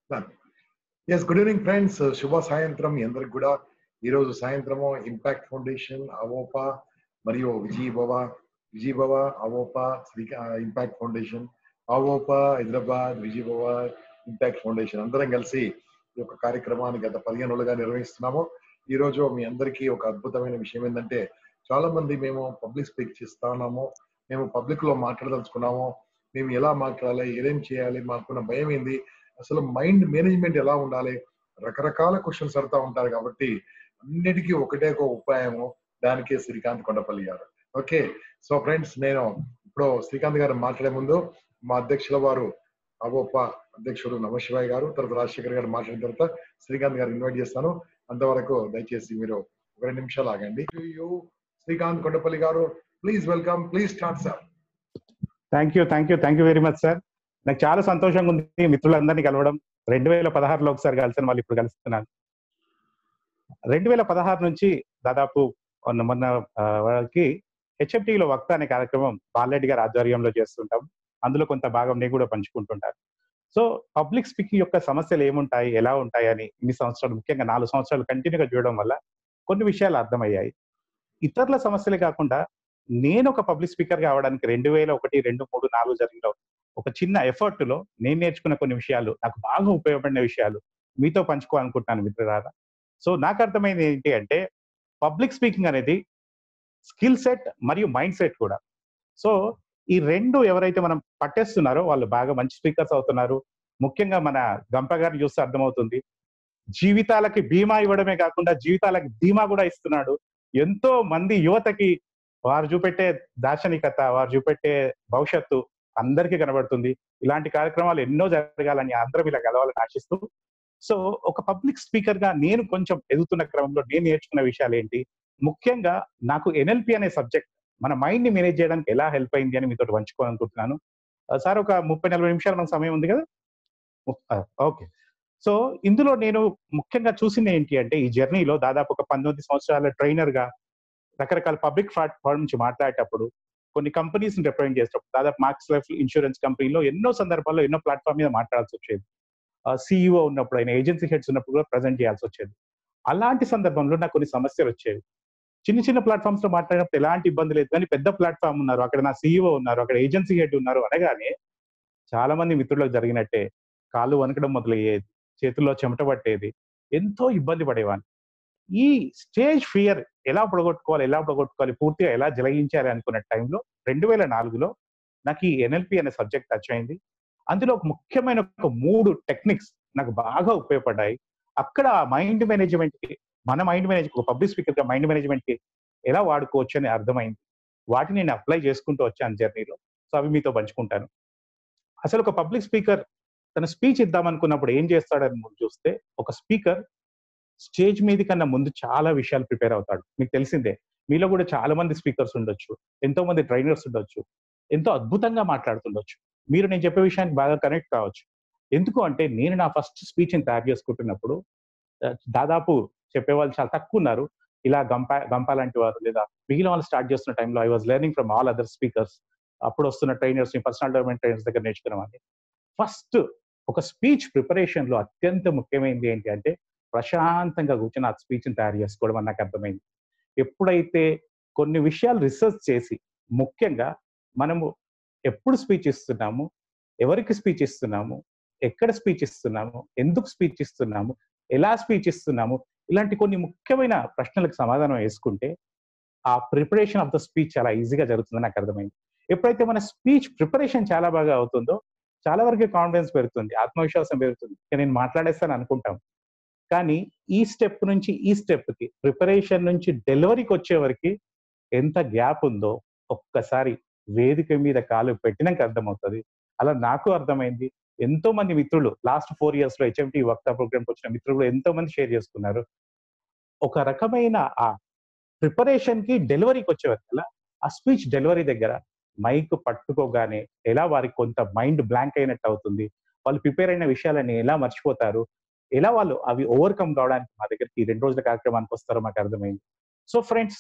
Yes good evening friends శుభ సాయంత్రం మీ అందరికి కూడా ఈ రోజు సాయంత్రము ఇంపాక్ట్ ఫౌండేషన్ అవోపా మరియు విజయ్ భవ విజయ్ భవ అవోపా శ్రీ ఇంపాక్ట్ ఫౌండేషన్ అవోపా హైదరాబాద్ విజయ్ భవ ఇంపాక్ట్ ఫౌండేషన్ అందరం కలిసి ఈ యొక్క కార్యక్రమాన్ని గత పదిహేను రోజులుగా నిర్వహిస్తున్నాము ఈ రోజు మీ అందరికీ ఒక అద్భుతమైన విషయం ఏంటంటే చాలా మంది మేము పబ్లిక్ స్పీక్ చేస్తా ఉన్నాము మేము పబ్లిక్ లో మాట్లాడదలుచుకున్నాము మేము ఎలా మాట్లాడాలి ఏదేం చేయాలి మాకున్న భయం ఏంది అసలు మైండ్ మేనేజ్మెంట్ ఎలా ఉండాలి రకరకాల క్వశ్చన్స్ అడుగుతా ఉంటారు కాబట్టి అన్నిటికీ ఒకటే ఒక ఉపాయము దానికే శ్రీకాంత్ కొండపల్లి గారు ఓకే సో ఫ్రెండ్స్ నేను ఇప్పుడు శ్రీకాంత్ గారు మాట్లాడే ముందు మా అధ్యక్షుల వారు అవోప అధ్యక్షుడు నమశివాయ్ గారు తర్వాత రాజశేఖర్ గారు మాట్లాడిన తర్వాత శ్రీకాంత్ గారు ఇన్వైట్ చేస్తాను అంతవరకు దయచేసి మీరు ఒక రెండు నిమిషాలు ఆగండి Srikanth Kondapalli garu please welcome please start sir thank you thank you thank you very much sir నాకు చాలా సంతోషంగా ఉంది మిత్రులందరినీ కలవడం రెండు వేల పదహారులో ఒకసారి కలిసాను వాళ్ళు ఇప్పుడు కలుస్తున్నాను రెండు వేల పదహారు నుంచి దాదాపు మొన్న మొన్న వాళ్ళకి హెచ్ఎఫ్టీలో వక్త అనే కార్యక్రమం బాలరెడ్డి గారి ఆధ్వర్యంలో చేస్తుంటాం అందులో కొంత భాగం నేను కూడా పంచుకుంటుంటాను సో పబ్లిక్ స్పీకింగ్ యొక్క సమస్యలు ఏముంటాయి ఎలా ఉంటాయి అని ఇన్ని సంవత్సరాలు ముఖ్యంగా నాలుగు సంవత్సరాలు కంటిన్యూగా చూడడం వల్ల కొన్ని విషయాలు అర్థమయ్యాయి ఇతరుల సమస్యలే కాకుండా నేను ఒక పబ్లిక్ స్పీకర్ కావడానికి రెండు వేల ఒకటి రెండు మూడు నాలుగు జరిగిన ఒక చిన్న ఎఫర్ట్ లో నేను నేర్చుకున్న కొన్ని విషయాలు నాకు బాగా ఉపయోగపడిన విషయాలు మీతో పంచుకోవాలనుకుంటున్నాను మిత్రులారా సో నాకు అర్థమైంది ఏంటి అంటే పబ్లిక్ స్పీకింగ్ అనేది స్కిల్ సెట్ మరియు మైండ్ సెట్ కూడా సో ఈ రెండు ఎవరైతే మనం పట్టేస్తున్నారో వాళ్ళు బాగా మంచి స్పీకర్స్ అవుతున్నారు ముఖ్యంగా మన గంప గారిని చూస్తే అర్థమవుతుంది జీవితాలకి బీమా ఇవ్వడమే కాకుండా జీవితాలకి ధీమా కూడా ఇస్తున్నాడు ఎంతో మంది యువతకి వారు చూపెట్టే దార్శనికత వారు చూపెట్టే భవిష్యత్తు అందరికీ కనబడుతుంది ఇలాంటి కార్యక్రమాలు ఎన్నో జరగాలని అందరం ఇలా కలవాలని ఆశిస్తూ సో ఒక పబ్లిక్ స్పీకర్ గా నేను కొంచెం ఎదుగుతున్న క్రమంలో నేను నేర్చుకున్న విషయాలు ఏంటి ముఖ్యంగా నాకు ఎన్ఎల్పి అనే సబ్జెక్ట్ మన మైండ్ ని మేనేజ్ చేయడానికి ఎలా హెల్ప్ అయింది అని మీతో పంచుకోవాలనుకుంటున్నాను సార్ ఒక ముప్పై నలభై నిమిషాలు మనకు సమయం ఉంది కదా ఓకే సో ఇందులో నేను ముఖ్యంగా చూసింది ఏంటి అంటే ఈ జర్నీలో దాదాపు ఒక పంతొమ్మిది సంవత్సరాల ట్రైనర్ గా రకరకాల పబ్లిక్ ప్లాట్ఫామ్ నుంచి మాట్లాడేటప్పుడు కొన్ని కంపెనీస్ రిప్రజెంట్ చేసేటప్పుడు దాదాపు మార్క్స్ లైఫ్ ఇన్సూరెన్స్ కంపెనీలో ఎన్నో సందర్భాల్లో ఎన్నో ప్లాట్ఫామ్ మీద మాట్లాడాల్సి వచ్చేది సిఇఓ ఉన్నప్పుడు ఆయన ఏజెన్సీ హెడ్స్ ఉన్నప్పుడు కూడా ప్రజెంట్ చేయాల్సి వచ్చేది అలాంటి సందర్భంలో నాకు కొన్ని సమస్యలు వచ్చేవి చిన్న చిన్న ప్లాట్ఫామ్స్ లో మాట్లాడినప్పుడు ఎలాంటి ఇబ్బంది లేదు కానీ పెద్ద ప్లాట్ఫామ్ ఉన్నారు అక్కడ నా సిఇఓ ఉన్నారు అక్కడ ఏజెన్సీ హెడ్ ఉన్నారు అనగానే చాలా మంది మిత్రులకు జరిగినట్టే కాళ్ళు వనకడం మొదలయ్యేది చేతుల్లో చెమట పట్టేది ఎంతో ఇబ్బంది పడేవాడిని ఈ స్టేజ్ ఫియర్ ఎలా పొడగొట్టుకోవాలి ఎలా పొడగొట్టుకోవాలి పూర్తిగా ఎలా జలగించాలి అనుకున్న టైంలో రెండు వేల నాలుగులో నాకు ఈ ఎన్ఎల్పి అనే సబ్జెక్ట్ టచ్ అయింది అందులో ఒక ముఖ్యమైన ఒక మూడు టెక్నిక్స్ నాకు బాగా ఉపయోగపడ్డాయి అక్కడ మైండ్ మేనేజ్మెంట్ కి మన మైండ్ మేనేజ్ ఒక పబ్లిక్ స్పీకర్ గా మైండ్ మేనేజ్మెంట్ కి ఎలా వాడుకోవచ్చు అని అర్థమైంది వాటిని నేను అప్లై చేసుకుంటూ వచ్చాను జర్నీలో సో అవి మీతో పంచుకుంటాను అసలు ఒక పబ్లిక్ స్పీకర్ తన స్పీచ్ ఇద్దామనుకున్నప్పుడు ఏం చేస్తాడని ముందు చూస్తే ఒక స్పీకర్ స్టేజ్ మీద కన్నా ముందు చాలా విషయాలు ప్రిపేర్ అవుతాడు మీకు తెలిసిందే మీలో కూడా చాలా మంది స్పీకర్స్ ఉండొచ్చు ఎంతో మంది ట్రైనర్స్ ఉండొచ్చు ఎంతో అద్భుతంగా మాట్లాడుతుండొచ్చు మీరు నేను చెప్పే విషయానికి బాగా కనెక్ట్ కావచ్చు ఎందుకు అంటే నేను నా ఫస్ట్ స్పీచ్ని తయారు చేసుకుంటున్నప్పుడు దాదాపు చెప్పేవాళ్ళు చాలా తక్కువ ఉన్నారు ఇలా గంప గంప లాంటి వారు లేదా మిగిలిన వాళ్ళు స్టార్ట్ చేస్తున్న టైంలో I was learning from all other speakers అప్పుడు వస్తున్న ట్రైనర్స్ పర్సనల్ డెవలప్మెంట్ ట్రైనర్స్ దగ్గర నేర్చుకున్నామని ఫస్ట్ ఒక స్పీచ్ ప్రిపరేషన్ లో అత్యంత ముఖ్యమైనది ఏంటి అంటే ప్రశాంతంగా కూర్చొని ఆ స్పీచ్ని తయారు చేసుకోవడం అని నాకు అర్థమైంది ఎప్పుడైతే కొన్ని విషయాలు రీసెర్చ్ చేసి ముఖ్యంగా మనము ఎప్పుడు స్పీచ్ ఇస్తున్నాము ఎవరికి స్పీచ్ ఇస్తున్నాము ఎక్కడ స్పీచ్ ఇస్తున్నాము ఎందుకు స్పీచ్ ఇస్తున్నాము ఎలా స్పీచ్ ఇస్తున్నాము ఇలాంటి కొన్ని ముఖ్యమైన ప్రశ్నలకు సమాధానం వేసుకుంటే ఆ ప్రిపరేషన్ ఆఫ్ ద స్పీచ్ చాలా ఈజీగా జరుగుతుందని నాకు అర్థమైంది ఎప్పుడైతే మన స్పీచ్ ప్రిపరేషన్ చాలా బాగా అవుతుందో చాలా వరకు కాన్ఫిడెన్స్ పెరుగుతుంది ఆత్మవిశ్వాసం పెరుగుతుంది నేను మాట్లాడేస్తాను అనుకుంటాం కానీ ఈ స్టెప్ నుంచి ఈ స్టెప్ కి ప్రిపరేషన్ నుంచి డెలివరీకి వచ్చే వరకు ఎంత గ్యాప్ ఉందో ఒక్కసారి వేదిక మీద కాలు పెట్టినాక అర్థమవుతుంది అలా నాకు అర్థమైంది ఎంతో మంది మిత్రులు లాస్ట్ ఫోర్ ఇయర్స్ లో హెచ్ఎంటి వక్తా ప్రోగ్రామ్కి వచ్చిన మిత్రులు ఎంతో మంది షేర్ చేసుకున్నారు ఒక రకమైన ఆ ప్రిపరేషన్ కి డెలివరీకి వచ్చే వరకు ఆ స్పీచ్ డెలివరీ దగ్గర మైక్ పట్టుకోగానే ఎలా వారికి కొంత మైండ్ బ్లాంక్ అయినట్టు అవుతుంది వాళ్ళు ప్రిపేర్ అయిన విషయాలని ఎలా మర్చిపోతారు ఎలా వాళ్ళు అవి ఓవర్కమ్ కావడానికి మా దగ్గరికి రెండు రోజుల కార్యక్రమానికి వస్తారో మాకు అర్థమైంది సో ఫ్రెండ్స్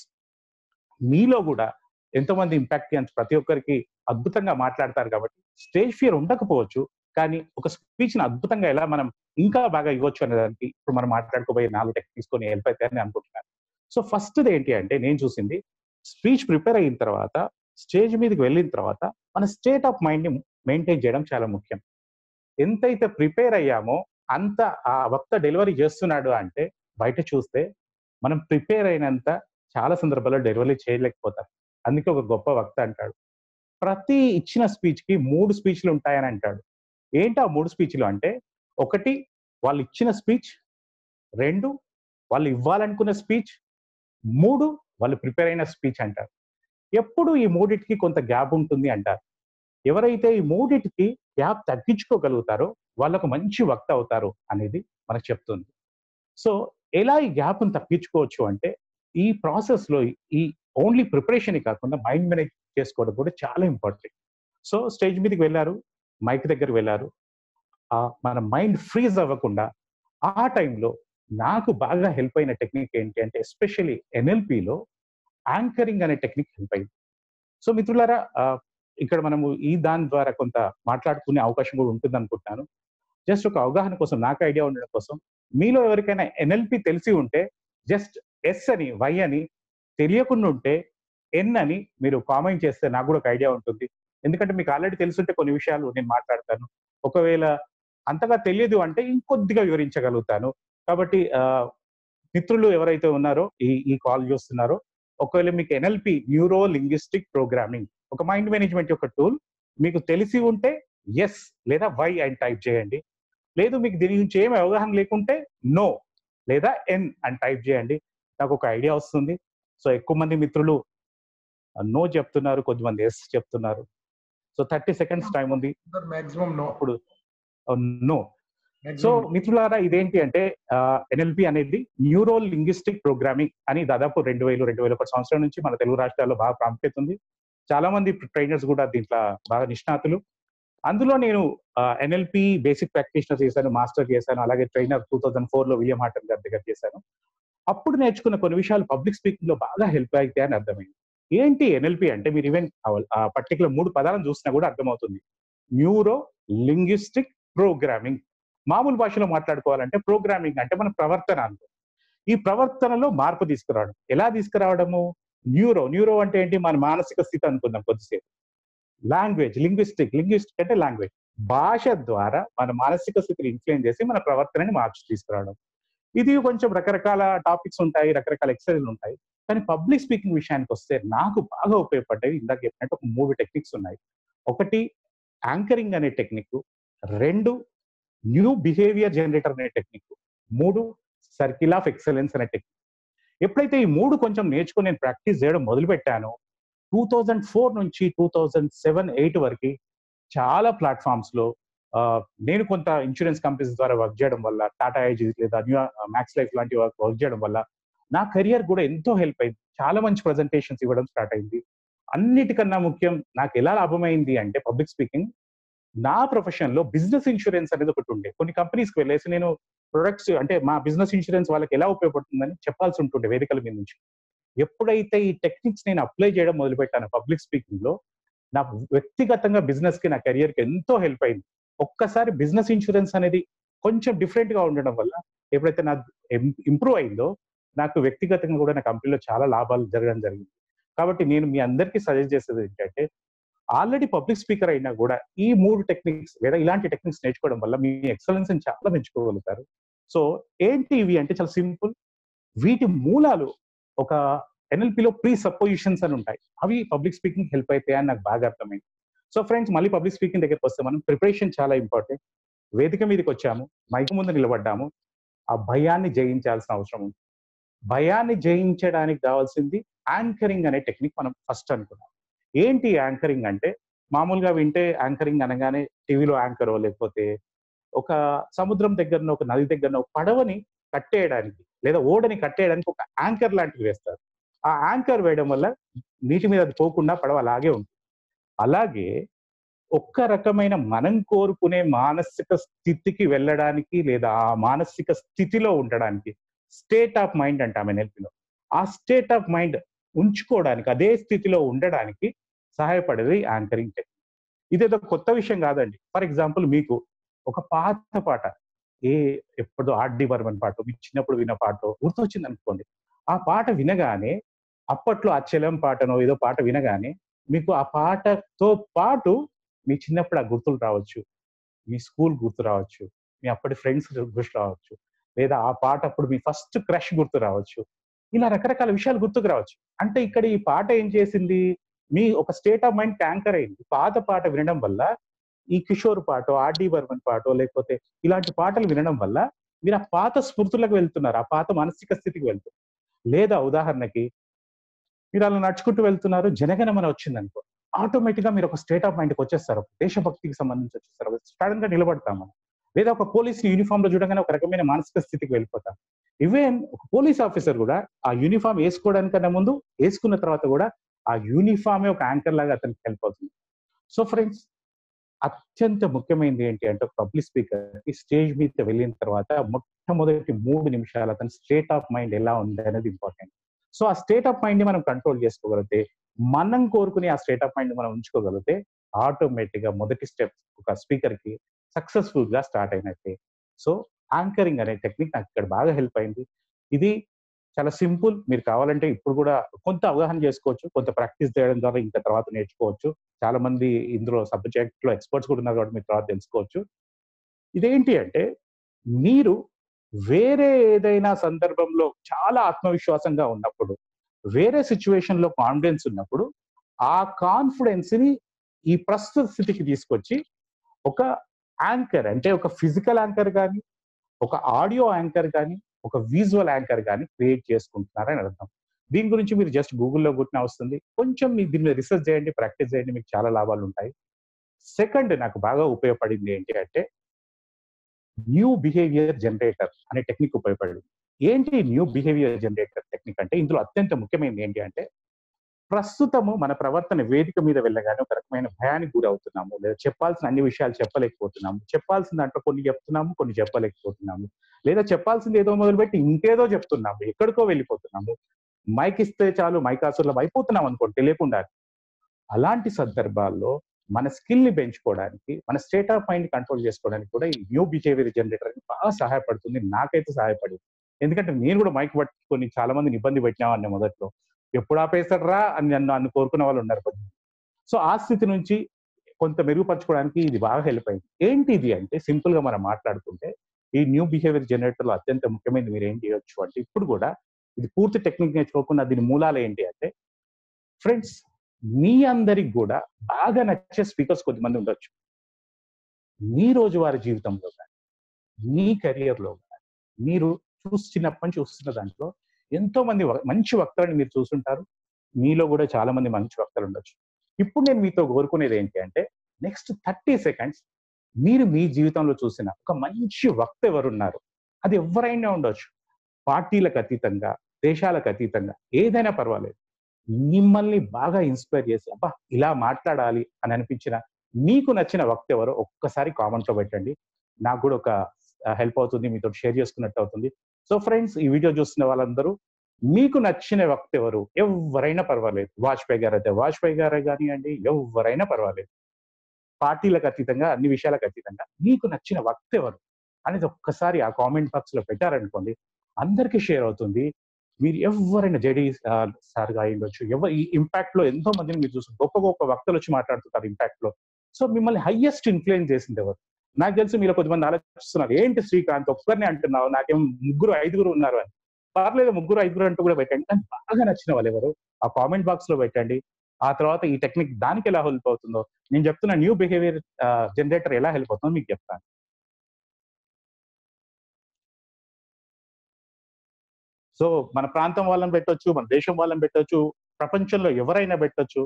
మీలో కూడా ఎంతో మంది ఇంపాక్ట్ ప్రతి ఒక్కరికి అద్భుతంగా మాట్లాడతారు కాబట్టి స్టేజ్ ఫియర్ ఉండకపోవచ్చు కానీ ఒక స్పీచ్ ని అద్భుతంగా ఎలా మనం ఇంకా బాగా ఇవ్వచ్చు అనే దానికి ఇప్పుడు మనం మాట్లాడుకోబోయే నాలుగు టెక్నిక్స్ కొని హెల్ప్ అవుతాయని అనుకుంటున్నాను సో ఫస్ట్ ఏంటి అంటే నేను చూసింది స్పీచ్ ప్రిపేర్ అయిన తర్వాత స్టేజ్ మీదకి వెళ్ళిన తర్వాత మన స్టేట్ ఆఫ్ మైండ్ ని మెయింటైన్ చేయడం చాలా ముఖ్యం ఎంతైతే ప్రిపేర్ అయ్యామో అంత ఆ వక్త డెలివరీ చేస్తున్నాడు అంటే బయట చూస్తే మనం ప్రిపేర్ అయినంత చాలా సందర్భాల్లో డెలివరీ చేయలేకపోతాం అందుకే ఒక గొప్ప వక్త అంటాడు ప్రతి ఇచ్చిన స్పీచ్ కి మూడు స్పీచ్లు ఉంటాయని అంటాడు ఏంటి ఆ మూడు స్పీచ్లు అంటే ఒకటి వాళ్ళు ఇచ్చిన స్పీచ్ రెండు వాళ్ళు ఇవ్వాలనుకున్న స్పీచ్ మూడు వాళ్ళు ప్రిపేర్ అయిన స్పీచ్ అంటారు ఎప్పుడు ఈ మూడిటికి కొంత గ్యాప్ ఉంటుంది అంటారు ఎవరైతే ఈ మూడిటికి గ్యాప్ తగ్గించుకోగలుగుతారో వాళ్ళకు మంచి వక్త అవుతారు అనేది మనకు చెప్తుంది సో ఎలా ఈ గ్యాప్ను తగ్గించుకోవచ్చు అంటే ఈ ప్రాసెస్ లో ఈ ఓన్లీ ప్రిపరేషన్ కాకుండా మైండ్ మేనేజ్ చేసుకోవడం కూడా చాలా ఇంపార్టెంట్ సో స్టేజ్ మీదకి వెళ్ళారు మైక్ దగ్గర వెళ్ళారు ఆ మన మైండ్ ఫ్రీజ్ అవ్వకుండా ఆ టైంలో నాకు బాగా హెల్ప్ అయిన టెక్నిక్ ఏంటి అంటే ఎస్పెషల్లీ ఎన్ఎల్పిలో యాంకరింగ్ అనే టెక్నిక్ హెల్ప్ అయింది సో మిత్రులారా ఇక్కడ మనము ఈ దాని ద్వారా కొంత మాట్లాడుకునే అవకాశం కూడా ఉంటుంది అనుకుంటున్నాను జస్ట్ ఒక అవగాహన కోసం నాకు ఐడియా ఉండడం కోసం మీలో ఎవరికైనా ఎన్ఎల్పి తెలిసి ఉంటే జస్ట్ ఎస్ అని వై అని తెలియకుండా ఉంటే ఎన్ అని మీరు కామెంట్ చేస్తే నాకు కూడా ఒక ఐడియా ఉంటుంది ఎందుకంటే మీకు ఆల్రెడీ తెలుసుంటే కొన్ని విషయాలు నేను మాట్లాడతాను ఒకవేళ అంతగా తెలియదు అంటే ఇంకొద్దిగా వివరించగలుగుతాను కాబట్టి మిత్రులు ఎవరైతే ఉన్నారో ఈ ఈ కాల్ చూస్తున్నారో ఒకవేళ మీకు ఎన్ఎల్పి న్యూరో లింగ్విస్టిక్ ప్రోగ్రామింగ్ ఒక మైండ్ మేనేజ్మెంట్ యొక్క టూల్ మీకు తెలిసి ఉంటే ఎస్ లేదా వై అని టైప్ చేయండి లేదు మీకు దీని గురించి ఏమి అవగాహన లేకుంటే నో లేదా ఎన్ అని టైప్ చేయండి నాకు ఒక ఐడియా వస్తుంది సో ఎక్కువ మంది మిత్రులు నో చెప్తున్నారు కొద్దిమంది ఎస్ చెప్తున్నారు సో థర్టీ సెకండ్స్ టైం ఉంది మాక్సిమం నో అప్పుడు నో సో మిత్రులారా ఇదేంటి అంటే ఎన్ఎల్పి అనేది న్యూరో లింగ్విస్టిక్ ప్రోగ్రామింగ్ అని దాదాపు రెండు వేలు రెండు వేల ఒక సంవత్సరం నుంచి మన తెలుగు రాష్ట్రాల్లో బాగా ప్రాముఖ్యత ఉంది చాలా మంది ట్రైనర్స్ కూడా దీంట్లో బాగా నిష్ణాతులు అందులో నేను ఎన్ఎల్పి బేసిక్ ప్రాక్టీషనర్ చేశాను మాస్టర్ చేశాను అలాగే ట్రైనర్ టూ థౌసండ్ ఫోర్ లో విలియం హార్టన్ గారి దగ్గర చేశాను అప్పుడు నేర్చుకున్న కొన్ని విషయాలు పబ్లిక్ స్పీకింగ్ లో బాగా హెల్ప్ అయితే అని అర్థమైంది ఏంటి ఎన్ఎల్పి అంటే మీరు ఈవెన్ ఆ పర్టికులర్ మూడు పదాలను చూసినా కూడా అర్థమవుతుంది న్యూరో లింగ్విస్టిక్ ప్రోగ్రామింగ్ మామూలు భాషలో మాట్లాడుకోవాలంటే ప్రోగ్రామింగ్ అంటే మన ప్రవర్తన అనుకో ఈ ప్రవర్తనలో మార్పు తీసుకురావడం ఎలా తీసుకురావడము న్యూరో న్యూరో అంటే ఏంటి మన మానసిక స్థితి అనుకుందాం కొద్దిసేపు లాంగ్వేజ్ లింగ్విస్టిక్ లింగ్విస్టిక్ అంటే లాంగ్వేజ్ భాష ద్వారా మన మానసిక స్థితిని ఇన్ఫ్లుయెన్స్ చేసి మన ప్రవర్తనని మార్చి తీసుకురావడం ఇది కొంచెం రకరకాల టాపిక్స్ ఉంటాయి రకరకాల ఎక్సర్సైజ్లు ఉంటాయి కానీ పబ్లిక్ స్పీకింగ్ విషయానికి వస్తే నాకు బాగా ఉపయోగపడ్డవి ఇందాక చెప్పినట్టు ఒక మూడు టెక్నిక్స్ ఉన్నాయి ఒకటి యాంకరింగ్ అనే టెక్నిక్ రెండు న్యూ బిహేవియర్ జనరేటర్ అనే టెక్నిక్ మూడు సర్కిల్ ఆఫ్ ఎక్సలెన్స్ అనే టెక్నిక్ ఎప్పుడైతే ఈ మూడు కొంచెం నేర్చుకుని నేను ప్రాక్టీస్ చేయడం మొదలు పెట్టానో టూ థౌజండ్ ఫోర్ నుంచి టూ థౌజండ్ సెవెన్ ఎయిట్ వరకు చాలా ప్లాట్ఫామ్స్ లో నేను కొంత ఇన్సూరెన్స్ కంపెనీస్ ద్వారా వర్క్ చేయడం వల్ల టాటా ఐజీ లేదా న్యూ మ్యాక్స్ లైఫ్ లాంటి వర్క్ చేయడం వల్ల నా కెరియర్ కూడా ఎంతో హెల్ప్ అయింది చాలా మంచి ప్రజెంటేషన్స్ ఇవ్వడం స్టార్ట్ అయింది అన్నిటికన్నా ముఖ్యం నాకు ఎలా లాభమైంది అంటే పబ్లిక్ స్పీకింగ్ నా ప్రొఫెషన్ లో బిజినెస్ ఇన్సూరెన్స్ అనేది ఒకటి ఉండే కొన్ని కంపెనీస్కి వెళ్ళేసి నేను ప్రొడక్ట్స్ అంటే మా బిజినెస్ ఇన్సూరెన్స్ వాళ్ళకి ఎలా ఉపయోగపడుతుందని చెప్పాల్సి ఉంటుండే వేదికల మీద నుంచి ఎప్పుడైతే ఈ టెక్నిక్స్ నేను అప్లై చేయడం మొదలుపెట్టాను పబ్లిక్ స్పీకింగ్ లో నా వ్యక్తిగతంగా బిజినెస్ కి నా కెరియర్ కి ఎంతో హెల్ప్ అయింది ఒక్కసారి బిజినెస్ ఇన్సూరెన్స్ అనేది కొంచెం డిఫరెంట్ గా ఉండడం వల్ల ఎప్పుడైతే నాకు ఇంప్రూవ్ అయిందో నాకు వ్యక్తిగతంగా కూడా నా కంపెనీలో చాలా లాభాలు జరగడం జరిగింది కాబట్టి నేను మీ అందరికీ సజెస్ట్ చేసేది ఏంటంటే ఆల్రెడీ పబ్లిక్ స్పీకర్ అయినా కూడా ఈ మూడు టెక్నిక్స్ లేదా ఇలాంటి టెక్నిక్స్ నేర్చుకోవడం వల్ల మీ ఎక్సలెన్స్ చాలా పెంచుకోగలుగుతారు సో ఏంటి ఇవి అంటే చాలా సింపుల్ వీటి మూలాలు ఒక ఎన్ఎల్పిలో ప్రీ సపోజిషన్స్ అని ఉంటాయి అవి పబ్లిక్ స్పీకింగ్ హెల్ప్ అవుతాయి అని నాకు బాగా అర్థమైంది సో ఫ్రెండ్స్ మళ్ళీ పబ్లిక్ స్పీకింగ్ దగ్గరికి వస్తే మనం ప్రిపరేషన్ చాలా ఇంపార్టెంట్ వేదిక మీదకి వచ్చాము మైక్ ముందు నిలబడ్డాము ఆ భయాన్ని జయించాల్సిన అవసరం ఉంది భయాన్ని జయించడానికి కావాల్సింది యాంకరింగ్ అనే టెక్నిక్ మనం ఫస్ట్ అనుకున్నాం ఏంటి యాంకరింగ్ అంటే మామూలుగా వింటే యాంకరింగ్ అనగానే టీవీలో యాంకరో లేకపోతే ఒక సముద్రం దగ్గరనో ఒక నది దగ్గరనో పడవని కట్టేయడానికి లేదా ఓడని కట్టేయడానికి ఒక యాంకర్ లాంటివి వేస్తారు ఆ యాంకర్ వేయడం వల్ల నీటి మీద అది పోకుండా పడవ అలాగే ఉంటుంది అలాగే ఒక్క రకమైన మనం కోరుకునే మానసిక స్థితికి వెళ్ళడానికి లేదా ఆ మానసిక స్థితిలో ఉండడానికి స్టేట్ ఆఫ్ మైండ్ అంటాం ఎన్ఎల్పిలో ఆ స్టేట్ ఆఫ్ మైండ్ ఉంచుకోవడానికి అదే స్థితిలో ఉండడానికి సహాయపడేది యాంకరింగ్ టెక్నిక్ ఇదేదో కొత్త విషయం కాదండి ఫర్ ఎగ్జాంపుల్ మీకు ఒక పాత పాట ఏ ఎప్పుడు ఆర్డి బర్మన్ పాట మీకు చిన్నప్పుడు విన్న పాట గుర్తొచ్చింది అనుకోండి ఆ పాట వినగానే అప్పట్లో ఆ చెలం పాటనో ఏదో పాట వినగానే మీకు ఆ పాటతో పాటు మీ చిన్నప్పుడు ఆ గుర్తులు రావచ్చు మీ స్కూల్ గుర్తు రావచ్చు మీ అప్పటి ఫ్రెండ్స్ గుర్తు రావచ్చు లేదా ఆ పాట అప్పుడు మీ ఫస్ట్ క్రష్ గుర్తు రావచ్చు ఇలా రకరకాల విషయాలు గుర్తుకు రావచ్చు అంటే ఇక్కడ ఈ పాట ఏం చేసింది మీ ఒక స్టేట్ ఆఫ్ మైండ్ ట్యాంకర్ అయింది పాత పాట వినడం వల్ల ఈ కిషోర్ పాటో ఆర్డి బర్మన్ పాటో లేకపోతే ఇలాంటి పాటలు వినడం వల్ల మీరు ఆ పాత స్మృతులకు వెళ్తున్నారు ఆ పాత మానసిక స్థితికి వెళ్తున్నారు లేదా ఉదాహరణకి మీరు అలా నడుచుకుంటూ వెళ్తున్నారు జనగణమన వచ్చింది అనుకో ఆటోమేటిక్ గా మీరు ఒక స్టేట్ ఆఫ్ మైండ్కి వచ్చేస్తారు ఒక దేశభక్తికి సంబంధించి వచ్చేస్తారు సడన్ గా నిలబడతాం మనం లేదా ఒక పోలీస్ యూనిఫామ్ లో చూడగానే ఒక రకమైన మానసిక స్థితికి వెళ్ళిపోతాం ఈవెన్ ఒక పోలీస్ ఆఫీసర్ కూడా ఆ యూనిఫామ్ వేసుకోవడానికన్నా ముందు వేసుకున్న తర్వాత కూడా ఆ యూనిఫామే ఒక యాంకర్ లాగా అతనికి హెల్ప్ అవుతుంది సో ఫ్రెండ్స్ అత్యంత ముఖ్యమైనది ఏంటి అంటే ఒక పబ్లిక్ స్పీకర్ ఈ స్టేజ్ మీద వెళ్ళిన తర్వాత మొట్టమొదటి మూడు నిమిషాలు అతని స్టేట్ ఆఫ్ మైండ్ ఎలా ఉంది అనేది ఇంపార్టెంట్ సో ఆ స్టేట్ ఆఫ్ మైండ్ ని మనం కంట్రోల్ చేసుకోగలిగితే మనం కోరుకునే ఆ స్టేట్ ఆఫ్ మైండ్ మనం ఉంచుకోగలిగితే ఆటోమేటిక్ గా మొదటి స్టెప్ ఒక స్పీకర్ కి సక్సెస్ఫుల్ గా స్టార్ట్ అయినట్టే సో యాంకరింగ్ అనే టెక్నిక్ నాకు ఇక్కడ బాగా హెల్ప్ అయింది ఇది చాలా సింపుల్ మీరు కావాలంటే ఇప్పుడు కూడా కొంత అవగాహన చేసుకోవచ్చు కొంత ప్రాక్టీస్ చేయడం ద్వారా ఇంకా తర్వాత నేర్చుకోవచ్చు చాలా మంది ఇందులో సబ్జెక్ట్ లో ఎక్స్పర్ట్స్ కూడా ఉన్నారు కాబట్టి మీరు తర్వాత తెలుసుకోవచ్చు ఇదేంటి అంటే మీరు వేరే ఏదైనా సందర్భంలో చాలా ఆత్మవిశ్వాసంగా ఉన్నప్పుడు వేరే సిచ్యువేషన్ లో కాన్ఫిడెన్స్ ఉన్నప్పుడు ఆ కాన్ఫిడెన్స్ ని ఈ ప్రస్తుత స్థితికి తీసుకొచ్చి ఒక యాంకర్ అంటే ఒక ఫిజికల్ యాంకర్ కానీ ఒక ఆడియో యాంకర్ కానీ ఒక విజువల్ యాంకర్ కానీ క్రియేట్ చేసుకుంటున్నారని అర్థం దీని గురించి మీరు జస్ట్ గూగుల్లో కొట్టిన వస్తుంది కొంచెం మీరు దీని మీద రీసెర్చ్ చేయండి ప్రాక్టీస్ చేయండి మీకు చాలా లాభాలు ఉంటాయి సెకండ్ నాకు బాగా ఉపయోగపడింది ఏంటి అంటే న్యూ బిహేవియర్ జనరేటర్ అనే టెక్నిక్ ఉపయోగపడింది ఏంటి న్యూ బిహేవియర్ జనరేటర్ టెక్నిక్ అంటే ఇందులో అత్యంత ముఖ్యమైనది ఏంటి అంటే ప్రస్తుతము మన ప్రవర్తన వేదిక మీద వెళ్ళగానే ఒక రకమైన భయానికి గురవుతున్నాము లేదా చెప్పాల్సిన అన్ని విషయాలు చెప్పలేకపోతున్నాము చెప్పాల్సిన దాంట్లో కొన్ని చెప్తున్నాము కొన్ని చెప్పలేకపోతున్నాము లేదా చెప్పాల్సింది ఏదో మొదలుపెట్టి ఇంకేదో చెప్తున్నాము ఎక్కడికో వెళ్ళిపోతున్నాము మైక్ ఇస్తే చాలు మైకాసుర్లం అయిపోతున్నాం అనుకోండి తెలియకుండా అలాంటి సందర్భాల్లో మన స్కిల్ ని పెంచుకోవడానికి మన స్టేట్ ఆఫ్ మైండ్ కంట్రోల్ చేసుకోవడానికి కూడా ఈ న్యూ బిహేవియర్ జనరేటర్ బాగా సహాయపడుతుంది నాకైతే సహాయపడింది ఎందుకంటే నేను కూడా మైక్ పట్టుకొని చాలా మందిని ఇబ్బంది పెట్టినామన్న మొదట్లో ఎప్పుడు ఆపేస్తాడరా అని నన్ను నన్ను కోరుకున్న వాళ్ళు ఉన్నారు కొంచెం సో ఆ స్థితి నుంచి కొంత మెరుగుపరచుకోవడానికి ఇది బాగా హెల్ప్ అయింది ఏంటి ఇది అంటే సింపుల్ గా మనం మాట్లాడుకుంటే ఈ న్యూ బిహేవియర్ జనరేటర్ లో అత్యంత ముఖ్యమైనది మీరు ఏం చేయొచ్చు అంటే ఇప్పుడు కూడా ఇది పూర్తి టెక్నిక్ నేర్చుకోకుండా దీని మూలాలు ఏంటి అంటే ఫ్రెండ్స్ మీ అందరికి కూడా బాగా నచ్చే స్పీకర్స్ కొద్దిమంది ఉండొచ్చు మీ రోజువారి జీవితంలో కానీ మీ కెరియర్లో కానీ మీరు చూస్తున్నప్పటి నుంచి చూస్తున్న దాంట్లో ఎంతో మంది మంచి వక్తలని మీరు చూస్తుంటారు మీలో కూడా చాలా మంది మంచి వక్తలు ఉండొచ్చు ఇప్పుడు నేను మీతో కోరుకునేది ఏంటి అంటే నెక్స్ట్ థర్టీ సెకండ్స్ మీరు మీ జీవితంలో చూసిన ఒక మంచి వక్త ఎవరున్నారు అది ఎవరైనా ఉండొచ్చు పార్టీలకు అతీతంగా దేశాలకు అతీతంగా ఏదైనా పర్వాలేదు మిమ్మల్ని బాగా ఇన్స్పైర్ చేసి అబ్బా ఇలా మాట్లాడాలి అని అనిపించిన మీకు నచ్చిన వక్త ఎవరో ఒక్కసారి కామెంట్ లో పెట్టండి నాకు కూడా ఒక హెల్ప్ అవుతుంది మీతో షేర్ చేసుకున్నట్టు అవుతుంది సో ఫ్రెండ్స్ ఈ వీడియో చూస్తున్న వాళ్ళందరూ మీకు నచ్చిన వక్త ఎవరు ఎవరైనా పర్వాలేదు వాజ్పేయి గారు అయితే వాజ్పేయి గారే కానివ్వండి ఎవరైనా పర్వాలేదు పార్టీలకు అతీతంగా అన్ని విషయాలకు అతీతంగా మీకు నచ్చిన వక్త ఎవరు అనేది ఒక్కసారి ఆ కామెంట్ బాక్స్ లో పెట్టారనుకోండి అందరికీ షేర్ అవుతుంది మీరు ఎవరైనా జేడీ సార్ గా ఉండొచ్చు ఎవరు ఈ ఇంపాక్ట్ లో ఎంతో మందిని మీరు చూస్తారు గొప్ప గొప్ప వక్తలు వచ్చి మాట్లాడుతుంటారు ఇంపాక్ట్ లో సో మిమ్మల్ని హైయెస్ట్ ఇన్ఫ్లుయెన్స్ చేసింది ఎవరు నాకు తెలిసి మీరు కొద్దిమంది ఆలోచిస్తున్నారు ఏంటి శ్రీకాంత్ ఒక్కరిని అంటున్నావు నాకేం ముగ్గురు ఐదుగురు ఉన్నారు అని పర్లేదు ముగ్గురు ఐదుగురు అంటూ కూడా పెట్టండి కానీ బాగా నచ్చిన వాళ్ళు ఎవరు ఆ కామెంట్ బాక్స్ లో పెట్టండి ఆ తర్వాత ఈ టెక్నిక్ దానికి ఎలా హెల్ప్ అవుతుందో నేను చెప్తున్న న్యూ బిహేవియర్ జనరేటర్ ఎలా హెల్ప్ అవుతుందో మీకు చెప్తాను సో మన ప్రాంతం వాళ్ళని పెట్టొచ్చు మన దేశం వాళ్ళని పెట్టొచ్చు ప్రపంచంలో ఎవరైనా పెట్టొచ్చు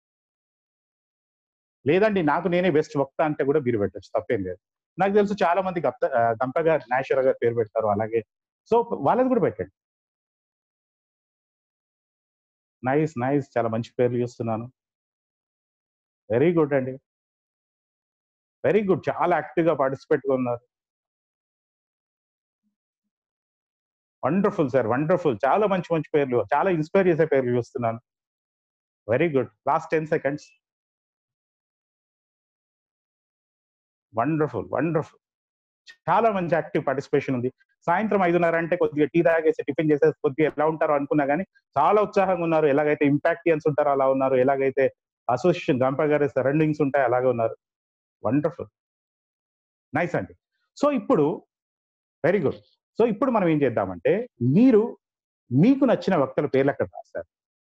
లేదండి నాకు నేనే బెస్ట్ వక్త అంటే కూడా మీరు పెట్టచ్చు తప్పేం లేదు నాకు తెలుసు చాలా మంది గప్త గంపగా నాషర్ గారు పేరు పెడతారు అలాగే సో వాళ్ళది కూడా పెట్టండి నైస్ నైస్ చాలా మంచి పేర్లు చూస్తున్నాను వెరీ గుడ్ అండి వెరీ గుడ్ చాలా యాక్టివ్ గా పార్టిసిపేట్ ఉన్నారు వండర్ఫుల్ సార్ వండర్ఫుల్ చాలా మంచి మంచి పేర్లు చాలా ఇన్స్పైర్ చేసే పేర్లు చూస్తున్నాను very good last ten seconds wonderful wonderful చాలా మంచి యాక్టివ్ పార్టిసిపేషన్ ఉంది సాయంత్రం ఐదున్నర అంటే కొద్దిగా టీ తాగేసి టిఫిన్ చేసేసి కొద్దిగా ఎలా ఉంటారో అనుకున్నా కానీ చాలా ఉత్సాహంగా ఉన్నారు ఎలాగైతే ఇంపాక్టియన్స్ ఉంటారో అలా ఉన్నారు ఎలాగైతే అసోసియేషన్ గంప గారి సరౌండింగ్స్ ఉంటాయి అలాగే ఉన్నారు వండర్ఫుల్ నైస్ అండి సో ఇప్పుడు వెరీ గుడ్ సో ఇప్పుడు మనం ఏం చేద్దామంటే మీరు మీకు నచ్చిన వక్తల పేర్లు అక్కడ రాశారు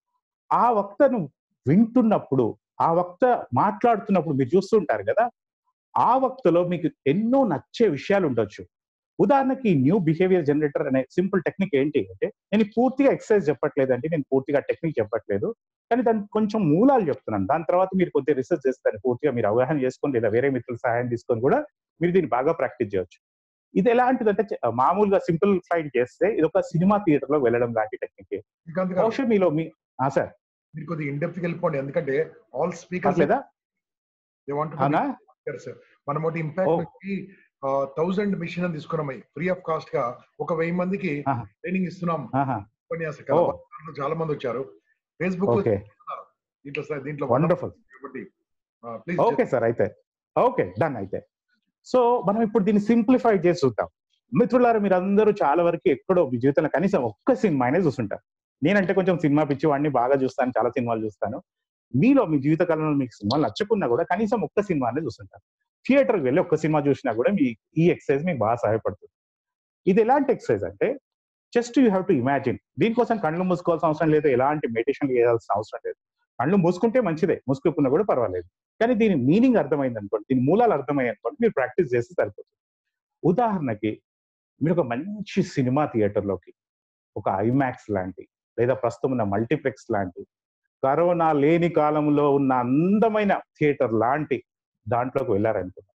ఆ వక్తను వింటున్నప్పుడు ఆ వక్త మాట్లాడుతున్నప్పుడు మీరు చూస్తుంటారు కదా ఆ వక్తలో మీకు ఎన్నో నచ్చే విషయాలు ఉండొచ్చు ఉదాహరణకి న్యూ బిహేవియర్ జనరేటర్ అనే సింపుల్ టెక్నిక్ ఏంటి అంటే నేను పూర్తిగా ఎక్సర్సైజ్ చెప్పట్లేదండి నేను పూర్తిగా టెక్నిక్ చెప్పట్లేదు కానీ దానికి కొంచెం మూలాలు చెప్తున్నాను దాని తర్వాత మీరు కొద్దిగా రీసెర్చ్ చేస్తారు పూర్తిగా మీరు అవగాహన చేసుకొని లేదా వేరే మిత్రుల సహాయం తీసుకొని కూడా మీరు దీన్ని బాగా ప్రాక్టీస్ చేయొచ్చు ఇది ఎలాంటిదంటే చ- మామూలుగా సింపుల్ ఫ్లైట్ చేస్తే ఇది ఒక సినిమా థియేటర్ లో వెళ్ళడం లాంటి టెక్నిక్ శ్రీకాంత్ గారు బహుశా మీలో మీ సార్ మీరు కొద్దిగా ఇన్ డెప్త్ వెళ్ళిపోండి ఎందుకంటే ఆల్ స్పీకర్స్ లేదా దే వాంట్ అవునా స్పీకర్స్ మనం ఒకటి ఇంపాక్ట్ Oh. వచ్చి థౌజండ్ మిషన్ అని తీసుకున్నాం ఫ్రీ ఆఫ్ కాస్ట్ గా ఒక వెయ్యి మందికి ఆహా. ట్రైనింగ్ ఇస్తున్నాం ఆహా ఉపన్యాసకాలు Oh. దాంట్లో చాలా మంది వచ్చారు ఫేస్బుక్ లో ఓకే దీంట్లో సార్ దీంట్లో వండర్ఫుల్ కాబట్టి ప్లీజ్ ఓకే సార్ అయితే ఓకే డన్ అయితే సో మనం ఇప్పుడు దీన్ని సింప్లిఫై చేసి చూద్దాం మిత్రులారా మీరు అందరూ చాలా వరకు ఎక్కడో మీ జీవితంలో కనీసం ఒక్క సినిమా అనేది చూస్తుంటారు నేనంటే కొంచెం సినిమా పిచ్చి వాడిని బాగా చూస్తాను చాలా సినిమాలు చూస్తాను మీలో మీ జీవిత కాలంలో మీకు సినిమాలు నచ్చకున్నా కూడా కనీసం ఒక్క సినిమా అనేది చూస్తుంటారు థియేటర్కి వెళ్ళి ఒక్క సినిమా చూసినా కూడా మీ ఈ ఎక్సర్సైజ్ మీకు బాగా సహాయపడుతుంది ఇది ఎలాంటి ఎక్సర్సైజ్ అంటే just you have to imagine దీనికోసం కళ్ళు మూసుకోవాల్సిన అవసరం లేదు ఎలాంటి మెడిటేషన్ చేయాల్సిన అవసరం లేదు కళ్ళు మూసుకుంటే మంచిదే మూసుకోకున్నా కూడా పర్వాలేదు కానీ దీని మీనింగ్ అర్థమైంది అనుకోండి దీని మూలాలు అర్థమయ్యాయి అనుకోండి మీరు ప్రాక్టీస్ చేస్తే సరిపోతుంది ఉదాహరణకి మీరు ఒక మంచి సినిమా థియేటర్లోకి ఒక ఐమాక్స్ లాంటి లేదా ప్రస్తుతం ఉన్న మల్టీప్లెక్స్ లాంటి కరోనా లేని కాలంలో ఉన్న అందమైన థియేటర్ లాంటి దాంట్లోకి వెళ్ళారనుకున్నారు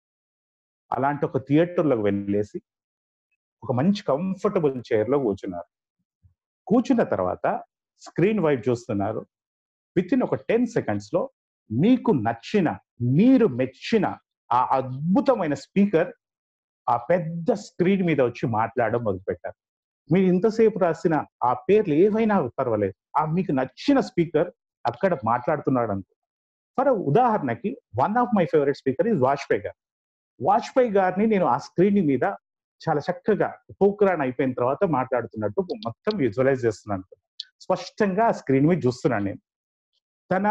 అలాంటి ఒక థియేటర్లోకి వెళ్ళేసి ఒక మంచి కంఫర్టబుల్ చైర్లో కూర్చున్నారు కూర్చున్న తర్వాత స్క్రీన్ వైపు చూస్తున్నారు విత్ ఇన్ ఒక టెన్ సెకండ్స్ లో మీకు నచ్చిన మీరు మెచ్చిన ఆ అద్భుతమైన స్పీకర్ ఆ పెద్ద స్క్రీన్ మీద వచ్చి మాట్లాడడం మొదలుపెట్టారు మీరు ఇంతసేపు రాసిన ఆ పేర్లు ఏవైనా పర్వాలేదు ఆ మీకు నచ్చిన స్పీకర్ అక్కడ మాట్లాడుతున్నాడు అనుకో ఫర్ ఉదాహరణకి one of my favourite speaker is Vajpayee garu Vajpayee గారిని నేను ఆ స్క్రీన్ మీద చాలా చక్కగా పోక్రాన్ అయిపోయిన తర్వాత మాట్లాడుతున్నట్టు మొత్తం విజువలైజ్ చేస్తున్నాను స్పష్టంగా ఆ స్క్రీన్ మీద చూస్తున్నాను నేను తన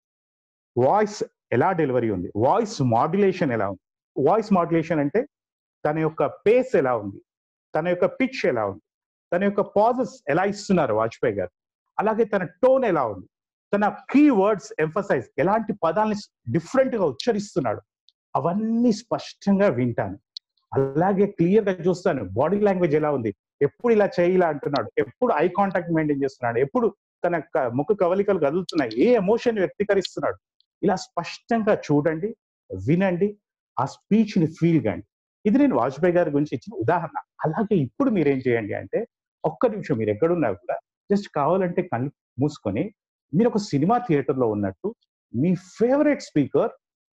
వాయిస్ ఎలా డెలివరీ ఉంది వాయిస్ మాడ్యులేషన్ ఎలా ఉంది వాయిస్ మాడ్యులేషన్ అంటే తన యొక్క పేస్ ఎలా ఉంది తన యొక్క పిచ్ ఎలా ఉంది తన యొక్క పాజెస్ ఎలా ఇస్తున్నారు వాజ్పేయి గారు అలాగే తన టోన్ ఎలా ఉంది తన కీ వర్డ్స్ ఎంఫసైజ్ ఎలాంటి పదాలని డిఫరెంట్ గా ఉచ్చరిస్తున్నాడు అవన్నీ స్పష్టంగా వింటాను అలాగే క్లియర్ గా చూస్తాను బాడీ లాంగ్వేజ్ ఎలా ఉంది ఎప్పుడు ఇలా చేయాల అంటున్నాడు ఎప్పుడు ఐ కాంటాక్ట్ మెయింటైన్ చేస్తున్నాడు ఎప్పుడు తన క- ముఖ కవలికలు కదులుతున్నాయి ఏ ఎమోషన్ వ్యక్తీకరిస్తున్నాడు ఇలా స్పష్టంగా చూడండి వినండి ఆ స్పీచ్ ని ఫీల్ కండి ఇది నేను వాజ్పేయి గారి గురించి ఇచ్చిన ఉదాహరణ అలాగే ఇప్పుడు మీరేం చేయండి అంటే ఒక్క నిమిషం మీరు ఎక్కడున్నా కూడా జస్ట్ కావాలంటే కళ్ళు మూసుకొని మీరు ఒక సినిమా థియేటర్ లో ఉన్నట్టు మీ ఫేవరెట్ స్పీకర్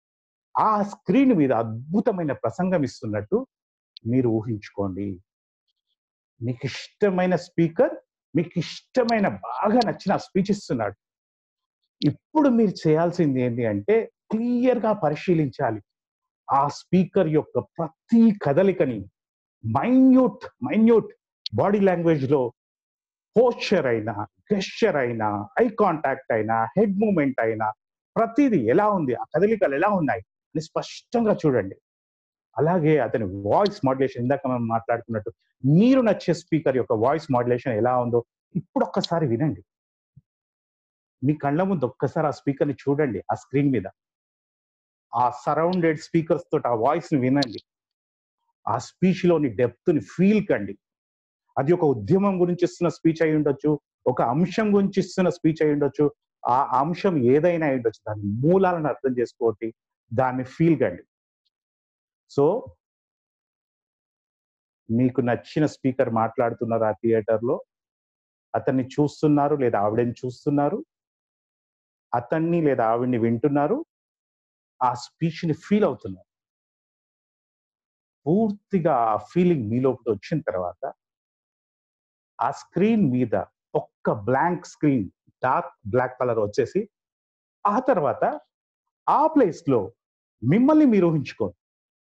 ఆ స్క్రీన్ మీద అద్భుతమైన ప్రసంగం ఇస్తున్నట్టు మీరు ఊహించుకోండి మీకు ఇష్టమైన స్పీకర్ మీకు ఇష్టమైన బాగా నచ్చిన స్పీచ్ ఇస్తున్నాడు ఇప్పుడు మీరు చేయాల్సింది ఏంటి అంటే క్లియర్ గా పరిశీలించాలి ఆ స్పీకర్ యొక్క ప్రతి కదలికని మైన్యూట్ మైన్యూట్ బాడీ లాంగ్వేజ్ లో పోస్చర్ అయినా గెస్చర్ అయినా ఐ కాంటాక్ట్ అయినా హెడ్ మూమెంట్ అయినా ప్రతిదీ ఎలా ఉంది ఆ కదలికలు ఎలా ఉన్నాయి అని స్పష్టంగా చూడండి అలాగే అతని వాయిస్ మాడ్యులేషన్ ఇందాక మనం మాట్లాడుకున్నట్టు మీరు నచ్చే స్పీకర్ యొక్క వాయిస్ మాడ్యులేషన్ ఎలా ఉందో ఇప్పుడు ఒక్కసారి వినండి మీ కళ్ళ ముందు ఒక్కసారి ఆ స్పీకర్ ని చూడండి ఆ స్క్రీన్ మీద ఆ సరౌండెడ్ స్పీకర్స్ తోటి ఆ వాయిస్ ని వినండి ఆ స్పీచ్ లోని డెప్త్ ని ఫీల్ కండి అది ఒక ఉద్యమం గురించి ఇస్తున్న స్పీచ్ అయి ఉండొచ్చు ఒక అంశం గురించి ఇస్తున్న స్పీచ్ అయి ఉండొచ్చు ఆ అంశం ఏదైనా అయి ఉండొచ్చు దాని మూలాలను అర్థం చేసుకోండి దాన్ని ఫీల్ కండి సో మీకు నచ్చిన స్పీకర్ మాట్లాడుతున్నారు ఆ థియేటర్ లో అతన్ని చూస్తున్నారు లేదా ఆవిడని చూస్తున్నారు అతన్ని లేదా ఆవిడ్ని వింటున్నారు ఆ స్పీచ్ ని ఫీల్ అవుతున్నారు పూర్తిగా ఆ ఫీలింగ్ మీలోకి వచ్చిన తర్వాత ఆ స్క్రీన్ మీద ఒక్క blank screen dark black colour వచ్చేసి ఆ తర్వాత ఆ ప్లేస్ లో మిమ్మల్ని మీరు ఊహించుకోండి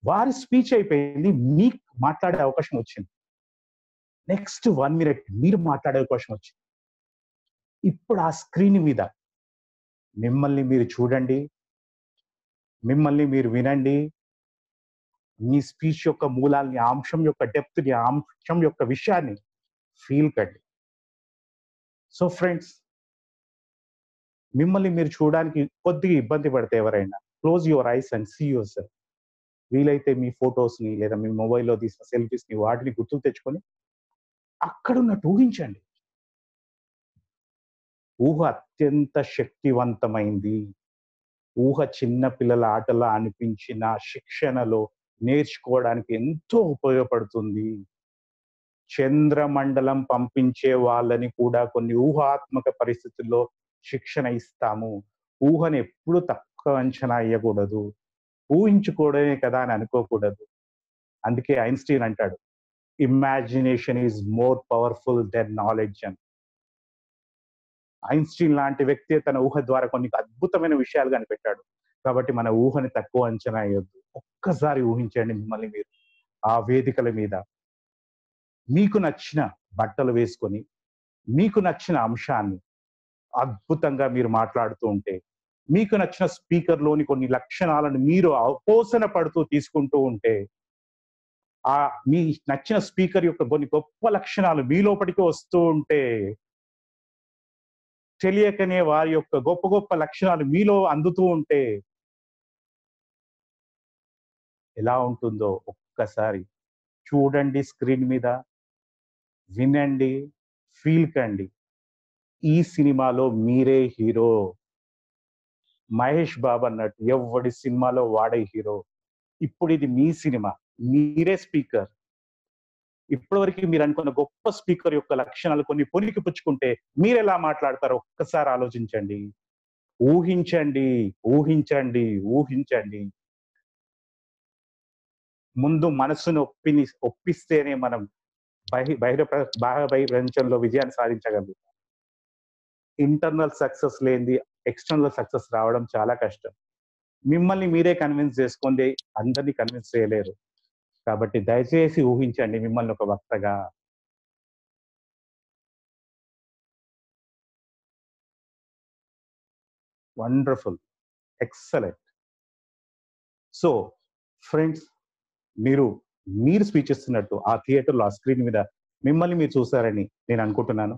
వారి స్పీచ్ అయిపోయింది మీకు మాట్లాడే అవకాశం వచ్చింది నెక్స్ట్ వన్ మినిట్ మీరు మాట్లాడే అవకాశం వచ్చింది ఇప్పుడు ఆ స్క్రీన్ మీద మిమ్మల్ని మీరు చూడండి మిమ్మల్ని మీరు వినండి మీ స్పీచ్ యొక్క మూలాల్ని ఆ అంశం యొక్క డెప్త్ని ఆ అంశం యొక్క విషయాన్ని ఫీల్ కండి సో ఫ్రెండ్స్ మిమ్మల్ని మీరు చూడడానికి కొద్దిగా ఇబ్బంది పడితే ఎవరైనా close your eyes and see your self వీలైతే మీ ఫొటోస్ ని లేదా మీ మొబైల్లో తీసిన సెల్ఫీస్ ని వాటిని గుర్తుకు తెచ్చుకొని అక్కడున్నట్టు ఊహించండి ఊహ అత్యంత శక్తివంతమైంది ఊహ చిన్న పిల్లల ఆటలా అనిపించిన శిక్షణలో నేర్చుకోవడానికి ఎంతో ఉపయోగపడుతుంది చంద్రమండలం పంపించే వాళ్ళని కూడా కొన్ని ఊహాత్మక పరిస్థితుల్లో శిక్షణ ఇస్తాము ఊహను ఎప్పుడు తక్కువ అంచనా వేయకూడదు ఊహించుకోవడమే కదా అని అనుకోకూడదు అందుకే ఐన్స్టీన్ అంటాడు imagination is more powerful than knowledge అని ఐన్స్టీన్ లాంటి వ్యక్తి తన ఊహ ద్వారా కొన్ని అద్భుతమైన విషయాలు కనిపెట్టాడు కాబట్టి మన ఊహని తక్కువ అంచనా వేయొద్దు ఒక్కసారి ఊహించండి మిమ్మల్ని మీరు ఆ వేదికల మీద మీకు నచ్చిన బట్టలు వేసుకొని మీకు నచ్చిన అంశాన్ని అద్భుతంగా మీరు మాట్లాడుతూ ఉంటే మీకు నచ్చిన స్పీకర్ లోని కొన్ని లక్షణాలను మీరు అపోసన పడుతూ తీసుకుంటూ ఉంటే ఆ మీ నచ్చిన స్పీకర్ యొక్క కొన్ని గొప్ప లక్షణాలు మీ లోపలికి వస్తూ ఉంటే తెలియకనే వారి యొక్క గొప్ప గొప్ప లక్షణాలు మీలో అందుతూ ఉంటే ఎలా ఉంటుందో ఒక్కసారి చూడండి స్క్రీన్ మీద వినండి ఫీల్ కండి ఈ సినిమాలో మీరే హీరో మహేష్ బాబు అన్నట్టు ఎవడి సినిమాలో వాడే హీరో ఇప్పుడు ఇది మీ సినిమా మీరే స్పీకర్ ఇప్పటివరకు మీరు అనుకున్న గొప్ప స్పీకర్ యొక్క లక్షణాలు కొన్ని పొనికి పుచ్చుకుంటే మీరు ఎలా మాట్లాడతారో ఒక్కసారి ఆలోచించండి ఊహించండి ఊహించండి ఊహించండి ముందు మనసును ఒప్పిని ఒప్పిస్తేనే మనం బహి బహిర బాహ్య బహిరంచంలో విజయాన్ని సాధించగలుగుతాం ఇంటర్నల్ సక్సెస్ లేనిది ఎక్స్టర్నల్ సక్సెస్ రావడం చాలా కష్టం మిమ్మల్ని మీరే కన్విన్స్ చేసుకోండి అందరినీ కన్విన్స్ చేయలేరు కాబట్టి దయచేసి ఊహించండి మిమ్మల్ని ఒక వక్తగా వండర్ఫుల్ ఎక్సలెంట్ సో ఫ్రెండ్స్ మీరు మీరు స్పీచ్ ఇస్తున్నట్టు ఆ థియేటర్లో ఆ స్క్రీన్ మీద మిమ్మల్ని మీరు చూసారని నేను అనుకుంటున్నాను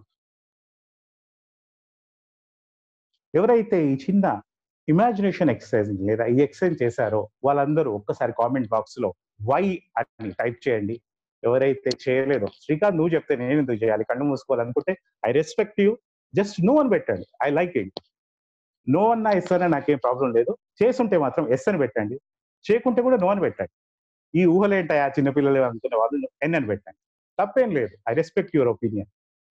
ఎవరైతే ఈ చిన్న ఇమాజినేషన్ ఎక్సర్సైజ్ లేదా ఈ ఎక్సర్సైజ్ చేశారో వాళ్ళందరూ ఒక్కసారి కామెంట్ బాక్స్ లో వై అని టైప్ చేయండి ఎవరైతే చేయలేదో శ్రీకాంత్ నువ్వు చెప్తే నేను ఎందుకు చేయాలి కళ్ళు మూసుకోవాలనుకుంటే I respect you just no అని పెట్టండి ఐ లైక్ ఇట్ నో అన్న ఎస్ అన్న నాకేం ప్రాబ్లం లేదు చేసుంటే మాత్రం ఎస్ అని పెట్టండి చేయకుంటే కూడా నో అని పెట్టండి ఈ ఊహలేంటాయి ఆ చిన్నపిల్లలు అనుకునే వాళ్ళు ఎన్ అని పెట్టండి తప్పేం లేదు I respect your opinion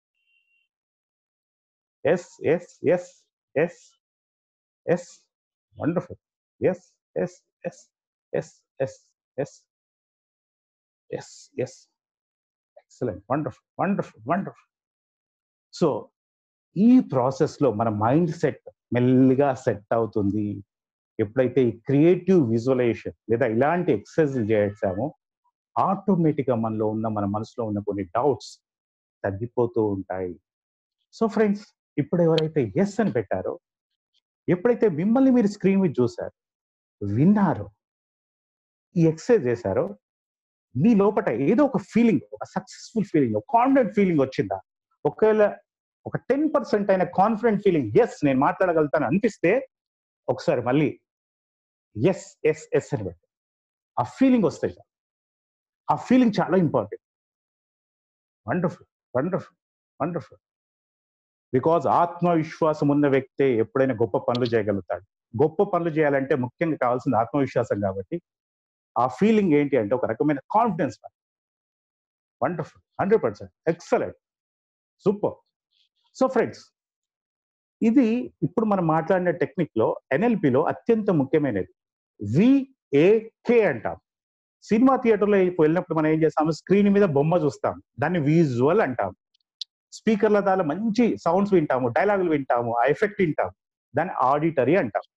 yes yes yes yes yes wonderful yes yes yes yes yes yes yes yes excellent wonderful wonderful wonderful so ఈ ప్రాసెస్లో మన మైండ్ సెట్ మెల్లిగా సెట్ అవుతుంది ఎప్పుడైతే ఈ క్రియేటివ్ విజువలైజేషన్ లేదా ఇలాంటి ఎక్సర్సైజ్ చేసామో ఆటోమేటిక్గా మనలో ఉన్న మన మనసులో ఉన్న కొన్ని డౌట్స్ తగ్గిపోతూ ఉంటాయి సో ఫ్రెండ్స్ ఇప్పుడు ఎవరైతే ఎస్ అని పెట్టారో ఎప్పుడైతే మిమ్మల్ని మీరు స్క్రీన్ మీద చూసారు విన్నారో ఈ ఎక్సర్సైజ్ చేశారో మీ లోపల ఏదో ఒక ఫీలింగ్ ఒక సక్సెస్ఫుల్ ఫీలింగ్ ఒక కాన్ఫిడెంట్ ఫీలింగ్ వచ్చిందా ఒకవేళ ఒక టెన్ పర్సెంట్ అయిన కాన్ఫిడెంట్ ఫీలింగ్ ఎస్ నేను మాట్లాడగలుగుతాను అనిపిస్తే ఒకసారి మళ్ళీ ఎస్ ఎస్ ఎస్ అని పెట్టి ఆ ఫీలింగ్ వస్తాయి ఆ ఫీలింగ్ చాలా important wonderful wonderful wonderful because ఆత్మవిశ్వాసం ఉన్న వ్యక్తే ఎప్పుడైనా గొప్ప పనులు చేయగలుగుతాడు గొప్ప పనులు చేయాలంటే ముఖ్యంగా కావాల్సింది ఆత్మవిశ్వాసం కాబట్టి ఆ ఫీలింగ్ ఏంటి అంటే ఒక రకమైన confidence wonderful hundred percent excellent super so friends ఇది ఇప్పుడు మనం మాట్లాడిన టెక్నిక్ లో ఎన్ఎల్పిలో అత్యంత ముఖ్యమైనది విఏకే అంటాం సినిమా థియేటర్లో వెళ్ళినప్పుడు మనం ఏం చేస్తాము స్క్రీన్ మీద బొమ్మ చూస్తాం దాన్ని విజువల్ అంటాం స్పీకర్ల ద్వారా మంచి సౌండ్స్ వింటాము డైలాగులు వింటాము ఆ ఎఫెక్ట్ వింటాము దాన్ని ఆడిటరీ అంటాం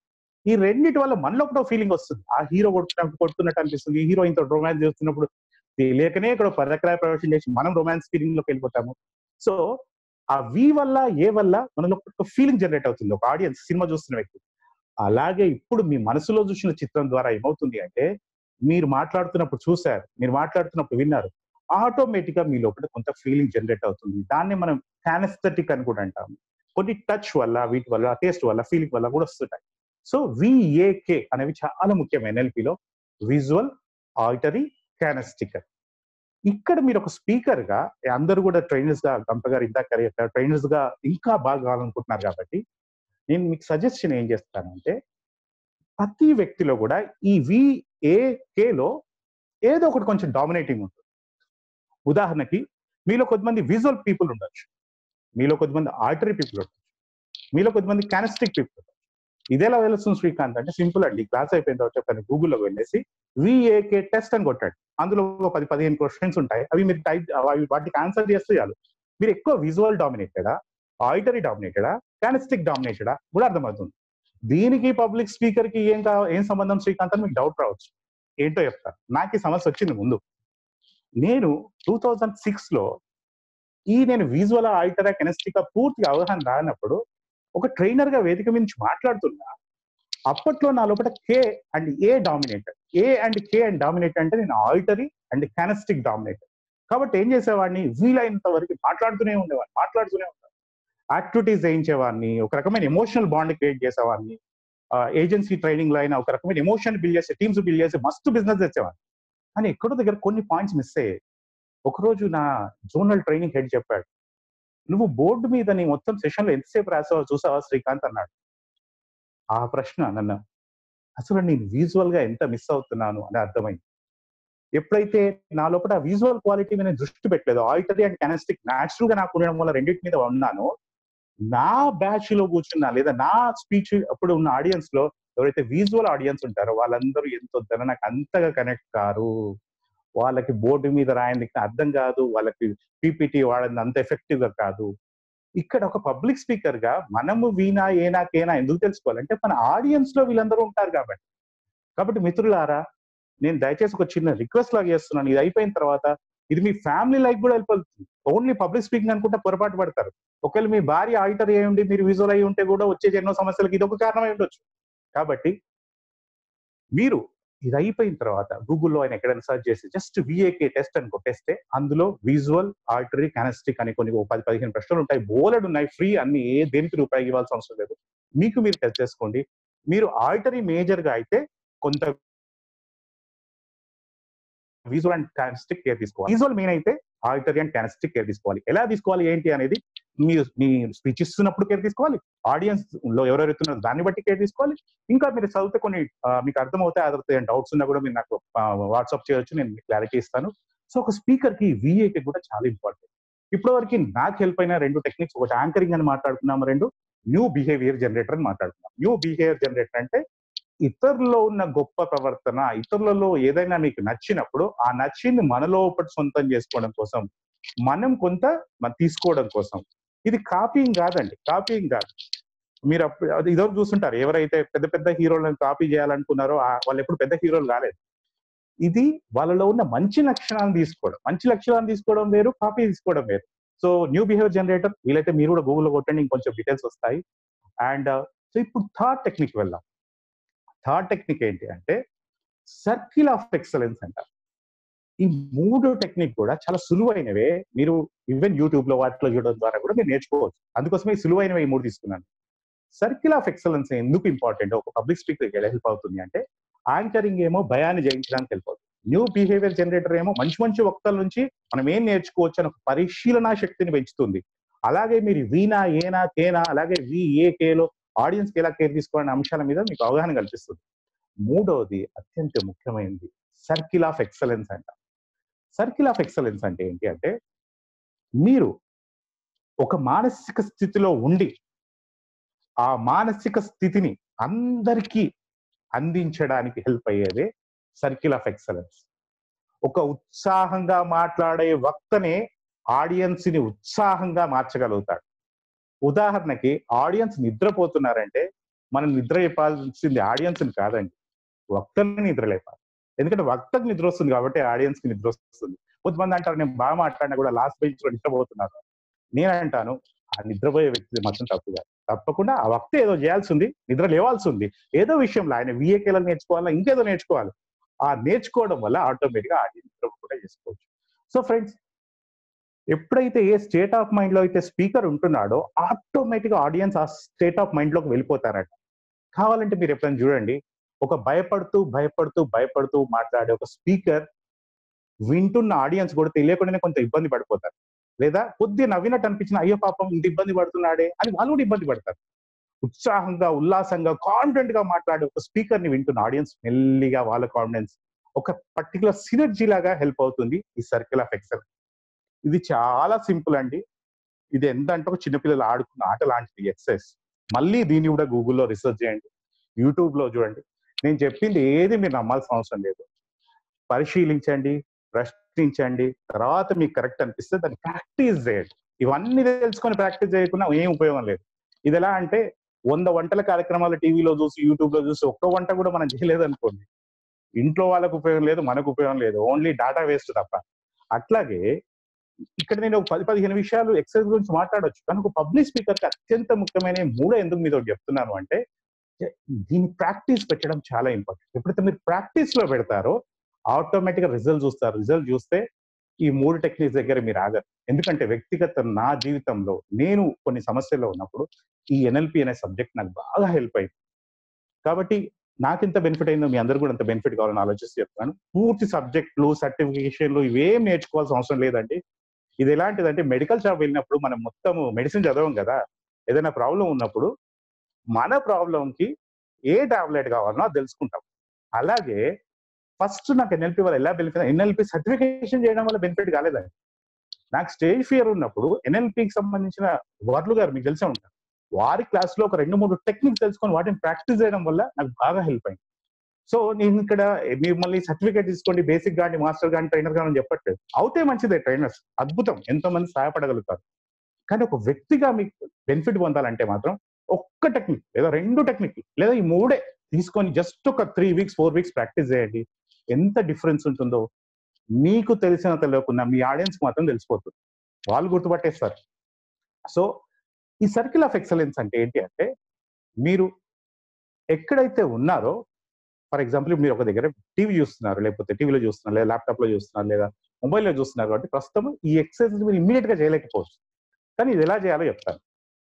ఈ రెండిటి వల్ల మనలో కూడా ఫీలింగ్ వస్తుంది ఆ హీరో కొడుతున్నప్పుడు కొడుతున్నట్టు అనిపిస్తుంది ఈ హీరోయిన్ తో రొమాన్స్ చేస్తున్నప్పుడు లేకనే ఇక్కడ పరక్రాయ ప్రవేశం చేసి మనం రొమాన్స్ ఫీలింగ్ లోకి వెళ్ళిపోతాము సో ఆ వి వల్ల ఏ వల్ల మనలో ఒక ఫీలింగ్ జనరేట్ అవుతుంది ఒక ఆడియన్స్ సినిమా చూస్తున్న వ్యక్తి అలాగే ఇప్పుడు మీ మనసులో చూసిన చిత్రం ద్వారా ఏమవుతుంది అంటే మీరు మాట్లాడుతున్నప్పుడు చూశారు మీరు మాట్లాడుతున్నప్పుడు విన్నారు ఆటోమేటిక్ గా మీ లోపల కొంత ఫీలింగ్ జనరేట్ అవుతుంది దాన్ని మనం కానస్థెటిక్ అని కూడా అంటాము కొన్ని టచ్ వల్ల వీటి వల్ల టేస్ట్ వల్ల ఫీలింగ్ వల్ల కూడా వస్తుంటాయి సో విఏకే అనేవి చాలా ముఖ్యమైన ఎన్ఎల్పిలో విజువల్ ఆడిటరీ కానస్టికర్ ఇక్కడ మీరు ఒక స్పీకర్ గా అందరూ కూడా ట్రైనర్స్ గా గంప గారు ఇందాక ట్రైనర్స్ గా ఇంకా బాగా కావాలనుకుంటున్నారు కాబట్టి నేను మీకు సజెషన్ ఏం చేస్తానంటే ప్రతి వ్యక్తిలో కూడా ఈ విఏకేలో ఏదో ఒకటి కొంచెం డామినేటింగ్ ఉంటుంది ఉదాహరణకి మీలో కొద్దిమంది విజువల్ పీపుల్ ఉండొచ్చు మీలో కొద్దిమంది ఆర్టరీ పీపుల్ ఉండొచ్చు మీలో కొద్దిమంది కానస్టిక్ పీపుల్ ఉండొచ్చు ఇదేలా తెలుస్తుంది శ్రీకాంత్ అంటే సింపుల్ అండి క్లాస్ అయిపోయిన తర్వాత చెప్పండి గూగుల్లో వెళ్ళేసి విఏకే టెస్ట్ అని కొట్టాడు అందులో ఒక పది పదిహేను క్వశ్చన్స్ ఉంటాయి అవి మీరు టైప్ అవి వాటికి ఆన్సర్ చేస్తే చాలు మీరు ఎక్కువ విజువల్ డామినేటెడా ఆడిటరీ డామినేటెడా కానస్టిక్ డామినేటెడా కూడా అర్థమవుతుంది దీనికి పబ్లిక్ స్పీకర్ కి ఏం కావ ఏం సంబంధం శ్రీకాంత్ అని మీకు డౌట్ రావచ్చు ఏంటో చెప్తాను నాకు ఈ సమస్య వచ్చింది ముందు నేను టూ థౌజండ్ సిక్స్ లో ఈ నేను విజువల్ ఆడిటరా కెనస్టిక్ పూర్తిగా అవగాహన రానప్పుడు ఒక ట్రైనర్ గా వేదిక నుంచి మాట్లాడుతున్నా అప్పట్లో నా లోపల K and A dominator A and K and dominator అంటే నేను ఆడిటరీ అండ్ కానస్టిక్ డామినేటర్ కాబట్టి ఏం చేసేవాడిని వీలైనంత వరకు మాట్లాడుతూనే ఉండేవాడిని మాట్లాడుతూనే ఉండేవాడిని యాక్టివిటీస్ చేయించేవాడిని ఒక రకమైన ఎమోషనల్ బాండ్ క్రియేట్ చేసేవాడిని ఏజెన్సీ ట్రైనింగ్ లో అయినా ఒక రకమైన ఎమోషన్ బిల్డ్ చేసే టీమ్స్ బిల్డ్ చేసి మస్తు బిజినెస్ తెచ్చేవాడిని కానీ ఎక్కడో దగ్గర కొన్ని పాయింట్స్ మిస్ అయ్యాయి ఒకరోజు నా జోనల్ ట్రైనింగ్ హెడ్ చెప్పాడు నువ్వు బోర్డు మీద నీ మొత్తం సెషన్ లో ఎంతసేపు రాసావో చూసావా శ్రీకాంత్ అన్నాడు ఆ ప్రశ్న నన్ను అసలు నేను విజువల్ గా ఎంత మిస్ అవుతున్నాను అని అర్థమైంది ఎప్పుడైతే నా లోపల విజువల్ క్వాలిటీ మీద దృష్టి పెట్టలేదు ఆడిటరీ అండ్ కెనస్టిక్ న్యాచురల్ గా నాకు ఉండడం వల్ల రెండింటి మీద ఉన్నాను నా బ్యాచ్ లో కూర్చున్నా లేదా నా స్పీచ్ అప్పుడు ఉన్న ఆడియన్స్ లో ఎవరైతే విజువల్ ఆడియన్స్ ఉంటారో వాళ్ళందరూ ఎంతో ధర నాకు అంతగా కనెక్ట్ కారు వాళ్ళకి బోర్డు మీద రాయడానికి అర్థం కాదు వాళ్ళకి పీపీటీ వాడడం అంత ఎఫెక్టివ్ గా కాదు ఇక్కడ ఒక పబ్లిక్ స్పీకర్ గా మనము వీణా ఏనా కేనా ఎందుకు తెలుసుకోవాలంటే మన ఆడియన్స్ లో వీళ్ళందరూ ఉంటారు కాబట్టి కాబట్టి మిత్రులారా నేను దయచేసి ఒక చిన్న రిక్వెస్ట్ లాగా చేస్తున్నాను ఇది అయిపోయిన తర్వాత ఇది మీ ఫ్యామిలీ లైఫ్ కూడా వెళ్ళిపోతుంది ఓన్లీ పబ్లిక్ స్పీకింగ్ అనుకుంటే పొరపాటు పడతారు ఒకవేళ మీ భార్య ఆడిటర్ అయ్యి ఉండి మీరు విజువల్ అయి ఉంటే కూడా వచ్చే ఎన్నో సమస్యలకు ఇది ఒక కారణం అయి ఉండొచ్చు కాబట్టి మీరు ఇది అయిపోయిన తర్వాత గూగుల్లో ఆయన ఎక్కడైనా సర్చ్ చేసి జస్ట్ విఏకే టెస్ట్ అని కొట్టేస్తే అందులో విజువల్ ఆర్టరీ కానస్టిక్ అని కొన్ని ఓ పది పదిహేను ప్రశ్నలు ఉంటాయి బోలెడ్ ఉన్నాయి ఫ్రీ అన్ని ఏ దేనికి రూపాయి ఇవ్వాల్సిన అవసరం లేదు మీకు మీరు టెస్ట్ చేసుకోండి మీరు ఆర్టరీ మేజర్ గా అయితే కొంత విజువల్ అండ్ కానస్టిక్ కేర్ తీసుకోవాలి విజువల్ మెయిన్ అయితే ఆడిటరీ అండ్ కానస్టిక్ కేర్ తీసుకోవాలి ఎలా తీసుకోవాలి ఏంటి అనేది మీరు మీ స్పీచ్ ఇస్తున్నప్పుడు కేర్ తీసుకోవాలి ఆడియన్స్ లో ఎవరెవరు దాన్ని బట్టి కేర్ తీసుకోవాలి ఇంకా మీరు చదివితే కొన్ని మీకు అర్థమవుతాయి అదవుతాయి డౌట్స్ ఉన్నా కూడా మీరు నాకు వాట్సాప్ చేయొచ్చు నేను క్లారిటీ ఇస్తాను సో ఒక స్పీకర్ కి విఏకి కూడా చాలా ఇంపార్టెంట్ ఇప్పటివరకు నాకు హెల్ప్ అయిన రెండు టెక్నిక్స్ ఒకటి యాంకరింగ్ అని మాట్లాడుకున్నాము రెండు న్యూ బిహేవియర్ జనరేటర్ అని మాట్లాడుకున్నాం న్యూ బిహేవియర్ జనరేటర్ అంటే ఇతరుల్లో ఉన్న గొప్ప ప్రవర్తన ఇతరులలో ఏదైనా మీకు నచ్చినప్పుడు ఆ నచ్చింది మనలో ఒకటి సొంతం చేసుకోవడం కోసం మనం కొంత మనం తీసుకోవడం కోసం ఇది కాపీయింగ్ కాదండి కాపీయింగ్ కాదు మీరు అప్పుడు ఇదొకటి చూస్తుంటారు ఎవరైతే పెద్ద పెద్ద హీరోలను కాపీ చేయాలనుకున్నారో వాళ్ళు ఎప్పుడు పెద్ద హీరోలు కాలేదు ఇది వాళ్ళలో ఉన్న మంచి లక్షణాలను తీసుకోవడం మంచి లక్షణాలను తీసుకోవడం వేరు కాపీ తీసుకోవడం వేరు సో న్యూ బిహేవియర్ జనరేటర్ వీలైతే మీరు కూడా గూగుల్లో కొట్టండి ఇంకొంచెం డీటెయిల్స్ వస్తాయి అండ్ సో ఇప్పుడు థర్డ్ టెక్నిక్ వెళ్దాం థర్డ్ టెక్నిక్ ఏంటి అంటే సర్కిల్ ఆఫ్ ఎక్సలెన్స్ అంటారు ఈ మూడు టెక్నిక్ కూడా చాలా సులువైనవే మీరు ఈవెన్ యూట్యూబ్ లో వాటిలో చూడడం ద్వారా కూడా మీరు నేర్చుకోవచ్చు అందుకోసమే సులువైనవి ఈ మూడు తీసుకున్నాను సర్కిల్ ఆఫ్ ఎక్సలెన్స్ ఎందుకు ఇంపార్టెంట్ ఒక పబ్లిక్ స్పీకర్ ఎలా హెల్ప్ అవుతుంది అంటే యాంకరింగ్ ఏమో భయాన్ని జయించడానికి హెల్ప్ అవుతుంది న్యూ బిహేవియర్ జనరేటర్ ఏమో మంచి మంచి వక్తల నుంచి మనం ఏం నేర్చుకోవచ్చు అని ఒక పరిశీలన శక్తిని పెంచుతుంది అలాగే మీరు వీనా ఏనా కేనా అలాగే విఏకేలో ఆడియన్స్ కి ఎలా కేర్ తీసుకోవాలనే అంశాల మీద మీకు అవగాహన కల్పిస్తుంది మూడవది అత్యంత ముఖ్యమైనది సర్కిల్ ఆఫ్ ఎక్సలెన్స్ అంట సర్కిల్ ఆఫ్ ఎక్సలెన్స్ అంటే ఏంటి అంటే మీరు ఒక మానసిక స్థితిలో ఉండి ఆ మానసిక స్థితిని అందరికీ అందించడానికి హెల్ప్ అయ్యేదే సర్కిల్ ఆఫ్ ఎక్సలెన్స్ ఒక ఉత్సాహంగా మాట్లాడే వక్తనే ఆడియన్స్ ని ఉత్సాహంగా మార్చగలుగుతాడు ఉదాహరణకి ఆడియన్స్ నిద్రపోతున్నారంటే మనం నిద్ర చెప్పాల్సింది ఆడియన్స్ కాదండి వక్తని నిద్ర లేపాలి ఎందుకంటే వక్తకు నిద్ర వస్తుంది కాబట్టి ఆడియన్స్ కి నిద్ర వస్తుంది కొంతమంది అంటారు నేను బాగా మాట్లాడినా కూడా లాస్ట్ బెంచ్ లో డిస్టర్బ్ అవుతున్నారు నేను అంటాను ఆ నిద్రపోయే వ్యక్తి మాత్రం తప్పుగా తప్పకుండా ఆ వక్త ఏదో చేయాల్సి ఉంది నిద్ర లేవాల్సి ఉంది ఏదో విషయంలో ఆయన విఏకేలను నేర్చుకోవాలా ఇంకేదో నేర్చుకోవాలి ఆ నేర్చుకోవడం వల్ల ఆటోమేటిక్ గా ఆడియన్స్ నిద్ర కూడా చేసుకోవచ్చు సో ఫ్రెండ్స్ ఎప్పుడైతే ఏ స్టేట్ ఆఫ్ మైండ్ లో అయితే స్పీకర్ ఉంటున్నాడో ఆటోమేటిక్ ఆడియన్స్ ఆ స్టేట్ ఆఫ్ మైండ్ లోకి వెళ్ళిపోతారట కావాలంటే మీరు ఎప్పుడైనా చూడండి ఒక భయపడుతూ భయపడుతూ భయపడుతూ మాట్లాడే ఒక స్పీకర్ వింటున్న ఆడియన్స్ కూడా తెలియకుండానే కొంత ఇబ్బంది పడిపోతారు లేదా కొద్ది నవ్వినట్టు అనిపించిన అయ్యో పాపం ఇంత ఇబ్బంది పడుతున్నాడే అని వాళ్ళు కూడా ఇబ్బంది పడతారు ఉత్సాహంగా ఉల్లాసంగా కాన్ఫిడెంట్ గా మాట్లాడే ఒక స్పీకర్ ని వింటున్న ఆడియన్స్ మెల్లిగా వాళ్ళ కాన్ఫిడెన్స్ ఒక పర్టికులర్ సినర్జీ లాగా హెల్ప్ అవుతుంది ఈ సర్కిల్ ఆఫ్ ఎక్సెల్ ఇది చాలా సింపుల్ అండి ఇది ఎంత అంటే ఒక చిన్నపిల్లలు ఆడుకున్న ఆట లాంటిది ఎక్సెస్ మళ్ళీ దీన్ని కూడా గూగుల్లో రీసెర్చ్ చేయండి యూట్యూబ్ లో చూడండి నేను చెప్పింది ఏది మీరు నమ్మాల్సిన అవసరం లేదు పరిశీలించండి ప్రశ్నించండి తర్వాత మీకు కరెక్ట్ అనిపిస్తే దాన్ని ప్రాక్టీస్ చేయండి ఇవన్నీ తెలుసుకొని ప్రాక్టీస్ చేయకుండా ఏం ఉపయోగం లేదు ఇది ఎలా అంటే వంద వంటల కార్యక్రమాలు టీవీలో చూసి యూట్యూబ్ లో చూసి ఒక్క వంట కూడా మనం చేయలేదు అనుకోండి ఇంట్లో వాళ్ళకు ఉపయోగం లేదు మనకు ఉపయోగం లేదు ఓన్లీ డాటా వేస్ట్ తప్ప అట్లాగే ఇక్కడ నేను ఒక పది పదిహేను విషయాలు ఎక్సైజ్ గురించి మాట్లాడొచ్చు కానీ ఒక పబ్లిక్ స్పీకర్ కి అత్యంత ముఖ్యమైన మూడో ఎందుకు మీద చెప్తున్నాను అంటే దీన్ని ప్రాక్టీస్ పెట్టడం చాలా ఇంపార్టెంట్ ఎప్పుడైతే మీరు ప్రాక్టీస్ లో పెడతారో ఆటోమేటిక్ గా రిజల్ట్ చూస్తారు రిజల్ట్ చూస్తే ఈ మూడు టెక్నిక్స్ దగ్గర మీరు ఆగరు ఎందుకంటే వ్యక్తిగత నా జీవితంలో నేను కొన్ని సమస్యల్లో ఉన్నప్పుడు ఈ ఎన్ఎల్పి అనే సబ్జెక్ట్ నాకు బాగా హెల్ప్ అయింది కాబట్టి నాకెంత బెనిఫిట్ అయిందో మీ అందరు కూడా అంత బెనిఫిట్ కావాలని ఆలోచిస్తూ చెప్తాను పూర్తి సబ్జెక్టులు సర్టిఫికేషన్లు ఇవేం నేర్చుకోవాల్సిన అవసరం లేదండి ఇది ఎలాంటిదంటే మెడికల్ షాప్ వెళ్ళినప్పుడు మనం మొత్తం మెడిసిన్ చదవం కదా ఏదైనా ప్రాబ్లం ఉన్నప్పుడు మన ప్రాబ్లం కి ఏ టాబ్లెట్ కావాలనో అది తెలుసుకుంటాం అలాగే ఫస్ట్ నాకు ఎన్ఎల్పి వల్ల ఎలా బెనిఫిట్ ఎన్ఎల్పి సర్టిఫికేషన్ చేయడం వల్ల బెనిఫిట్ కాలేదండి నాకు స్టేజ్ ఫియర్ ఉన్నప్పుడు ఎన్ఎల్పికి సంబంధించిన వర్లు గారు మీకు తెలిసే ఉంటారు వారి క్లాస్ లో ఒక రెండు మూడు టెక్నిక్స్ తెలుసుకొని వాటిని ప్రాక్టీస్ చేయడం వల్ల నాకు బాగా హెల్ప్ అయింది సో నేను ఇక్కడ మిమ్మల్ని సర్టిఫికేట్ తీసుకోండి బేసిక్ కానీ మాస్టర్ కానీ ట్రైనర్ కానీ చెప్పట్లేదు అవుతే మంచిదే ట్రైనర్స్ అద్భుతం ఎంతో మంది సహాయపడగలుగుతారు కానీ ఒక వ్యక్తిగా మీకు బెనిఫిట్ పొందాలంటే మాత్రం ఒక్క టెక్నిక్ లేదా రెండు టెక్నిక్ లేదా ఈ మూడే తీసుకొని జస్ట్ ఒక three weeks four weeks practice చేయండి ఎంత డిఫరెన్స్ ఉంటుందో మీకు తెలిసిన తెలియకుండా మీ ఆడియన్స్ మాత్రం తెలిసిపోతుంది వాళ్ళు గుర్తుపట్టేస్తారు సో ఈ సర్కిల్ ఆఫ్ ఎక్సలెన్స్ అంటే ఏంటి అంటే మీరు ఎక్కడైతే ఉన్నారో ఫర్ ఎగ్జాంపుల్ మీరు ఒక దగ్గర టీవీ చూస్తున్నారు లేకపోతే టీవీలో చూస్తున్నారు లేదా ల్యాప్టాప్ లో చూస్తున్నారు లేదా మొబైల్లో చూస్తున్నారు కాబట్టి ప్రస్తుతం ఈ ఎక్సర్సైజ్ మీరు ఇమ్మీడియట్ గా చేయలేకపోవచ్చు కానీ ఇది ఎలా చేయాలో చెప్తాను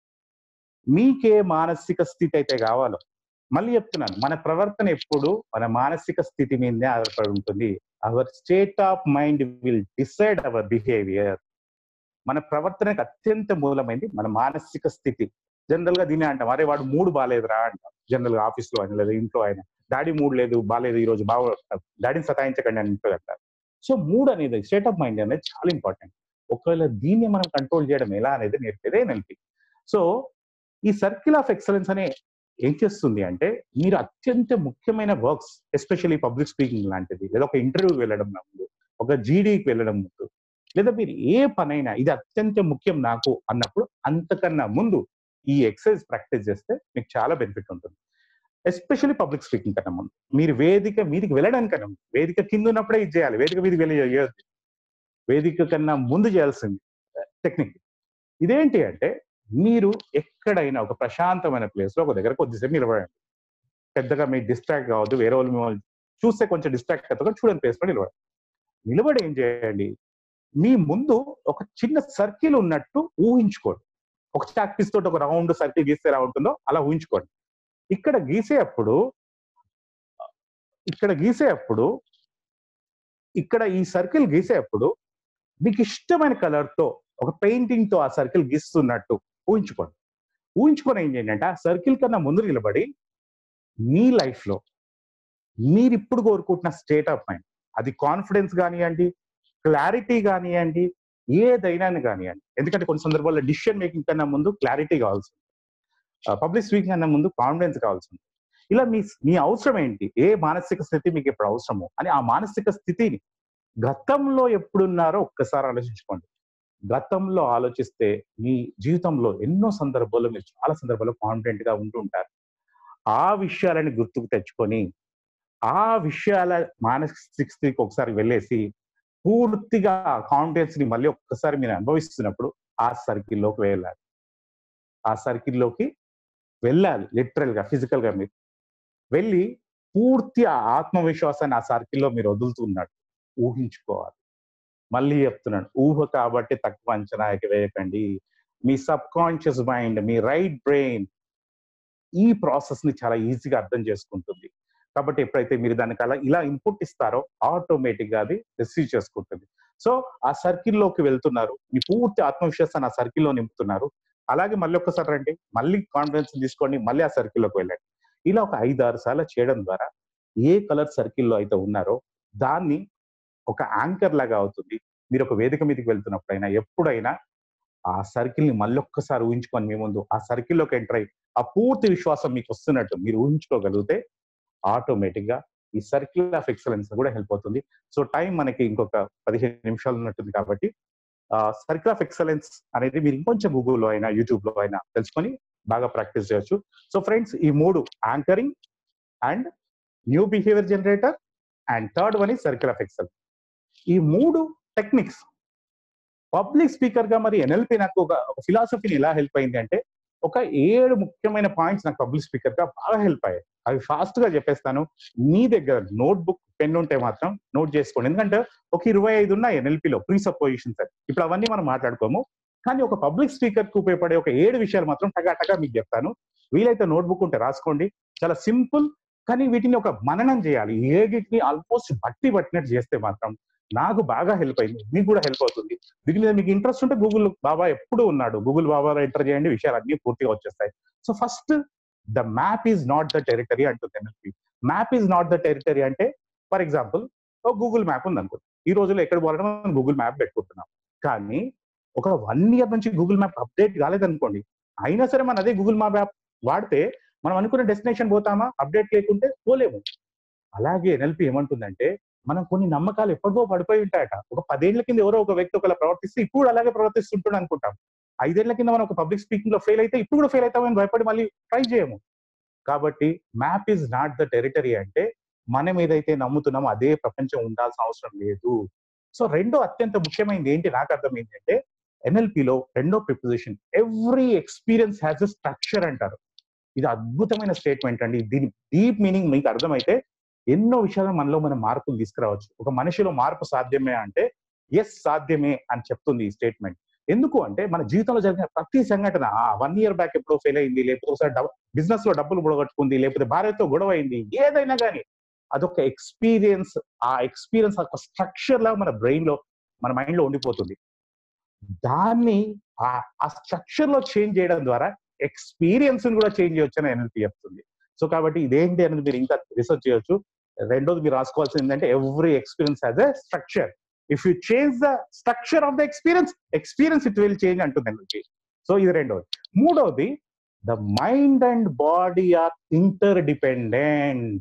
మీకే మానసిక స్థితి అయితే కావాలో మళ్ళీ చెప్తున్నాను మన ప్రవర్తన ఎప్పుడు మన మానసిక స్థితి మీదే ఆధారపడి ఉంటుంది our state of mind will decide our behaviour మన ప్రవర్తనకు అత్యంత మూలమైంది మన మానసిక స్థితి జనరల్ గా దీని అంటాం అరే వాడు మూడు బాగాలేదురా అంటాం జనరల్ గా ఆఫీస్ లో అయినా లేదా ఇంట్లో అయినా డాడీ మూడు లేదు బాగాలేదు ఈ రోజు బాగా డాడీని సతాయించకండి అని ఇంట్లో అంటారు సో మూడ్ అనేది స్టేట్ ఆఫ్ మైండ్ అనేది చాలా ఇంపార్టెంట్ ఒకవేళ దీన్ని మనం కంట్రోల్ చేయడం ఎలా అనేది నేర్పేదే ఎన్ఎల్పి సో ఈ సర్కిల్ ఆఫ్ ఎక్సలెన్స్ అనే ఏం చేస్తుంది అంటే మీరు అత్యంత ముఖ్యమైన వర్క్స్ ఎస్పెషల్లీ పబ్లిక్ స్పీకింగ్ లాంటిది లేదా ఒక ఇంటర్వ్యూకి వెళ్ళడం ముందు ఒక జీడీకి వెళ్ళడం ముందు లేదా మీరు ఏ పనైనా ఇది అత్యంత ముఖ్యం నాకు అన్నప్పుడు అంతకన్నా ముందు ఈ ఎక్సర్సైజ్ ప్రాక్టీస్ చేస్తే మీకు చాలా బెనిఫిట్ ఉంటుంది ఎస్పెషల్లీ పబ్లిక్ స్పీకింగ్ కన్నా ముందు మీరు వేదిక మీదికి వెళ్ళడానికన్నా ముందు వేదిక కింద ఉన్నప్పుడే ఇది చేయాలి వేదిక మీదకి వెళ్ళి చేయొద్దు వేదిక కన్నా ముందు చేయాల్సింది టెక్నిక్ ఇదేంటి అంటే మీరు ఎక్కడైనా ఒక ప్రశాంతమైన ప్లేస్ లో ఒక దగ్గర కొద్దిసేపు నిలబడండి పెద్దగా మీరు డిస్ట్రాక్ట్ కావద్దు వేరే వాళ్ళు మిమ్మల్ని చూస్తే కొంచెం డిస్ట్రాక్ట్ అవుతుంది చూడండి ప్లేస్ లో నిలబడండి నిలబడి ఏం చేయండి మీ ముందు ఒక చిన్న సర్కిల్ ఉన్నట్టు ఊహించుకోండి ఒక చాక్ పీస్ తోటి ఒక రౌండ్ సర్కిల్ గీస్తే ఎలా ఉంటుందో అలా ఊహించుకోండి ఇక్కడ గీసేటప్పుడు ఇక్కడ గీసేటప్పుడు ఇక్కడ ఈ సర్కిల్ గీసేటప్పుడు మీకు ఇష్టమైన కలర్ తో ఒక పెయింటింగ్ తో ఆ సర్కిల్ గీస్తున్నట్టు ఊహించుకోండి ఊహించుకొని ఏం చేయండి అంటే ఆ సర్కిల్ కన్నా ముందు నిలబడి మీ లైఫ్ లో మీరు ఇప్పుడు కోరుకుంటున్న స్టేట్ ఆఫ్ మైండ్ అది కాన్ఫిడెన్స్ కానివ్వండి క్లారిటీ కానివ్వండి ఏదైనా కానివ్వండి ఎందుకంటే కొన్ని సందర్భాల్లో డిసిషన్ మేకింగ్ కన్నా ముందు క్లారిటీ కావాల్సి ఉంటుంది పబ్లిక్ స్పీకింగ్ కన్నా ముందు కాన్ఫిడెన్స్ కావాల్సి ఉంటుంది ఇలా మీ మీ అవసరం ఏంటి ఏ మానసిక స్థితి మీకు ఎప్పుడు అవసరమో అని ఆ మానసిక స్థితిని గతంలో ఎప్పుడున్నారో ఒక్కసారి ఆలోచించుకోండి గతంలో ఆలోచిస్తే మీ జీవితంలో ఎన్నో సందర్భాల్లో మీరు చాలా సందర్భాల్లో కాన్ఫిడెంట్ గా ఉంటూ ఉంటారు ఆ విషయాలని గుర్తుకు తెచ్చుకొని ఆ విషయాల మానసిక స్థితికి ఒకసారి వెళ్ళేసి పూర్తిగా కాన్ఫిడెన్స్ ని మళ్ళీ ఒక్కసారి మీరు అనుభవిస్తున్నప్పుడు ఆ సర్కిల్లోకి వెళ్ళాలి ఆ సర్కిల్లోకి వెళ్ళాలి లిటరల్ గా ఫిజికల్ గా మీరు వెళ్ళి పూర్తి ఆ ఆత్మవిశ్వాసాన్ని ఆ సర్కిల్లో మీరు వదులుతున్నట్టు ఊహించుకోవాలి మళ్ళీ చెప్తున్నాను ఊహ కాబట్టి తక్కువ అంచనాకి వేయకండి మీ సబ్ కాన్షియస్ మైండ్ మీ రైట్ బ్రెయిన్ ఈ ప్రాసెస్ ని చాలా ఈజీగా అర్థం చేసుకుంటుంది కాబట్టి ఎప్పుడైతే మీరు దానికి అలా ఇలా ఇన్పుట్ ఇస్తారో ఆటోమేటిక్ గా అది రిసీవ్ చేసుకుంటుంది సో ఆ సర్కిల్లోకి వెళ్తున్నారు మీ పూర్తి ఆత్మవిశ్వాసాన్ని ఆ సర్కిల్లో నింపుతున్నారు అలాగే మళ్ళీ ఒక్కసారి రండి మళ్ళీ కాన్ఫిడెన్స్ తీసుకోండి మళ్ళీ ఆ సర్కిల్లోకి వెళ్ళండి ఇలా ఒక ఐదు ఆరు సార్లు చేయడం ద్వారా ఏ కలర్ సర్కిల్లో అయితే ఉన్నారో దాన్ని ఒక యాంకర్ లాగా అవుతుంది మీరు ఒక వేదిక మీదకి వెళ్తున్నప్పుడైనా ఎప్పుడైనా ఆ సర్కిల్ ని మళ్ళీ ఒక్కసారి ఊహించుకొని మీ ముందు ఆ సర్కిల్లోకి ఎంటర్ అయ్యి ఆ పూర్తి విశ్వాసం మీకు వస్తున్నట్టు మీరు ఊహించుకోగలిగితే ఆటోమేటిక్ గా ఈ సర్కిల్ ఆఫ్ ఎక్సలెన్స్ కూడా హెల్ప్ అవుతుంది సో టైం మనకి ఇంకొక పదిహేను నిమిషాలు ఉన్నట్టుంది కాబట్టి సర్కిల్ ఆఫ్ ఎక్సలెన్స్ అనేది మీరు ఇంకొంచెం గూగుల్లో అయినా యూట్యూబ్ లో అయినా తెలుసుకొని బాగా ప్రాక్టీస్ చేయొచ్చు సో ఫ్రెండ్స్ ఈ మూడు anchoring and new behaviour generator and third one ఈ సర్కిల్ ఆఫ్ ఎక్సలెన్స్ ఈ మూడు టెక్నిక్స్ పబ్లిక్ స్పీకర్ గా మరి ఎన్ఎల్పి నాకు ఒక ఫిలాసఫీని ఎలా హెల్ప్ అయింది అంటే ఒక ఏడు ముఖ్యమైన పాయింట్స్ నాకు పబ్లిక్ స్పీకర్ గా బాగా హెల్ప్ అయ్యాయి అవి ఫాస్ట్ గా చెప్పేస్తాను మీ దగ్గర నోట్ బుక్ పెన్ ఉంటే మాత్రం నోట్ చేసుకోండి ఎందుకంటే ఒక ఇరవై ఐదు ఉన్నాయి ఎన్ఎల్పిలో ప్రీ సపోజిషన్స్ ఇప్పుడు అవన్నీ మనం మాట్లాడుకోము కానీ ఒక పబ్లిక్ స్పీకర్ కు ఉపయోగపడే ఒక ఏడు విషయాలు మాత్రం టగా మీకు చెప్తాను వీలైతే నోట్ బుక్ ఉంటే రాసుకోండి చాలా సింపుల్ కానీ వీటిని ఒక మననం చేయాలి ఏగిటిని ఆల్మోస్ట్ బట్టి పట్టినట్టు చేస్తే మాత్రం నాకు బాగా హెల్ప్ అయింది మీకు కూడా హెల్ప్ అవుతుంది దీని మీద మీకు ఇంట్రెస్ట్ ఉంటే గూగుల్ బాబా ఎప్పుడు ఉన్నాడు గూగుల్ బాబాలో ఎంటర్ చేయండి విషయాలు అన్ని పూర్తిగా వచ్చేస్తాయి so first the map is not the territory అంటుంది NLP map is not the territory అంటే ఫర్ ఎగ్జాంపుల్ ఒక గూగుల్ మ్యాప్ ఉంది అనుకో ఈ రోజుల్లో ఎక్కడ పోవాలంటే మనం గూగుల్ మ్యాప్ పెట్టుకుంటున్నాం కానీ ఒక వన్ ఇయర్ నుంచి గూగుల్ మ్యాప్ అప్డేట్ కాలేదనుకోండి అయినా సరే మనం అదే గూగుల్ మ్యాప్ యాప్ వాడితే మనం అనుకున్న డెస్టినేషన్ పోతామా అప్డేట్ లేకుంటే పోలేము అలాగే ఎన్ఎల్పి ఏమంటుందంటే మనం కొన్ని నమ్మకాలు ఎప్పటికో పడిపోయి ఉంటాయట ఒక పదేళ్ల కింద ఎవరో ఒక వ్యక్తి ఒకలా ప్రవర్తిస్తే ఇప్పుడు అలాగే ప్రవర్తిస్తుంటాడు అనుకుంటాం ఐదేళ్ల కింద మనం ఒక పబ్లిక్ స్పీకింగ్ లో ఫెయిల్ అయితే ఇప్పుడు కూడా ఫెయిల్ అవుతామని భయపడి మళ్ళీ ట్రై చేయము కాబట్టి map is not the territory అంటే మనం ఏదైతే నమ్ముతున్నామో అదే ప్రపంచం ఉండాల్సిన అవసరం లేదు సో రెండో అత్యంత ముఖ్యమైనది ఏంటి నాకు అర్థమైంది అంటే ఎన్ఎల్పిలో రెండో preposition every experience has a structure అంటారు ఇది అద్భుతమైన స్టేట్మెంట్ అండి దీని డీప్ మీనింగ్ మీకు అర్థమైతే ఎన్నో విషయాలు మనలో మనం మార్పులు తీసుకురావచ్చు ఒక మనిషిలో మార్పు సాధ్యమే అంటే ఎస్ సాధ్యమే అని చెప్తుంది ఈ స్టేట్మెంట్ ఎందుకు అంటే మన జీవితంలో జరిగిన ప్రతి సంఘటన వన్ ఇయర్ బ్యాక్ ఎప్పుడో ఫెయిల్ అయింది లేకపోతే ఒకసారి బిజినెస్ లో డబ్బులు బుడగొట్టుకుంది లేకపోతే భార్యతో గొడవ అయింది ఏదైనా కానీ అదొక ఎక్స్పీరియన్స్ ఆ ఎక్స్పీరియన్స్ ఒక స్ట్రక్చర్ లాగా మన బ్రెయిన్ లో మన మైండ్ లో ఉండిపోతుంది దాన్ని ఆ స్ట్రక్చర్ లో చేంజ్ చేయడం ద్వారా ఎక్స్పీరియన్స్ కూడా చేంజ్ చేయొచ్చు అని ఎన్ఎల్పి చెప్తుంది సో కాబట్టి ఇదేంటి అనేది మీరు ఇంకా రీసెర్చ్ చేయొచ్చు రెండోది మీరు రాసుకోవాల్సింది ఏంటంటే every experience has a structure if you change the structure of the experience experience it will change అంటుంది ఎన్ఎల్పి సో ఇది రెండోది మూడోది the mind and body are interdependent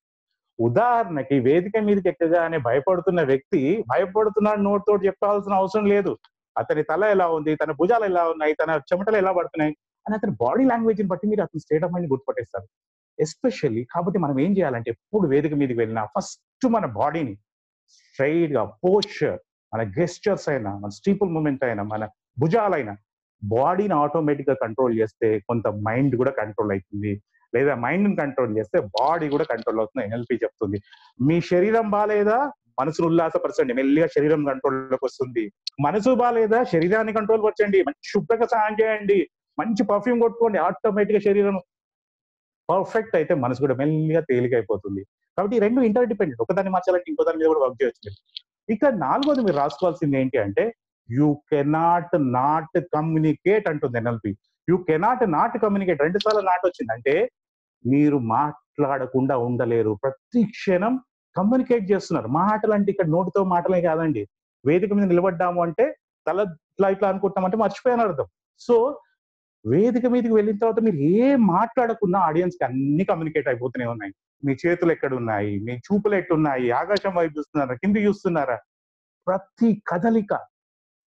ఉదాహరణకి వేదిక మీదకి ఎక్కగానే భయపడుతున్న వ్యక్తి భయపడుతున్నాడు నోటితో చెప్పాల్సిన అవసరం లేదు అతని తల ఎలా ఉంది తన భుజాలు ఎలా ఉన్నాయి తన చెమటలు ఎలా పడుతున్నాయి అని అతని బాడీ లాంగ్వేజ్ ని బట్టి మీరు అతని స్టేట్ ఆఫ్ మైండ్ గుర్తుపట్టేస్తారు ఎస్పెషల్లీ కాబట్టి మనం ఏం చేయాలంటే ఎప్పుడు వేదిక మీదకి వెళ్ళినా ఫస్ట్ మన బాడీని స్ట్రైట్ గా పోస్చర్ మన గెస్టర్స్ అయినా మన స్టీపుల్ మూమెంట్ అయినా మన భుజాలైనా బాడీని ఆటోమేటిక్ గా కంట్రోల్ చేస్తే కొంత మైండ్ కూడా కంట్రోల్ అవుతుంది లేదా మైండ్ ని కంట్రోల్ చేస్తే బాడీ కూడా కంట్రోల్ అవుతుంది ఎన్ఎల్పి చెప్తుంది మీ శరీరం బాగాలేదా మనసును ఉల్లాసపరచండి మెల్లిగా శరీరం కంట్రోల్లోకి వస్తుంది మనసు బాగాలేదా శరీరాన్ని కంట్రోల్ పరచండి మంచి శుభ్రంగా స్నానం చేయండి మంచి పర్ఫ్యూమ్ కొట్టుకోండి ఆటోమేటిక్ గా శరీరం పర్ఫెక్ట్ అయితే మనసు కూడా మెల్లిగా తేలికైపోతుంది కాబట్టి రెండు ఇంటర్ డిపెండెంట్ ఒకదాన్ని మార్చాలంటే ఇంకో దాని మీద కూడా వర్క్ చేయొచ్చు ఇక నాలుగోది మీరు రాసుకోవాల్సింది ఏంటి అంటే యూ కెనాట్ నాట్ కమ్యూనికేట్ అంటుంది NLP you cannot not communicate రెండు సార్లు నాట్ వచ్చింది అంటే మీరు మాట్లాడకుండా ఉండలేరు ప్రతి క్షణం కమ్యూనికేట్ చేస్తున్నారు మాటలు అంటే ఇక్కడ నోటితో మాటలే కాదండి వేదిక మీద నిలబడ్డాము అంటే తల ఇట్లా ఇట్లా అనుకుంటామంటే మర్చిపోయాను అర్థం సో వేదిక మీదకి వెళ్ళిన తర్వాత మీరు ఏం మాట్లాడకున్నా ఆడియన్స్ కి అన్ని కమ్యూనికేట్ అయిపోతూనే ఉన్నాయి మీ చేతులు ఎక్కడ ఉన్నాయి మీ చూపులు ఎట్టున్నాయి ఆకాశం వైపు చూస్తున్నారా కింది చూస్తున్నారా ప్రతి కదలిక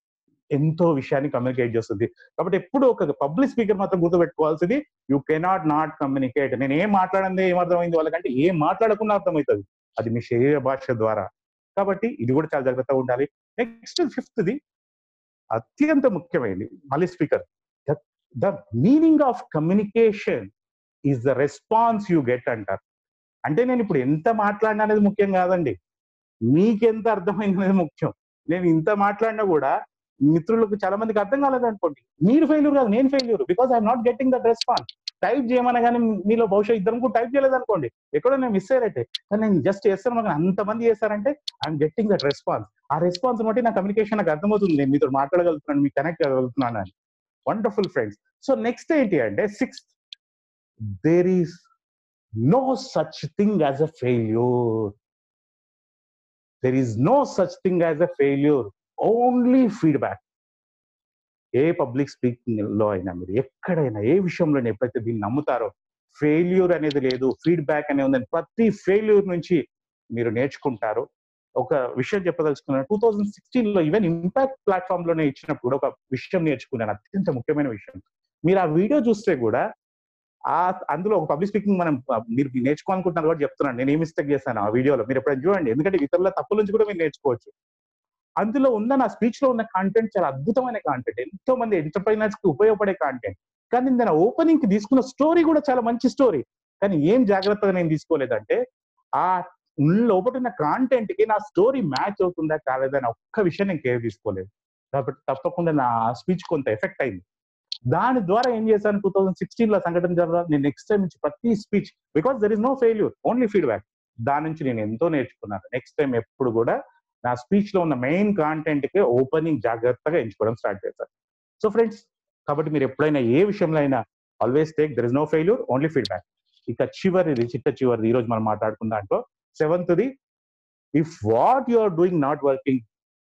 ఎంతో విషయాన్ని కమ్యూనికేట్ చేస్తుంది కాబట్టి ఎప్పుడు ఒక పబ్లిక్ స్పీకర్ మాత్రం గుర్తుపెట్టుకోవాల్సింది యూ కెనాట్ నాట్ కమ్యూనికేట్ నేను ఏం మాట్లాడింది ఏం అర్థమైంది వాళ్ళకంటే ఏం మాట్లాడకుండా అర్థమవుతుంది అది మీ శరీర భాష ద్వారా కాబట్టి ఇది కూడా చాలా జాగ్రత్తగా ఉండాలి నెక్స్ట్ ఫిఫ్త్ది అత్యంత ముఖ్యమైనది మళ్ళీ speaker the meaning of communication is the response you get అంటారు అంటే నేను ఇప్పుడు ఎంత మాట్లాడినా అనేది ముఖ్యం కాదండి మీకెంత అర్థమైంది అనేది ముఖ్యం నేను ఇంత మాట్లాడినా కూడా మిత్రులకు చాలా మందికి అర్థం కాలేదు అనుకోండి మీరు ఫెయిల్యూర్ కాదు నేను failure because I'm not getting that response type చేయమని కానీ మీలో బహుశా ఇద్దరు కూడా టైప్ చేయలేదు అనుకోండి ఎక్కడో నేను మిస్ అయ్యారైతే కానీ నేను జస్ట్ చేస్తాను కానీ అంతమంది చేస్తారంటే ఐఎమ్ గెట్టింగ్ దట్ రెస్పాన్స్ ఆ రెస్పాన్స్ బట్టి నా కమ్యూనికేషన్ నాకు అర్థమవుతుంది నేను మీతో మాట్లాడగలుగుతున్నాను మీకు కనెక్ట్ అవ్వగలుగుతున్నాను అని వండర్ఫుల్ ఫ్రెండ్స్ సో నెక్స్ట్ ఏంటి అంటే sixth there is no such thing as a failure there is no such thing as a failure only feedback ఏ పబ్లిక్ స్పీకింగ్ లో అయినా మీరు ఎక్కడైనా ఏ విషయంలో ఎప్పుడైతే దీన్ని నమ్ముతారో ఫెయిల్యూర్ అనేది లేదు ఫీడ్బ్యాక్ అనేది ఉందని ప్రతి ఫెయిల్యూర్ నుంచి మీరు నేర్చుకుంటారు ఒక విషయం చెప్పదలుచుకున్నాను టూ థౌజండ్ సిక్స్టీన్ లో ఈవెన్ ఇంపాక్ట్ ప్లాట్ఫామ్ లోనే ఇచ్చినప్పుడు ఒక విషయం నేర్చుకున్నాను అత్యంత ముఖ్యమైన విషయం మీరు ఆ వీడియో చూస్తే కూడా ఆ అందులో ఒక పబ్లిక్ స్పీకింగ్ మనం మీరు నేర్చుకోవాలనుకుంటున్నారు కూడా చెప్తున్నాను నేను ఏ మిస్టేక్ చేశాను ఆ వీడియోలో మీరు ఎప్పుడైనా చూడండి ఎందుకంటే ఇతరుల తప్పుల నుంచి కూడా మీరు నేర్చుకోవచ్చు అందులో ఉన్న నా స్పీచ్ లో ఉన్న కాంటెంట్ చాలా అద్భుతమైన కాంటెంట్ ఎంతో మంది ఎంటర్ప్రైనర్స్ కి ఉపయోగపడే కాంటెంట్ కానీ నేను ఓపెనింగ్ కి తీసుకున్న స్టోరీ కూడా చాలా మంచి స్టోరీ కానీ ఏం జాగ్రత్తగా నేను తీసుకోలేదంటే ఆ లోపల ఉన్న కాంటెంట్ కి నా స్టోరీ మ్యాచ్ అవుతుందా కాలేదా అని ఒక్క విషయం నేను కేర్ తీసుకోలేదు కాబట్టి తప్పకుండా నా స్పీచ్ కొంత ఎఫెక్ట్ అయింది దాని ద్వారా ఏం చేశాను టూ థౌసండ్ సిక్స్టీన్ లో సంఘటన ద్వారా నేను నెక్స్ట్ టైం నుంచి ప్రతి speech because there is no failure only feedback దాని నుంచి నేను ఎంతో నేర్చుకున్నాను నెక్స్ట్ టైం ఎప్పుడు కూడా నా స్పీచ్ లో ఉన్న మెయిన్ కాంటెంట్ కి ఓపెనింగ్ జాగ్రత్తగా ఎంచుకోవడం స్టార్ట్ చేశాను సో ఫ్రెండ్స్ కాబట్టి మీరు ఎప్పుడైనా ఏ విషయంలో అయినా always take there is no failure only feedback ఇక చివరిది చిట్ట చివరిది ఈ రోజు మనం మాట్లాడుకున్న దాంట్లో సెవెంత్ది if what you are doing not working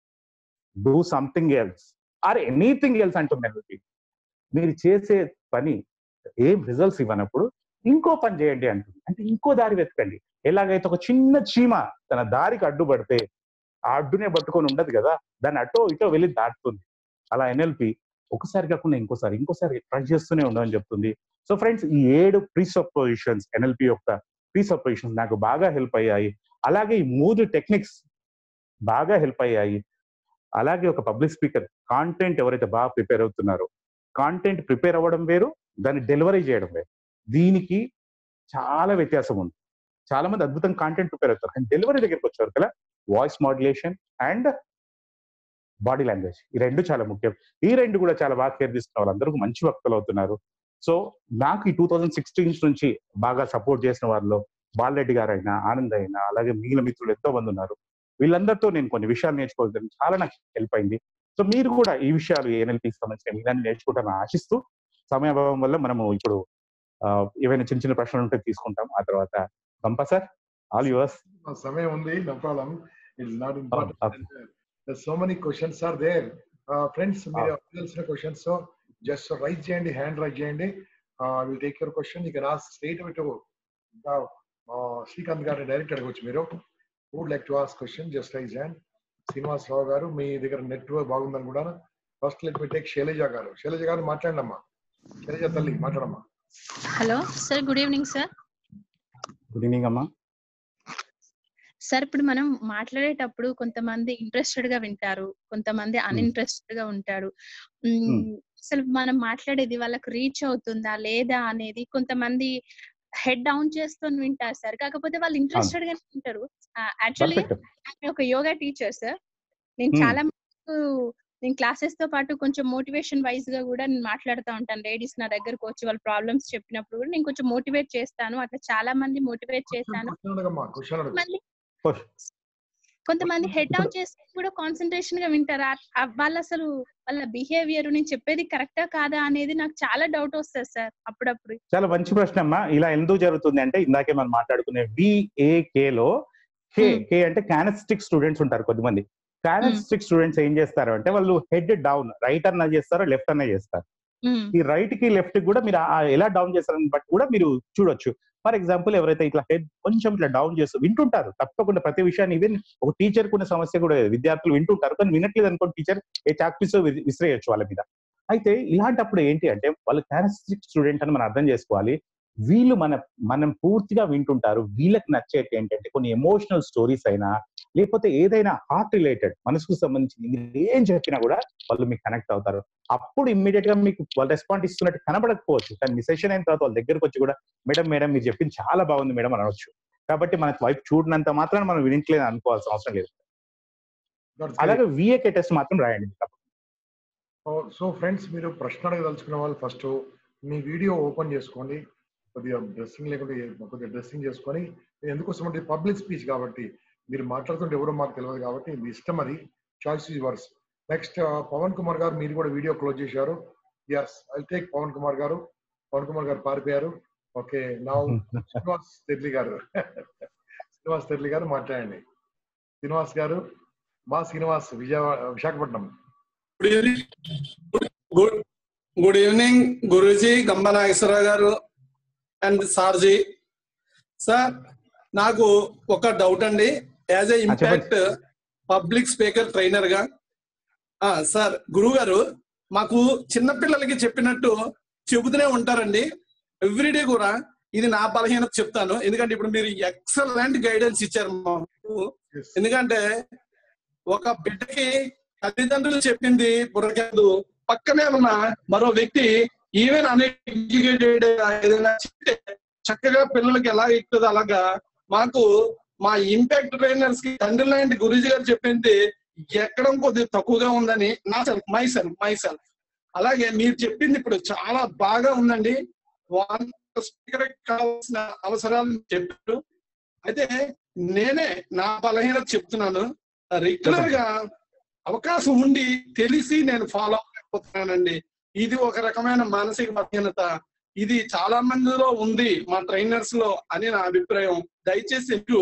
do something else or anything else అంటుంది మీరు చేసే పని ఏం రిజల్ట్స్ ఇవ్వనప్పుడు ఇంకో పని చేయండి అంటుంది అంటే ఇంకో దారి వెతకండి ఎలాగైతే ఒక చిన్న చీమ తన దారికి అడ్డుపడితే ఆ అడ్డునే పట్టుకొని ఉండదు కదా దాన్ని అటో ఇటో వెళ్ళి దాటుతుంది అలా ఎన్ఎల్పి ఒకసారి కాకుండా ఇంకోసారి ఇంకోసారి ట్రై చేస్తూనే ఉండమని చెప్తుంది సో ఫ్రెండ్స్ ఈ ఏడు ప్రీసపోజిషన్స్ ఎన్ఎల్పి యొక్క ప్రీసపోజిషన్స్ నాకు బాగా హెల్ప్ అయ్యాయి అలాగే ఈ మూడు టెక్నిక్స్ బాగా హెల్ప్ అయ్యాయి అలాగే ఒక పబ్లిక్ స్పీకర్ కాంటెంట్ ఎవరైతే బాగా ప్రిపేర్ అవుతున్నారో కాంటెంట్ ప్రిపేర్ అవ్వడం వేరు దాన్ని డెలివరీ చేయడం వేరు దీనికి చాలా వ్యత్యాసం ఉంది చాలా మంది అద్భుతంగా కాంటెంట్ ప్రిపేర్ అవుతారు కానీ డెలివరీ దగ్గరికి వచ్చారు కదా voice modulation and body language ఈ రెండు చాలా ముఖ్యం ఈ రెండు కూడా చాలా బాగా కేర్ తీసుకున్న వాళ్ళందరూ మంచి వక్తలు అవుతున్నారు సో నాకు ఈ టూ థౌజండ్ సిక్స్టీన్ నుంచి బాగా సపోర్ట్ చేసిన వారిలో బాలరెడ్డి గారు అయినా ఆనంద్ అయినా అలాగే మిగిలిన మిత్రులు ఎంతో మంది ఉన్నారు వీళ్ళందరితో నేను కొన్ని విషయాలు నేర్చుకోవడం చాలా నాకు హెల్ప్ అయింది సో మీరు కూడా ఈ విషయాలు ఎన్ఎల్పీకి సంబంధించిన మిగతాన్ని నేర్చుకుంటారని ఆశిస్తూ సమయాభావం వల్ల మనము ఇప్పుడు ఏవైనా చిన్న చిన్న ప్రశ్నలు ఉంటే తీసుకుంటాం ఆ తర్వాత పంప సార్ ఆల్ యువర్స్ సమయం ఉంది no problem it's not important so many questions are there friends మీరు తెలిసిన క్వశ్చన్స్ సో జస్ట్ రైట్ చేయండి హ్యాండ్ రైట్ చేయండి విల్ టేక్ యువర్ క్వశ్చన్ ఇక నా స్టేట్ విట్ శ్రీకాంత్ గారిని డైరెక్ట్ అడగవచ్చు మీరు would like to ask question just raise hand Srinivasarao గారు మీ దగ్గర నెట్వర్క్ బాగుందని కూడా first let me take Shailaja గారు శైలజ గారు మాట్లాడమ్మా శైలజ తల్లి మాట్లాడమ్మా hello sir good evening sir good evening అమ్మా సార్ ఇప్పుడు మనం మాట్లాడేటప్పుడు కొంతమంది ఇంట్రెస్టెడ్ గా వింటారు కొంతమంది అన్ఇంట్రెస్టెడ్ గా ఉంటారు అసలు మనం మాట్లాడేది వాళ్ళకి రీచ్ అవుతుందా లేదా అనేది కొంతమంది హెడ్ డౌన్ చేసుకొని వింటారు సార్ కాకపోతే వాళ్ళు ఇంట్రెస్టెడ్ గా వింటారు యాక్చువల్లీ ఒక యోగా టీచర్ సార్ నేను చాలా నేను క్లాసెస్ తో పాటు కొంచెం మోటివేషన్ వైజ్ గా కూడా నేను మాట్లాడుతూ ఉంటాను లేడీస్ నా దగ్గరకు వచ్చి వాళ్ళ ప్రాబ్లమ్స్ చెప్పినప్పుడు కూడా నేను కొంచెం మోటివేట్ చేస్తాను అట్లా చాలా మంది మోటివేట్ చేస్తాను మళ్ళీ కొంతమంది హెడ్ డౌన్ చేసి కూడా కాన్సన్ట్రేషన్ గా వింటారు వాళ్ళు అసలు వాళ్ళ బిహేవియర్ నేను చెప్పేది కరెక్టా కాదా అనేది నాకు చాలా డౌట్ వస్తుంది సార్ అప్పుడప్పుడు చాలా మంచి ప్రశ్న అమ్మా ఇలా ఎందుకు జరుగుతుంది అంటే ఇందాకే మనం మాట్లాడుకునే విఏకే లో కే కే అంటే కానస్టిక్ స్టూడెంట్స్ ఉంటారు కొద్దిమంది కానస్టిక్ స్టూడెంట్స్ ఏం చేస్తారు అంటే వాళ్ళు హెడ్ డౌన్ రైట్ అన్న చేస్తారు లెఫ్ట్ అన్న చేస్తారు ఉమ్, ఈ రైట్ కి లెఫ్ట్ కి కూడా మీరు ఆ ఎలా డౌన్ చేస్తారని బట్టి కూడా మీరు చూడొచ్చు ఫర్ ఎగ్జాంపుల్ ఎవరైతే ఇట్లా హెడ్ కొంచెం ఇట్లా డౌన్ చేస్తూ వింటుంటారు తప్పకుండా ప్రతి విషయాన్ని ఈవెన్ ఒక టీచర్ ఉన్న సమస్య కూడా విద్యార్థులు వింటుంటారు కానీ వినట్లేదు అనుకోండి టీచర్ ఏ చాక్పీస్ విసిరేయచ్చు వాళ్ళ మీద అయితే ఇలాంటప్పుడు ఏంటి అంటే వాళ్ళు క్యారెక్టరిస్టిక్ స్టూడెంట్ అని మనం అర్థం చేసుకోవాలి వీళ్ళు మన మనం పూర్తిగా వింటుంటారు వీళ్ళకి నచ్చేటి ఏంటంటే కొన్ని ఎమోషనల్ స్టోరీస్ అయినా లేకపోతే ఏదైనా హార్ట్ రిలేటెడ్ మనసుకు సంబంధించి మీరు ఏం చెప్పినా కూడా వాళ్ళు మీకు కనెక్ట్ అవుతారు అప్పుడు ఇమ్మీడియట్ గా మీకు వాళ్ళు రెస్పాండ్ ఇస్తున్నట్టు కనబడకపోవచ్చు కానీ మీ సెషన్ అయిన తర్వాత వాళ్ళ దగ్గరకు వచ్చి కూడా మేడం మేడం మీరు చెప్పింది చాలా బాగుంది మేడం అని అనొచ్చు కాబట్టి మన వైపు చూడనంత మాత్రం మనం వినట్లేదు అనుకోవాల్సిన అవసరం లేదు అలాగే విఏకే టెస్ట్ మాత్రం రాయండి సో ఫ్రెండ్స్ మీరు ప్రశ్న అడగదలుచుకున్న వాళ్ళు ఫస్ట్ మీ వీడియో ఓపెన్ చేసుకోండి కొద్దిగా డ్రెస్సింగ్ లేకుంటే కొద్దిగా డ్రెస్సింగ్ చేసుకొని ఎందుకోసం అంటే పబ్లిక్ స్పీచ్ కాబట్టి మీరు మాట్లాడుతుంటే ఎవరో మాకు తెలియదు కాబట్టి మీ ఇష్టం అది choice is yours next Pavan Kumar గారు మీరు కూడా వీడియో క్లోజ్ చేశారు yes I take Pavan Kumar గారు పవన్ కుమార్ గారు పారిపోయారు ఓకే నా శ్రీనివాస్ తెర్లి గారు శ్రీనివాస్ తెర్లి గారు మాట్లాడండి శ్రీనివాస్ గారు మా Srinivas Vijayawada Visakhapatnam good evening good good evening గురూజీ గంబ నాగేశ్వరరావు గారు అండ్ సార్జీ సార్ నాకు ఒక డౌట్ అండి as a impact public speaker trainer గా ఆ, సార్ గురువు గారు మాకు చిన్నపిల్లలకి చెప్పినట్టు చెబుతూనే ఉంటారండి ఎవ్రీడే కూడా ఇది నా బలహీనత చెప్తాను ఎందుకంటే ఇప్పుడు మీరు ఎక్సలెంట్ గైడెన్స్ ఇచ్చారు మాకు Yes. ఎందుకంటే ఒక బిడ్డకి తల్లిదండ్రులు చెప్పింది బుర్రకాదు పక్కనే ఉన్న మరో వ్యక్తి ఈవెన్ అన్ఎడ్యుకేటెడ్ ఏదైనా చెప్తే చక్కగా పిల్లలకి ఎలా ఎక్కుతుందో అలాగా మాకు మా ఇంపాక్ట్ ట్రైనర్స్ కి తండ్రి లాంటి గురుజీ గారు చెప్పింది ఎక్కడం కొద్దిగా తక్కువగా ఉందని నా self myself myself అలాగే మీరు చెప్పింది ఇప్పుడు చాలా బాగా ఉందండి స్పీకర్ కావాల్సిన అవసరాలు చెప్పారు అయితే నేనే నా బలహీనత చెప్తున్నాను రెగ్యులర్ గా అవకాశం ఉండి తెలిసి నేను ఫాలో అయిపోతున్నానండి ఇది ఒక రకమైన మానసిక బలహీనత ఇది చాలా మందిలో ఉంది మా ట్రైనర్స్ లో అని నా అభిప్రాయం దయచేసి మీరు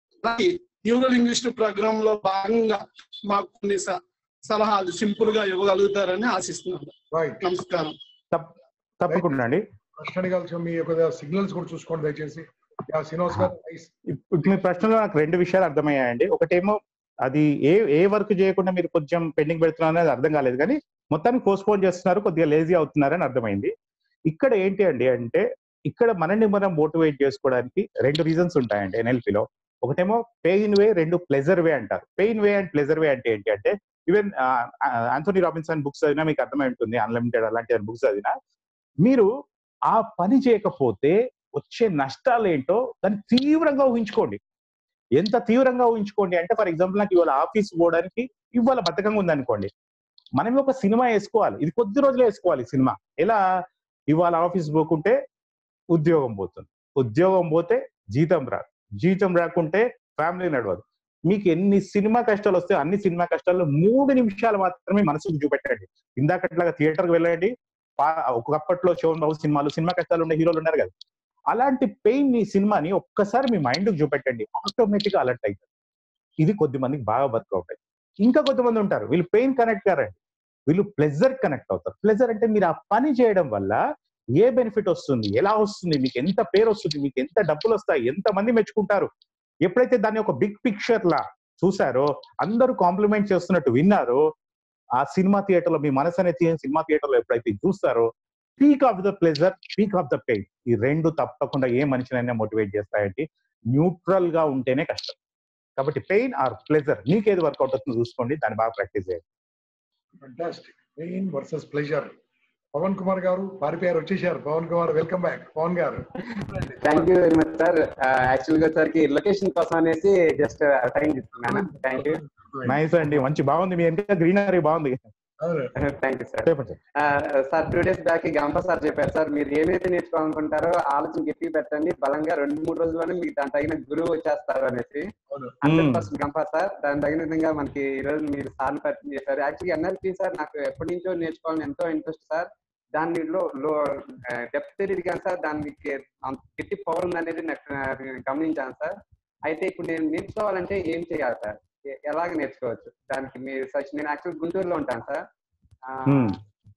న్యూరో లింగ్విస్ట్ ప్రోగ్రామ్ లో భాగంగా మాకు కొన్ని స- సలహాలు సింపుల్ గా ఇవ్వగలుగుతారని ఆశిస్తున్నాను రైట్ నమస్కారం తప్- తప్పకుండా అండి ప్రశ్న అడగాల్సిన మీ యొక్క సిగ్నల్స్ కూడా చూసుకోండి దయచేసి యా శ్రీనివాస్ గారు nice. ఇప్పుడు మీ ప్రశ్నలో నాకు రెండు విషయాలు అర్థమయ్యాయండి ఒకటేమో అది ఏ ఏ వర్క్ చేయకుండా మీరు కొంచెం పెండింగ్ పెడుతున్నారు అనేది అర్థం కాలేదు కానీ మొత్తానికి పోస్ట్పోన్ చేస్తున్నారు కొద్దిగా లేజీ అవుతున్నారని అర్థమైంది ఇక్కడ ఏంటి అండి అంటే ఇక్కడ మనల్ని మనం మోటివేట్ చేసుకోవడానికి రెండు రీజన్స్ ఉంటాయండి NLP లో ఒకటేమో పెయిన్ వే రెండు ప్లెజర్ వే అంటారు pain way and pleasure way అంటే ఏంటి అంటే ఈవెన్ ఆంథోనీ రాబిన్సన్ బుక్స్ చదివినా మీకు అర్థమై ఉంటుంది అన్లిమిటెడ్ అలాంటి బుక్స్ చదివినా మీరు ఆ పని చేయకపోతే వచ్చే నష్టాలు ఏంటో దాన్ని తీవ్రంగా ఊహించుకోండి ఎంత తీవ్రంగా ఊహించుకోండి అంటే ఫర్ ఎగ్జాంపుల్ నాకు ఇవాళ ఆఫీస్ పోవడానికి ఇవాళ బద్ధకంగా ఉంది అనుకోండి మనం ఒక సినిమా వేసుకోవాలి ఇది కొద్ది రోజులు వేసుకోవాలి ఈ సినిమా ఎలా ఇవాళ ఆఫీస్ పోకుంటే ఉద్యోగం పోతుంది ఉద్యోగం పోతే జీతం రాదు జీతం రాకుంటే ఫ్యామిలీ నడవదు మీకు ఎన్ని సినిమా కష్టాలు వస్తే అన్ని సినిమా కష్టాల్లో మూడు నిమిషాలు మాత్రమే మనసుకు చూపెట్టండి ఇందాకట్లాగా థియేటర్కి వెళ్ళండి పా- ఒకప్పట్లో శోభన్ బాబు సినిమాలు సినిమా కష్టాలు ఉండే హీరోలు ఉన్నారు కదా అలాంటి పెయిన్ ని సినిమాని ఒక్కసారి మీ మైండ్ చూపెట్టండి ఆటోమేటిక్ గా అలర్ట్ అవుతుంది ఇది కొద్ది మందికి బాగా వర్క్ అవుతాయి ఇంకా కొంతమంది ఉంటారు వీళ్ళు పెయిన్ కనెక్ట్ కారండి వీళ్ళు ప్లెజర్ కనెక్ట్ అవుతారు ప్లెజర్ అంటే మీరు ఆ పని చేయడం వల్ల ఏ బెనిఫిట్ వస్తుంది ఎలా వస్తుంది మీకు ఎంత పేరు వస్తుంది మీకు ఎంత డబ్బులు వస్తాయి ఎంత మంది మెచ్చుకుంటారు ఎప్పుడైతే దాన్ని ఒక బిగ్ పిక్చర్ లా చూసారో అందరూ కాంప్లిమెంట్ చేస్తున్నట్టు విన్నారో ఆ సినిమా థియేటర్ లో మీ మనసు అనే థియే- సినిమా థియేటర్ లో ఎప్పుడైతే చూస్తారో peak of the pleasure peak of the pain ఈ రెండు తప్పకుండా ఏ మనిషినైనా మోటివేట్ చేస్తాయంటే న్యూట్రల్ గా ఉంటేనే కష్టం కాబట్టి పెయిన్ ఆర్ ప్లెజర్ మీకేది వర్కౌట్ అవుతుందో చూసుకోండి దాన్ని బాగా ప్రాక్టీస్ చేయండి fantastic pain versus pleasure Pavan Kumar గారు పారిపోయారు వచ్చేసారు పవన్ కుమార్ వెల్కమ్ బ్యాక్ పవన్ గారు thank you very much sir actual గా సార్ కి లొకేషన్ కోసం అనేసి జస్ట్ టైం తీసుకున్నాను థ్యాంక్ యూ నైస్ అండి మంచి బాగుంది మీ వెనక గ్రీనరీ బాగుంది అవును. థ్యాంక్ యూ సార్ చెప్పండి sir two days back Gampa sir చెప్పారు సార్ మీరు ఏమైతే నేర్చుకోవాలనుకుంటారో ఆలోచన గట్టి పెట్టండి బలంగా రెండు మూడు రోజుల్లోనే మీకు దాని తగిన గురువు వచ్చేస్తారు అనేసి అవును. హండ్రెడ్ పర్సెంట్ గంప సార్ దాని తగిన విధంగా మనకి ఈ రోజు మీరు సార్లు పరిచయం చేశారు యాక్చువల్లీ ఎన్ఎల్పి సార్ నాకు ఎప్పటి నుంచో నేర్చుకోవాలని ఎంతో ఇంట్రెస్ట్ సార్ దానిలో లో డెప్త్ తెలియదు కానీ సార్ దానికి అంత గట్టి పవర్ ఉంది అనేది నాకు నేను గమనించాను సార్ అయితే ఇప్పుడు నేను నేర్చుకోవాలంటే ఏం చేయాలి సార్ ఎ- ఎలాగ నేర్చుకోవచ్చు దానికి మీరు సచ్ నేను యాక్చువల్ గుంటూరులో ఉంటాను సార్ ఆ, Hmm.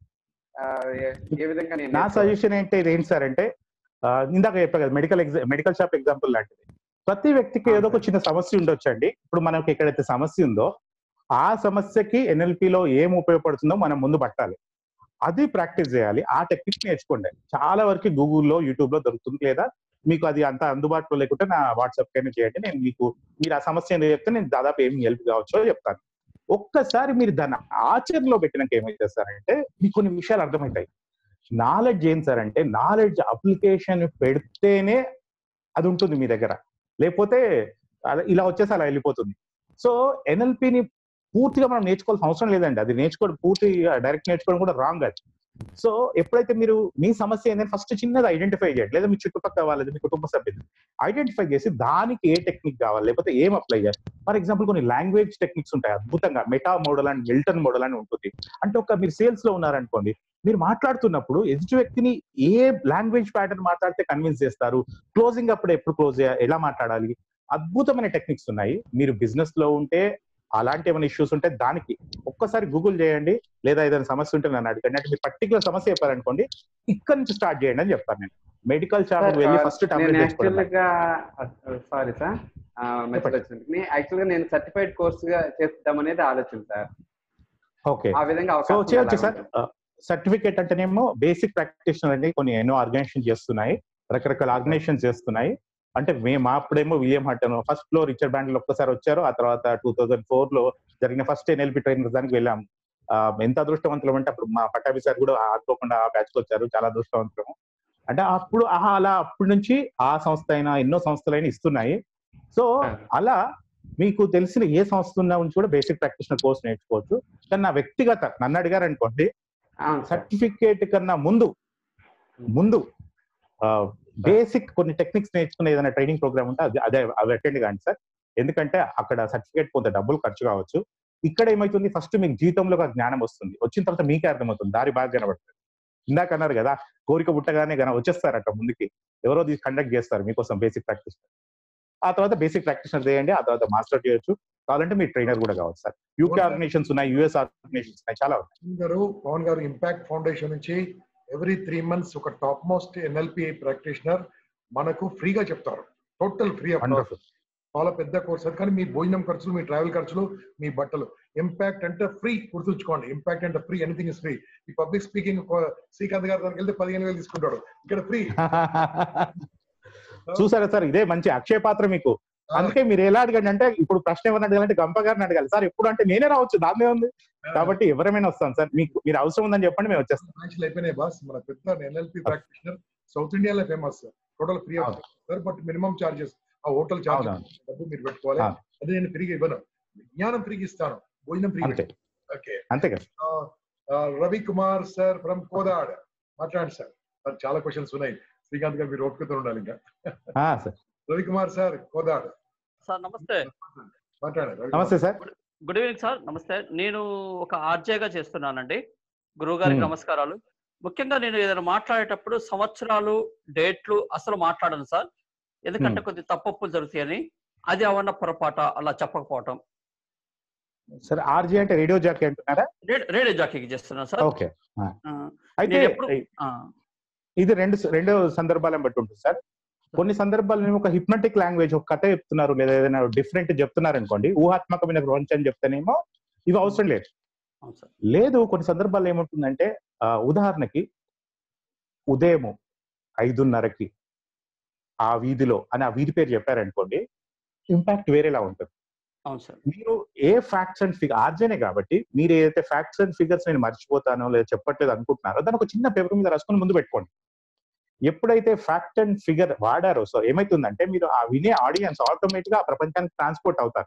ఆ, ఏ- ఏ విధంగా నేను నా నేర్చుకోవాలి? సజెషన్ ఏంటి ఏంటి సార్ అంటే ఆ, ఇందాక చెప్పా కదా medical exam medical shop example లాంటిది ప్రతి వ్యక్తికి ఏదో ఒక చిన్న సమస్య ఉండొచ్చు అండి ఇప్పుడు మనకి ఎక్కడైతే సమస్య ఉందో ఆ సమస్యకి NLP లో ఏం ఉపయోగపడుతుందో మనం ముందు పట్టాలి అది ప్రాక్టీస్ చేయాలి ఆ టెక్నిక్ నేర్చుకోండి చాలా వరకు గూగుల్లో యూట్యూబ్ లో దొరుకుతుంది లేదా మీకు అది అంత అందుబాటులో లేకుంటే నా వాట్సాప్ కైనా చేయండి నేను మీకు మీరు ఆ సమస్య ఏంటో చెప్తే నేను దాదాపు ఏం హెల్ప్ కావచ్చో చెప్తాను ఒక్కసారి మీరు దాన్ని ఆచరణలో పెట్టినాక ఏమైతే సార్ అంటే మీకు కొన్ని విషయాలు అర్థమవుతాయి నాలెడ్జ్ ఏం సార్ అంటే నాలెడ్జ్ అప్లికేషన్ పెడితేనే అది ఉంటుంది మీ దగ్గర లేకపోతే అలా- ఇలా వచ్చేసి అలా వెళ్ళిపోతుంది సో ఎన్ఎల్పిని పూర్తిగా మనం నేర్చుకోవాల్సిన అవసరం లేదండి అది నేర్చుకోవడం పూర్తి డైరెక్ట్ నేర్చుకోవడం కూడా రాంగ్ అది సో ఎప్పుడైతే మీరు మీ సమస్య ఏంటంటే ఫస్ట్ చిన్నది ఐడెంటిఫై చేయండి లేదా మీ చుట్టుపక్కల వాళ్ళది మీ కుటుంబ సభ్యులు ఐడెంటిఫై చేసి దానికి ఏ టెక్నిక్ కావాలి లేకపోతే ఏం అప్లై చేయాలి ఫర్ ఎగ్జాంపుల్ కొన్ని లాంగ్వేజ్ టెక్నిక్స్ ఉంటాయి అద్భుతంగా meta model and Milton model అని ఉంటుంది అంటే ఒక మీరు సేల్స్ లో ఉన్నారనుకోండి మీరు మాట్లాడుతున్నప్పుడు ఎదుటి వ్యక్తిని ఏ లాంగ్వేజ్ ప్యాటర్న్ మాట్లాడితే కన్విన్స్ చేస్తారు క్లోజింగ్ అప్పుడు ఎప్పుడు క్లోజ్ ఎలా మాట్లాడాలి అద్భుతమైన టెక్నిక్స్ ఉన్నాయి మీరు బిజినెస్ లో ఉంటే అలాంటి ఏమైనా ఇష్యూస్ ఉంటే దానికి ఒక్కసారి గూగుల్ చేయండి లేదా ఏదైనా సమస్య ఉంటే నన్ను అడగండి అంటే మీరు పర్టికులర్ సమస్య చెప్పారనుకోండి ఇక్కడ నుంచి స్టార్ట్ చేయండి అని చెప్తాను నేను మెడికల్ షాప్ సార్, వెళ్ళి ఆ, ఫస్ట్ నేను టాబ్లెట్ యాక్చువల్ తెచ్చుకోవడం గా సారీ సార్ మెసేజ్ వచ్చింది యాక్చువల్ గా నేను సర్టిఫైడ్ కోర్స్ గా చేద్దాం అనేది ఆలోచన సార్ ఓకే ఆ విధంగా సో అవకాశం చేయొచ్చు ఎలా సార్ ఉంటుంది? సర్టిఫికేట్ అంటేనేమో బేసిక్ ప్రాక్టీషనర్ అండి కొన్ని ఎన్నో ఆర్గనైజేషన్ చేస్తున్నాయి రకరకాల ఆర్గనైజేషన్ చేస్తున్నాయి అంటే మేము అప్పుడేమో విలియం హట్టన్ ఫస్ట్ లో రిచర్డ్ బ్యాండ్ ఒక్కసారి వచ్చారు ఆ తర్వాత టూ థౌజండ్ ఫోర్ లో జరిగిన ఫస్ట్ ఎన్ఎల్పి ట్రైనర్ దానికి వెళ్ళాం ఆ, ఎంత అదృష్టవంతులం అంటే అప్పుడు మా పట్టాభి సార్ కూడా అనుకోకుండా ఆ బ్యాచ్ వచ్చారు చాలా అదృష్టవంతులము అంటే అప్పుడు ఆహా అలా అప్పటి నుంచి ఆ సంస్థ అయినా ఎన్నో సంస్థలైనా ఇస్తున్నాయి సో అలా మీకు తెలిసిన ఏ సంస్థ ఉన్నా నుంచి కూడా బేసిక్ ప్రాక్టీషనర్ కోర్స్ నేర్చుకోవచ్చు కానీ నా వ్యక్తిగత నన్ను అడిగారు అనుకోండి అవును సార్ సర్టిఫికేట్ కన్నా ముందు ముందు బేసిక్ కొన్ని టెక్నిక్స్ నేర్చుకునే ఏదైనా ట్రైనింగ్ ప్రోగ్రామ్ ఉంటే అది అదే అవి అటెండ్ కాండి సార్ ఎందుకంటే అక్కడ సర్టిఫికేట్ కొంత డబ్బులు ఖర్చు కావచ్చు ఇక్కడ ఏమైతుంది ఫస్ట్ మీకు జీవితంలో ఒక జ్ఞానం వస్తుంది వచ్చిన తర్వాత మీకే అర్థమవుతుంది దారి బాగా కనబడుతుంది ఇందాక అన్నారు కదా కోరిక పుట్టగానే గన వచ్చేస్తారట ముందుకి ఎవరో తీసి కండక్ట్ చేస్తారు మీకోసం బేసిక్ ప్రాక్టీస్ ఆ తర్వాత బేసిక్ ప్రాక్టీషనర్ చేయండి ఆ తర్వాత మాస్టర్ చేయొచ్చు కావాలంటే మీరు ట్రైనర్ కూడా కావచ్చు సార్ యూకే Okay. ఆర్గనైజేషన్స్ ఉన్నాయి యుఎస్ ఆర్గనైజేషన్స్ ఉన్నాయి చాలా ఉన్నాయి పవన్ గారు పవన్ గారు ఇంపాక్ట్ ఫౌండేషన్ నుంచి ఎవ్రీ త్రీ మంత్స్ ఒక టాప్ మోస్ట్ ఎన్ఎల్పి ప్రాక్టీషనర్ మనకు ఫ్రీగా చెప్తారు టోటల్ ఫ్రీ ఆఫ్ వండర్ఫుల్ చాలా పెద్ద కోర్స్ అది కానీ మీ భోజనం ఖర్చులు మీ ట్రావెల్ ఖర్చులు మీ బట్టలు ఇంపాక్ట్ అంటే ఫ్రీ గుర్తుంచుకోండి ఇంపాక్ట్ అంటే ఫ్రీ ఎనీథింగ్ ఇస్ ఫ్రీ ఈ పబ్లిక్ స్పీకింగ్ శ్రీకాంత్ గారి దగ్గరికి వెళ్తే పదిహేను వేలు తీసుకుంటాడు ఇక్కడ ఫ్రీ చూసారా సార్ ఇదే మంచి అక్షయ పాత్ర మీకు అందుకే మీరు ఎలా అడగండి అంటే ఇప్పుడు ప్రశ్న ఎవరిని అడగాలంటే గంప గారిని అడగాలి సార్ ఎప్పుడు అంటే నేనే రావచ్చు దాన్నే ఉంది కాబట్టి ఎవరైనా వస్తాం సార్ మీకు మీరు అవసరం ఉందని చెప్పండి మేము వచ్చేస్తాం బ్రాంచ్లు అయిపోయినాయి బాస్ మన పెద్ద ఎన్ఎల్పి ప్రాక్టీషనర్ సౌత్ ఇండియాలో famous total free of sir but minimum charges ఆ హోటల్ చార్జెస్ అవునవును. డబ్బు మీరు పెట్టుకోవాలి అవును. అది నేను ఫ్రీగా ఇవ్వను విజ్ఞానం ఫ్రీగా ఇస్తాను భోజనం ఫ్రీ అంతే ఓకే అంతే కదా రవి కుమార్ సార్ ఫ్రమ్ కోదాడ్ మాట్లాడండి సార్ సార్ చాలా క్వశ్చన్స్ ఉన్నాయి శ్రీకాంత్ గారు మీరు ఓపికతో ఉండాలి ఇంకా ఆ, sir Ravi Kumar sir Kodad sir నమస్తే మాట్లాడండి రవి నమస్తే సార్ గుడ్ ఈవినింగ్ సార్ నమస్తే నేను ఒక ఆర్జేగా చేస్తున్నానండి గురువు గారికి Hmm. నమస్కారాలు ముఖ్యంగా నేను ఏదైనా మాట్లాడేటప్పుడు సంవత్సరాలు డేట్లు అసలు మాట్లాడను సార్ ఎందుకంటే Hmm. కొద్ది తప్పప్పులు జరుగుతాయని అది అవన్న పొరపాట అలా చెప్పకపోవటం సార్ ఆర్జీ అంటే రేడియో జాకీ అంటున్నారా రే- రేడియో జాకీకి చేస్తున్నాను సార్ ఓకే ఆ, అయితే నేను ఎప్పుడు ఆ, ఇది రెండు రెండు సందర్భాలను బట్టి ఉంటుంది సార్ కొన్ని సందర్భాలు నేను ఒక హిప్నటిక్ లాంగ్వేజ్ ఒక కథ చెప్తున్నారు లేదా ఏదైనా డిఫరెంట్ చెప్తున్నారు అనుకోండి ఊహాత్మకమైన ప్రపంచం చెప్తేనేమో ఇవి అవసరం లేదు అవును సార్ లేదు కొన్ని సందర్భాల్లో ఏముంటుందంటే ఆ, ఉదాహరణకి ఉదయము ఐదున్నరకి ఆ వీధిలో అని ఆ వీధి పేరు చెప్పారనుకోండి ఇంపాక్ట్ వేరేలా ఉంటుంది అవును సార్ మీరు ఏ ఫ్యాక్ట్స్ అండ్ ఫిగర్ ఆర్జేనే కాబట్టి మీరు ఏదైతే ఫ్యాక్ట్స్ అండ్ ఫిగర్స్ నేను మర్చిపోతానో లేదా చెప్పట్లేదు అనుకుంటున్నారో దాన్ని ఒక చిన్న పేపర్ మీద రాసుకొని ముందు పెట్టుకోండి ఎప్పుడైతే ఫ్యాక్ట్ అండ్ ఫిగర్ వాడారో సో ఏమైతుందంటే మీరు ఆ వినే ఆడియన్స్ ఆటోమేటిక్ గా ఆ ప్రపంచానికి ట్రాన్స్పోర్ట్ అవుతారు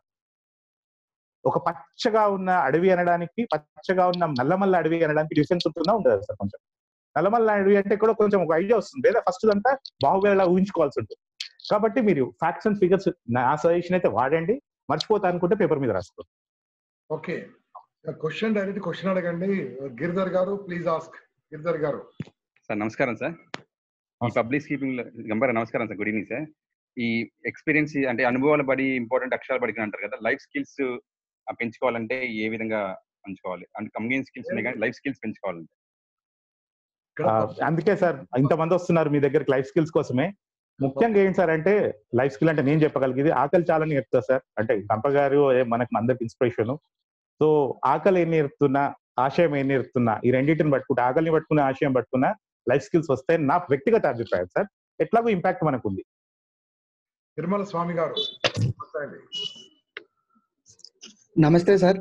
ఒక పచ్చగా ఉన్న అడవి అనడానికి పచ్చగా ఉన్న నల్లమల్ల అడవి అనడానికి డిఫరెన్స్ ఉంటుందా ఉండదు సార్ కొంచెం నల్లమల్ల అడవి అంటే కూడా కొంచెం ఒక ఐడియా వస్తుంది లేదా ఫస్ట్ అంతా బాహుబలిలా ఊహించుకోవాల్సి ఉంటుంది కాబట్టి మీరు ఫ్యాక్ట్స్ అండ్ ఫిగర్స్ నా సజెషన్ అయితే వాడండి మర్చిపోతా అనుకుంటే పేపర్ మీద రాసుకోండి ఓకే క్వశ్చన్ డైరెక్ట్ క్వశ్చన్ అడగండి గిరిధర్ గారు ప్లీజ్ ఆస్క్ గిరిధర్ గారు సార్ నమస్కారం సార్ ఈ నమస్తే. పబ్లిక్ స్పీకింగ్ గంభీర నమస్కారం సార్ గుడ్ ఈవినింగ్ సార్ ఈ ఎక్స్పీరియన్స్ అంటే అనుభవాల బడి ఇంపార్టెంట్ అక్షరాలు బడికి అంటారు కదా లైఫ్ స్కిల్స్ పెంచుకోవాలంటే ఏ విధంగా పెంచుకోవాలి అంటే కమ్యూనికేషన్ స్కిల్స్ ఉన్నాయి కానీ లైఫ్ స్కిల్స్ పెంచుకోవాలంటే ఇక్కడ ఆ, అందుకే సార్ ఇంతమంది వస్తున్నారు మీ దగ్గరికి లైఫ్ స్కిల్స్ కోసమే ముఖ్యంగా ఏంటి సార్ అంటే లైఫ్ స్కిల్ అంటే నేను చెప్పగలిగేది ఆకలి చాలా నేర్పుతా సార్ అంటే కంప గారు ఏ మనకు అందరికి ఇన్స్పిరేషన్ సో ఆకలి ఏం నేర్పుతున్నా ఆశయం ఏం నేర్పుతున్నా ఈ రెండింటిని పట్టుకుంటే ఆకలిని పట్టుకునే ఆశయం పట్టుకున్న లైఫ్ స్కిల్స్ వస్తాయి నా వ్యక్తిగత అభిప్రాయం సార్ ఎట్లాగో ఇంపాక్ట్ మనకు ఉంది తిరుమల స్వామి గారు మాట్లాడండి. నమస్తే సార్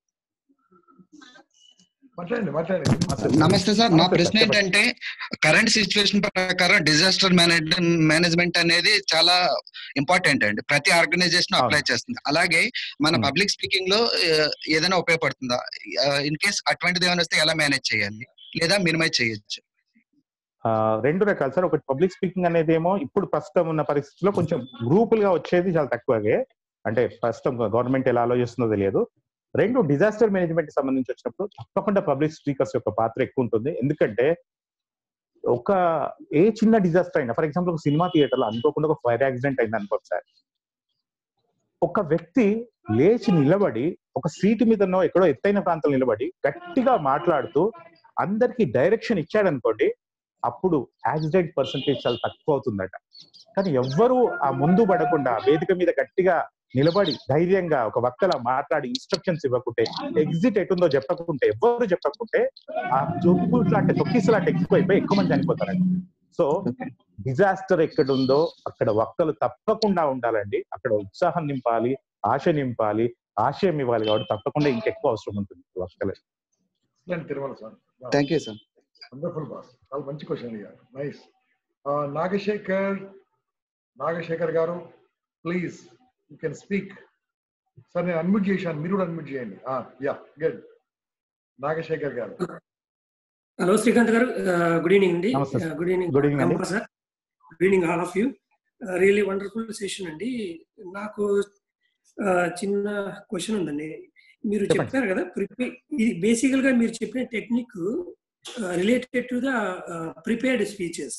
మాట్లాడండి మాట్లాడండి నమస్తే సార్ నా నమస్తే ప్రశ్న సార్, చెప్పండి. ఏంటంటే కరెంట్ సిచ్యువేషన్ ప్రకారం డిజాస్టర్ మేనేజ్మెంట్ అనేది చాలా ఇంపార్టెంట్ అండి ప్రతి ఆర్గనైజేషన్ అప్లై అవును. చేస్తుంది అలాగే మన Hmm. పబ్లిక్ స్పీకింగ్ లో ఆ, ఏదైనా ఉపయోగపడుతుందా ఇన్ కేస్ అటువంటిది ఏమైనా వస్తే ఎలా మేనేజ్ చేయాలి లేదా మినిమైజ్ చేయొచ్చు ఆ, రెండు రకాలు సార్ ఒకటి పబ్లిక్ స్పీకింగ్ అనేది ఏమో ఇప్పుడు ప్రస్తుతం ఉన్న పరిస్థితిలో కొంచెం గ్రూపులుగా వచ్చేది చాలా తక్కువగే అంటే ప్రస్తుతం గవర్నమెంట్ ఎలా ఆలోచిస్తుందో తెలియదు రెండు డిజాస్టర్ మేనేజ్మెంట్ సంబంధించి వచ్చినప్పుడు తప్పకుండా పబ్లిక్ స్పీకర్స్ యొక్క పాత్ర ఎక్కువ ఉంటుంది ఎందుకంటే ఒక ఏ చిన్న డిజాస్టర్ అయినా ఫర్ ఎగ్జాంపుల్ ఒక సినిమా థియేటర్ లో అనుకోకుండా ఒక ఫైర్ యాక్సిడెంట్ అయింది అనుకోండి సార్ ఒక వ్యక్తి లేచి నిలబడి ఒక సీటు మీదనో ఎక్కడో ఎత్తైన ప్రాంతంలో నిలబడి గట్టిగా మాట్లాడుతూ అందరికి డైరెక్షన్ ఇచ్చాడు అనుకోండి అప్పుడు యాక్సిడెంట్ పర్సంటేజ్ చాలా తక్కువ అవుతుందట కానీ ఎవ్వరూ ఆ ముందు పడకుండా వేదిక మీద గట్టిగా నిలబడి ధైర్యంగా ఒక వక్తలా మాట్లాడి ఇన్స్ట్రక్షన్స్ ఇవ్వకుంటే ఎగ్జిట్ ఎటుందో చెప్పకుంటే ఎవ్వరు చెప్పకుంటే ఆ జొప్పు లాంటి తొక్కిస్ లాంటి ఎక్కువ అయిపోయి ఎక్కువ మంది చనిపోతారండి సో డిజాస్టర్ ఎక్కడుందో అక్కడ వక్తలు తప్పకుండా ఉండాలండి అక్కడ ఉత్సాహం నింపాలి ఆశ నింపాలి ఆశయం ఇవ్వాలి కాబట్టి తప్పకుండా ఇంకెక్కువ అవసరం ఉంటుంది వక్తలు excellent Tirumala Swami thank you sir wonderful boss చాలా మంచి క్వశ్చన్ అడిగారు nice Nagasekhar Nagasekhar garu please you can speak sir నేను అన్మ్యూట్ చేశాను మీరు కూడా అన్మ్యూట్ చేయండి యా గుడ్ నాగశేఖర్ గారు హలో శ్రీకాంత్ గారు గుడ్ ఈవినింగ్ అండి నమస్తే. గుడ్ ఈవినింగ్ Good evening అండి. Sir good evening all of you really wonderful session అండి నాకు uh, చిన్న క్వశ్చన్ ఉందండి మీరు చెప్పండి. చెప్పారు కదా ప్రిపే ఇది బేసికల్ గా మీరు చెప్పిన technique related to the prepared speeches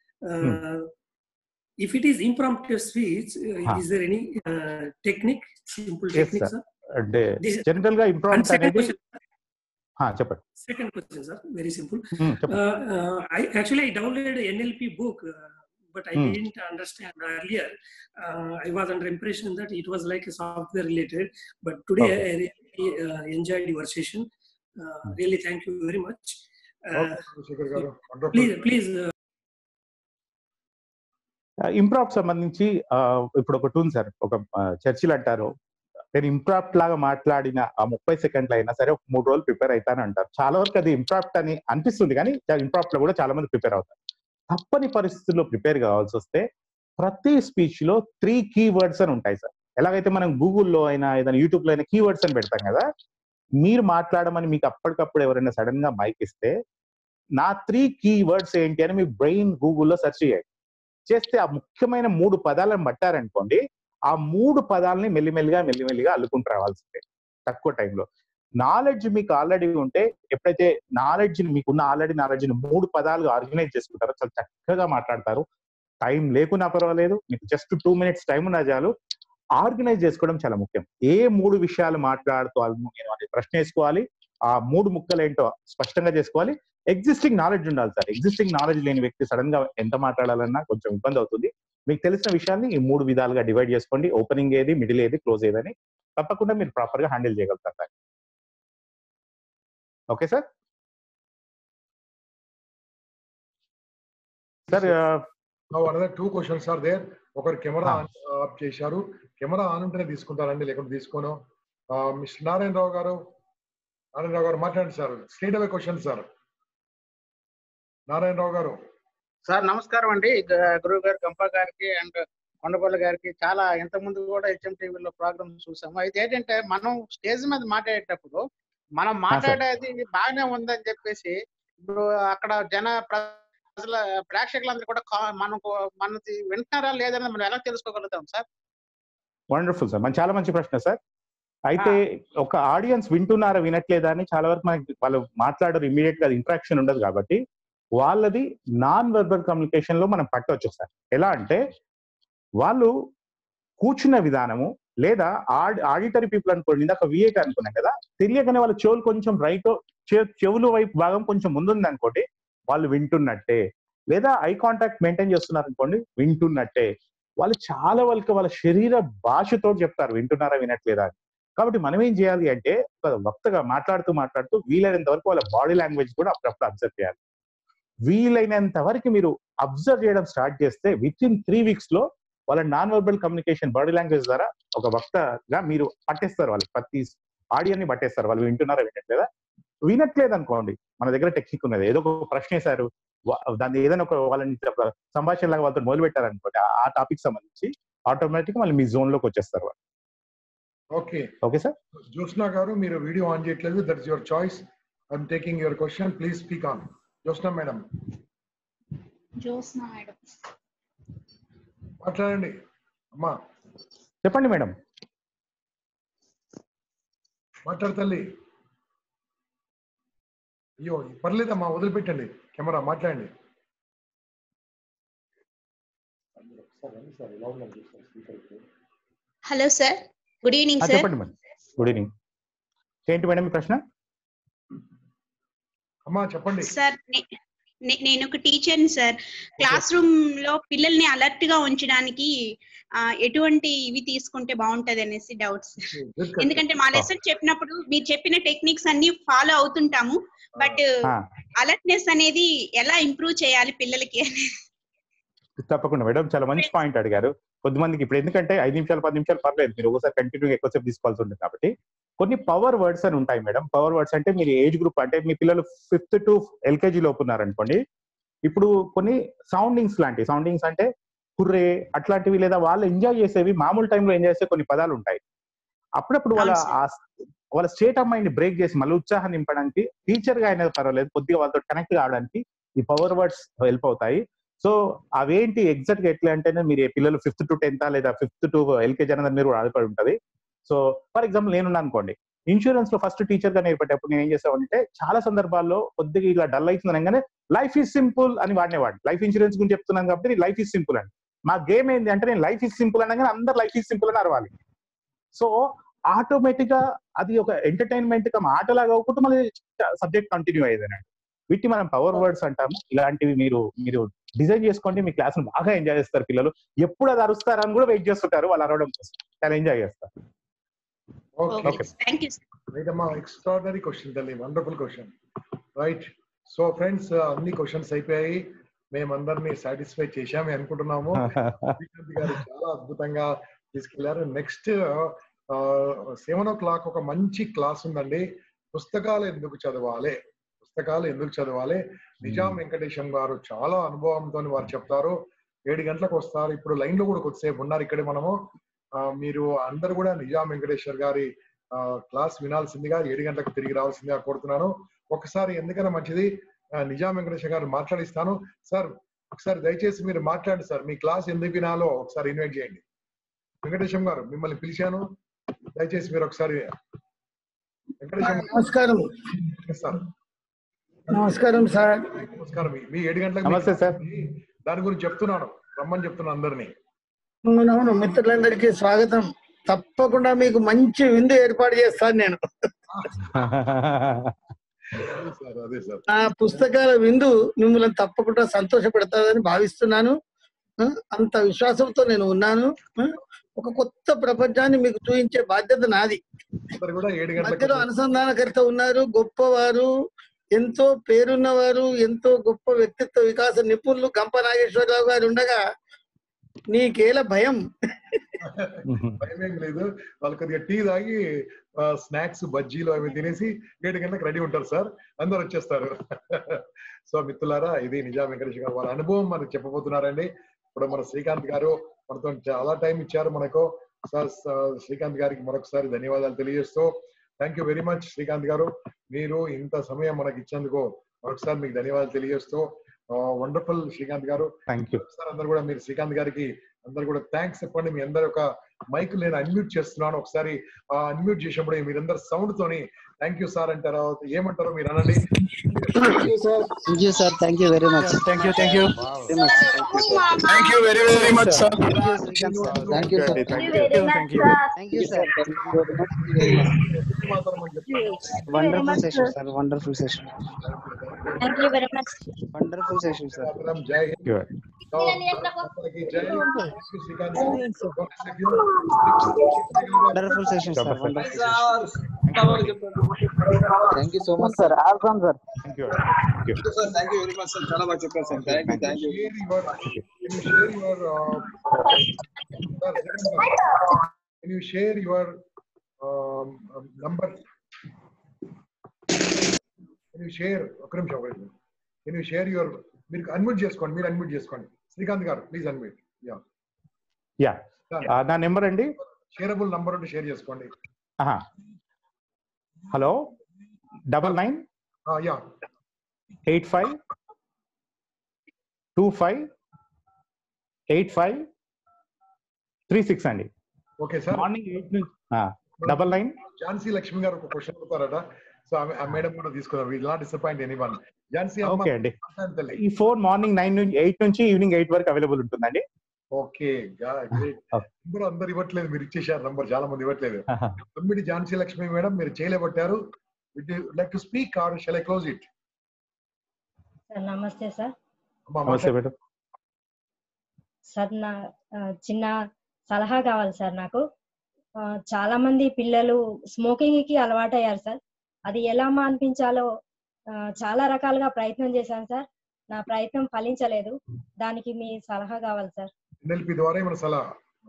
if it is impromptu speech Huh. Is there any technique simple Yes, technique sir. Sir అంటే This- జనరల్ గా అండ్ ఇంప్రూవ్మెంట్ సెకండ్ అనేది క్వశ్చన్ ఆ, చెప్పండి Second question, sir. Very simple. ఉమ్, చెప్పండి Uh, uh, I actually I downloaded a NLP book, uh, but I Hmm. didn't understand earlier. Uh, I was under impression that it was like a software related, but today Okay. I really uh, enjoyed your session. Uh, really, thank you very much. Uh, Nagasekhar garu wonderful please, please. Uh, impromptu సంబంధించి ఆ, ఇప్పుడు ఒకటి ఉంది sir ఒక ఆ, చర్చిలు అంటారు నేను ఇంప్రాప్ట్ లాగా మాట్లాడిన ఆ ముప్పై సెకండ్లు అయినా సరే ఒక మూడు రోజులు ప్రిపేర్ అవుతాను అంటారు చాలా వరకు అది ఇంప్రాప్ట్ అని అనిపిస్తుంది కానీ ఇంప్రాప్ట్ లో కూడా చాలా మంది ప్రిపేర్ అవుతారు తప్పని పరిస్థితుల్లో ప్రిపేర్ కావాల్సి వస్తే ప్రతి స్పీచ్ లో త్రీ కీ వర్డ్స్ అని ఉంటాయి సార్ ఎలాగైతే మనం గూగుల్లో అయినా ఏదైనా యూట్యూబ్ లో అయినా కీ వర్డ్స్ అని పెడతాం కదా మీరు మాట్లాడమని మీకు అప్పటికప్పుడు ఎవరైనా సడన్ గా మైక్ ఇస్తే నా త్రీ కీ వర్డ్స్ ఏంటి అని మీ బ్రెయిన్ గూగుల్లో సెర్చ్ చేయండి చేస్తే ఆ ముఖ్యమైన మూడు పదాలను పట్టారనుకోండి ఆ మూడు పదాలని మెల్లిమెల్లిగా మెల్లిమెల్లిగా అల్లుకుంటూ రావాల్సిందే తక్కువ టైంలో నాలెడ్జ్ మీకు ఆల్రెడీ ఉంటే ఎప్పుడైతే నాలెడ్జ్ మీకున్న ఆల్రెడీ నాలెడ్జ్ మూడు పదాలుగా ఆర్గనైజ్ చేసుకుంటారో చాలా చక్కగా మాట్లాడతారు టైం లేకున్నా పర్వాలేదు మీకు జస్ట్ టూ మినిట్స్ టైం ఉన్నా చాలు ఆర్గనైజ్ చేసుకోవడం చాలా ముఖ్యం ఏ మూడు విషయాలు మాట్లాడుకోవాలి నేను అనేది ప్రశ్న వేసుకోవాలి ఆ మూడు ముక్కలు ఏంటో స్పష్టంగా చేసుకోవాలి ఎగ్జిస్టింగ్ నాలెడ్జ్ ఉండాలి సార్ ఎగ్జిస్టింగ్ నాలెడ్జ్ లేని వ్యక్తి సడన్ గా ఎంత మాట్లాడాలన్నా కొంచెం ఇబ్బంది అవుతుంది మీకు తెలిసిన విషయాన్ని ఈ మూడు విధాలుగా డివైడ్ చేసుకోండి ఓపెనింగ్ ఏది మిడిల్ ఏది క్లోజ్ ఏదని తప్పకుండా మీరు ప్రాపర్ గా హ్యాండిల్ చేయగలుగుతారు sir okay sir sir Now another two questions are there. ఒకరు కెమెరా Ah. ఆఫ్ చేశారు కెమెరా ఆన్ ఉంటేనే తీసుకుంటారండి లేకుంటే తీసుకోను మిస్టర్ నారాయణరావు గారు నారాయణరావు గారు మాట్లాడండి sir straight away question sir Narayanarao garu sir నమస్కారం అండి గ- గురువు గారు గంప గారికి అండ్ కొండపల్లి గారికి చాలా ఇంత ముందు కూడా హెచ్ఎం టీవీలో ప్రోగ్రామ్ చూసాము అయితే ఏంటంటే మనం స్టేజ్ మీద మాట్లాడేటప్పుడు మనం మాట్లాడేది బాగానే ఉందని చెప్పేసి ఇప్పుడు అక్కడ జన ప్రజల ప్రేక్షకులందరూ కూడా కా- మనకు మనది వింటున్నారా లేదని మనం ఎలా తెలుసుకోగలుగుతాం సార్ వండర్ఫుల్ సార్ మన చాలా మంచి ప్రశ్న సార్ అయితే ఒక ఆడియన్స్ వింటున్నారా వినట్లేదా అని చాలా వరకు మనకి వాళ్ళు మాట్లాడరు ఇమీడియట్ గా ఇంట్రాక్షన్ ఉండదు కాబట్టి వాళ్ళది నాన్ వెర్బల్ కమ్యూనికేషన్ లో మనం పట్టవచ్చు సార్ ఎలా అంటే వాళ్ళు కూర్చున్న విధానము లేదా ఆడిటరీ పీపుల్ అనుకోండి ఇందాక విఏకి అనుకున్నాం కదా తెలియకనే వాళ్ళ చెవులు కొంచెం రైట్ చెవులు వైపు భాగం కొంచెం ముందుంది అనుకోండి వాళ్ళు వింటున్నట్టే లేదా ఐ కాంటాక్ట్ మెయింటైన్ చేస్తున్నారు అనుకోండి వింటున్నట్టే వాళ్ళు చాలా వాళ్ళకి వాళ్ళ శరీర భాషతో చెప్తారు వింటున్నారా వినట్లేదా అని కాబట్టి మనం ఏం చేయాలి అంటే ఒక వక్తగా మాట్లాడుతూ మాట్లాడుతూ వీలైనంత వరకు వాళ్ళ బాడీ లాంగ్వేజ్ కూడా అప్పుడప్పుడు అబ్జర్వ్ చేయాలి వీలైనంత వరకు మీరు అబ్జర్వ్ చేయడం స్టార్ట్ చేస్తే విత్ ఇన్ త్రీ వీక్స్ లో వాళ్ళ non verbal communication body language ద్వారా ఒక వక్తగా మీరు పట్టేస్తారు వాళ్ళు ప్రతి ఆడియన్ని పట్టేస్తారు వాళ్ళు వింటున్నారా వినట్లేదా వినట్లేదు అనుకోండి మన దగ్గర టెక్నిక్ ఉన్నది ఏదో ఒక ప్రశ్న వేశారు వా- దాన్ని ఏదైనా ఒక వాళ్ళని ఒక సంభాషణ లాగా వాళ్ళతో మొదలు పెట్టారనుకోండి ఆ టాపిక్ సంబంధించి ఆటోమేటిక్ మళ్ళీ మీ జోన్ లోకి వచ్చేస్తారు వాళ్ళు okay okay sir Jyotsna garu మీరు వీడియో ఆన్ చేయట్లేదు that is your choice I'm taking your question please speak on Jyotsna madam Jyotsna madam మాట్లాడండి అమ్మా చెప్పండి మేడం మాట్లాడు తల్లి అయ్యో పర్లేదమ్మా వదిలిపెట్టండి కెమెరా మాట్లాడండి హలో సార్ గుడ్ ఈవినింగ్ ఆ, సార్ చెప్పండి మేడం గుడ్ ఈవినింగ్ ఏంటి మేడం మీ ప్రశ్న అమ్మా చెప్పండి సార్ నే- నే- నేను ఒక టీచర్ని సార్ క్లాస్ రూమ్ లో పిల్లల్ని అలర్ట్ గా ఉంచడానికి ఆ, ఎటువంటి ఇవి తీసుకుంటే బాగుంటది అనేసి డౌట్స్ ఎందుకంటే మా లెసన్ చెప్పినప్పుడు మీరు చెప్పిన టెక్నిక్స్ అన్ని ఫాలో అవుతుంటాము బట్ ఆ, అలర్ట్నెస్ అనేది ఎలా ఇంప్రూవ్ చేయాలి పిల్లలకి తప్పకుండా మేడం చాలా మంచి పాయింట్ అడిగారు కొద్దిమందికి ఇప్పుడు ఎందుకంటే ఐదు నిమిషాలు పది నిమిషాలు పర్లేదు మీరు ఒకసారి కంటిన్యూ ఎక్కువసేపు తీసుకోవాల్సి ఉంటుంది కాబట్టి కొన్ని పవర్ వర్డ్స్ అని ఉంటాయి మేడం పవర్ వర్డ్స్ అంటే మీరు ఏజ్ గ్రూప్ అంటే మీ పిల్లలు ఫిఫ్త్ టు ఎల్కేజీ లోపు ఉన్నారనుకోండి ఇప్పుడు కొన్ని సౌండింగ్స్ లాంటివి సౌండింగ్స్ అంటే హుర్రే అట్లాంటివి లేదా వాళ్ళు ఎంజాయ్ చేసేవి మామూలు టైంలో ఎంజాయ్ చేసే కొన్ని పదాలు ఉంటాయి అప్పుడప్పుడు వాళ్ళ అవును ఆ వాళ్ళ స్టేట్ ఆఫ్ మైండ్ బ్రేక్ చేసి మళ్ళీ ఉత్సాహం నింపడానికి టీచర్ గా అయినా పర్వాలేదు కొద్దిగా వాళ్ళతో కనెక్ట్ కావడానికి ఈ పవర్ వర్డ్స్ హెల్ప్ అవుతాయి సో అవేంటి ఎగ్జాక్ట్ గా ఎట్లా అంటేనే మీరు ఏ పిల్లలు ఫిఫ్త్ టు టెన్త్ లేదా ఫిఫ్త్ టు ఎల్కేజీ అనేది మీరు కూడా ఆధారపడి ఉంటది సో ఫర్ ఎగ్జాంపుల్ నేనున్నా అనుకోండి ఇన్సూరెన్స్ లో ఫస్ట్ టీచర్ గా నేర్పేటప్పుడు నేను ఏం చేసామంటే చాలా సందర్భాల్లో కొద్దిగా ఇలా డల్ అవుతుంది అనగానే లైఫ్ ఈజ్ సింపుల్ అని వాడినేవాడు లైఫ్ ఇన్సూరెన్స్ గురించి చెప్తున్నాను కాబట్టి లైఫ్ ఈజ్ సింపుల్ అని మా గేమ్ ఏంటి అంటే నేను లైఫ్ ఈజ్ సింపుల్ అనగానే అందరు లైఫ్ ఈజ్ సింపుల్ అని అరవాలి సో ఆటోమేటిక్ గా అది ఒక ఎంటర్టైన్మెంట్ గా ఆటలాగా అవ్వకుండా మళ్ళీ సబ్జెక్ట్ కంటిన్యూ అయ్యేది అన్నట్టు వీటిని మనం పవర్ వర్డ్స్ అంటాము ఇలాంటివి మీరు మీరు డిజైన్ చేసుకోండి మీ క్లాస్ బాగా ఎంజాయ్ చేస్తారు పిల్లలు ఎప్పుడు అది అరుస్తారని కూడా వెయిట్ చేస్తుంటారు వాళ్ళు అరవడం కోసం చాలా ఎంజాయ్ చేస్తారు okay okay thank you right అమ్మా ఎక్స్ట్రాడనరీ క్వశ్చన్ తల్లి wonderful question right so friends అన్ని క్వశ్చన్స్ అయిపోయాయి మేమందరినీ సాటిస్ఫై చేశామే అనుకుంటున్నాము శ్రీకాంత్ గారు చాలా అద్భుతంగా తీసుకెళ్లారు నెక్స్ట్ సెవెన్ ఓ క్లాక్ ఒక మంచి క్లాస్ ఉందండి పుస్తకాలు ఎందుకు చదవాలి పుస్తకాలు ఎందుకు చదవాలి నిజాం వెంకటేశం గారు చాలా అనుభవంతో వారు చెప్తారు ఏడు గంటలకు వస్తారు ఇప్పుడు లైన్ లో కూడా కొద్దిసేపు ఉన్నారు ఇక్కడే మనము ఆ, మీరు అందరు కూడా నిజాం వెంకటేశ్వర్ గారి ఆ, క్లాస్ వినాల్సిందిగా ఏడు గంటలకు తిరిగి రావాల్సిందిగా కోరుతున్నాను ఒకసారి ఎందుకైనా మంచిది ఆ, నిజాం వెంకటేశ్వర గారు మాట్లాడిస్తాను సార్ ఒకసారి దయచేసి మీరు మాట్లాడండి సార్ మీ క్లాస్ ఎందుకు వినాలో ఒకసారి ఇన్వైట్ చేయండి వెంకటేశం గారు మిమ్మల్ని పిలిచాను దయచేసి మీరు ఒకసారి వెంకటేశం గారు నమస్కారం సార్ నమస్కారం సార్ నమస్కారం మీ- మీ ఏడు గంటలకు నమస్తే సార్. దాని గురించి చెప్తున్నాను రమ్మని చెప్తున్నాను అందరినీ అవునవును మిత్రులందరికీ స్వాగతం తప్పకుండా మీకు మంచి విందు ఏర్పాటు చేస్తాను నేను అదే సార్ అదే సార్ ఆ పుస్తకాల విందు మిమ్మల్ని తప్పకుండా సంతోషపెడతాదని భావిస్తున్నాను ఆ, అంత విశ్వాసంతో నేను ఉన్నాను ఆ, ఒక కొత్త ప్రపంచాన్ని మీకు చూపించే బాధ్యత నాది అందరు కూడా ఏడు మధ్యలో గంటలకు అనుసంధానకర్త ఉన్నారు గొప్పవారు ఎంతో పేరున్నవారు ఎంతో గొప్ప వ్యక్తిత్వ వికాస నిపుణులు గంప నాగేశ్వరరావు గారు ఉండగా నీకేల భయం భయం ఏం లేదు వాళ్ళు కొద్దిగా టీ తాగి స్నాక్స్ బజ్జీలు అవి తినేసి ఏడు గంటలకు రెడీ ఉంటారు సార్ అందరు వచ్చేస్తారు సో మిత్రులారా ఇది నిజా వెంకటేష్ గారు వారి అనుభవం మనకు చెప్పబోతున్నారండి ఇప్పుడు మన శ్రీకాంత్ గారు మనతో చాలా టైం ఇచ్చారు మనకు సార్ స- శ్రీకాంత్ గారికి మరొకసారి ధన్యవాదాలు తెలియజేస్తూ thank you very much Srikanth garu మీరు ఇంత సమయం మనకి ఇచ్చేందుకు మరొకసారి మీకు ధన్యవాదాలు తెలియజేస్తూ wonderful Srikanth garu thank you ఒకసారి అందరు కూడా మీరు శ్రీకాంత్ గారికి అందరు కూడా థ్యాంక్స్ చెప్పండి మీ అందరి ఒక మైక్ నేను అన్మ్యూట్ చేస్తున్నాను ఒకసారి అన్మ్యూట్ చేసినప్పుడు మీరందరు సౌండ్ తోని థ్యాంక్ యూ సార్ అంటారా ఏమంటారో మీరు అనండి Thank you, sir. Thank you very much. Thank you, thank you. Very much. Thank you very, very much, sir. Thank you, sir. Thank you. Thank you. Thank you, sir. Thank you very much. Wonderful session, sir. Wonderful session. Thank you very much. Wonderful session, sir. మాతరం జై Hind Sure. So మాతకి జై శ్రీకాంత్ గారు Wonderful session, sir. Super, sir. Wonderful Thank you so much, sir. Awesome, sir. Thank you. Thank you. Sir thank you very much sir చాలా బాగా చెప్పారు sir thank you thank you Can you share your uh, can you share your um, um, number? Can you share ఒక నిమిషం ఒక నిమిషం. Can you share your మీరు unmute చేసుకోండి మీరు అన్మ్యూట్ చేసుకోండి Srikanth garu please unmute yeah yeah నా నెంబర్ అండి షేరబుల్ నంబర్ ఉంటే షేర్ చేసుకోండి hello double nine yeah eight five two five eight five three six అండి ఓకే సార్ మార్నింగ్ ఎయిట్ నుంచి డబల్ నైన్ ఝాన్సీ లక్ష్మి గారు ఒక క్వశ్చన్ అడుగుతారట సో ఆమె ఆ మేడం కూడా తీసుకుందాం will not disappoint any one Jhansi అమ్మ ఓకే అండి మాట్లాడండి తల్లి. ఈ ఫోన్ మార్నింగ్ నైన్ నుంచి ఎయిట్ నుంచి ఈవినింగ్ ఎయిట్ వరకు అవైలబుల్ ఉంటుందండి ఓకే నంబర్ అందరు ఇవ్వట్లేదు మీరు ఇచ్చేసారు నంబర్ చాలా మంది ఇవ్వట్లేదు తొమ్మిది ఝాన్సీ లక్ష్మి మేడం మీరు చేయలేబట్టారు like to speak or shall I close it sir నమస్తే సార్ నమస్తే మేడం సార్ నా ఆ, చిన్న సలహా కావాలి సార్ నాకు ఆ, చాలా మంది పిల్లలు స్మోకింగ్ కి అలవాటయ్యారు సార్ అది ఎలా మాన్పించాలో ఆ, చాలా రకాలుగా ప్రయత్నం చేశాను సార్ నా ప్రయత్నం ఫలించలేదు దానికి మీ సలహా కావాలి సార్ ఎన్ఎల్పి ద్వారా ఏమైనా సలహా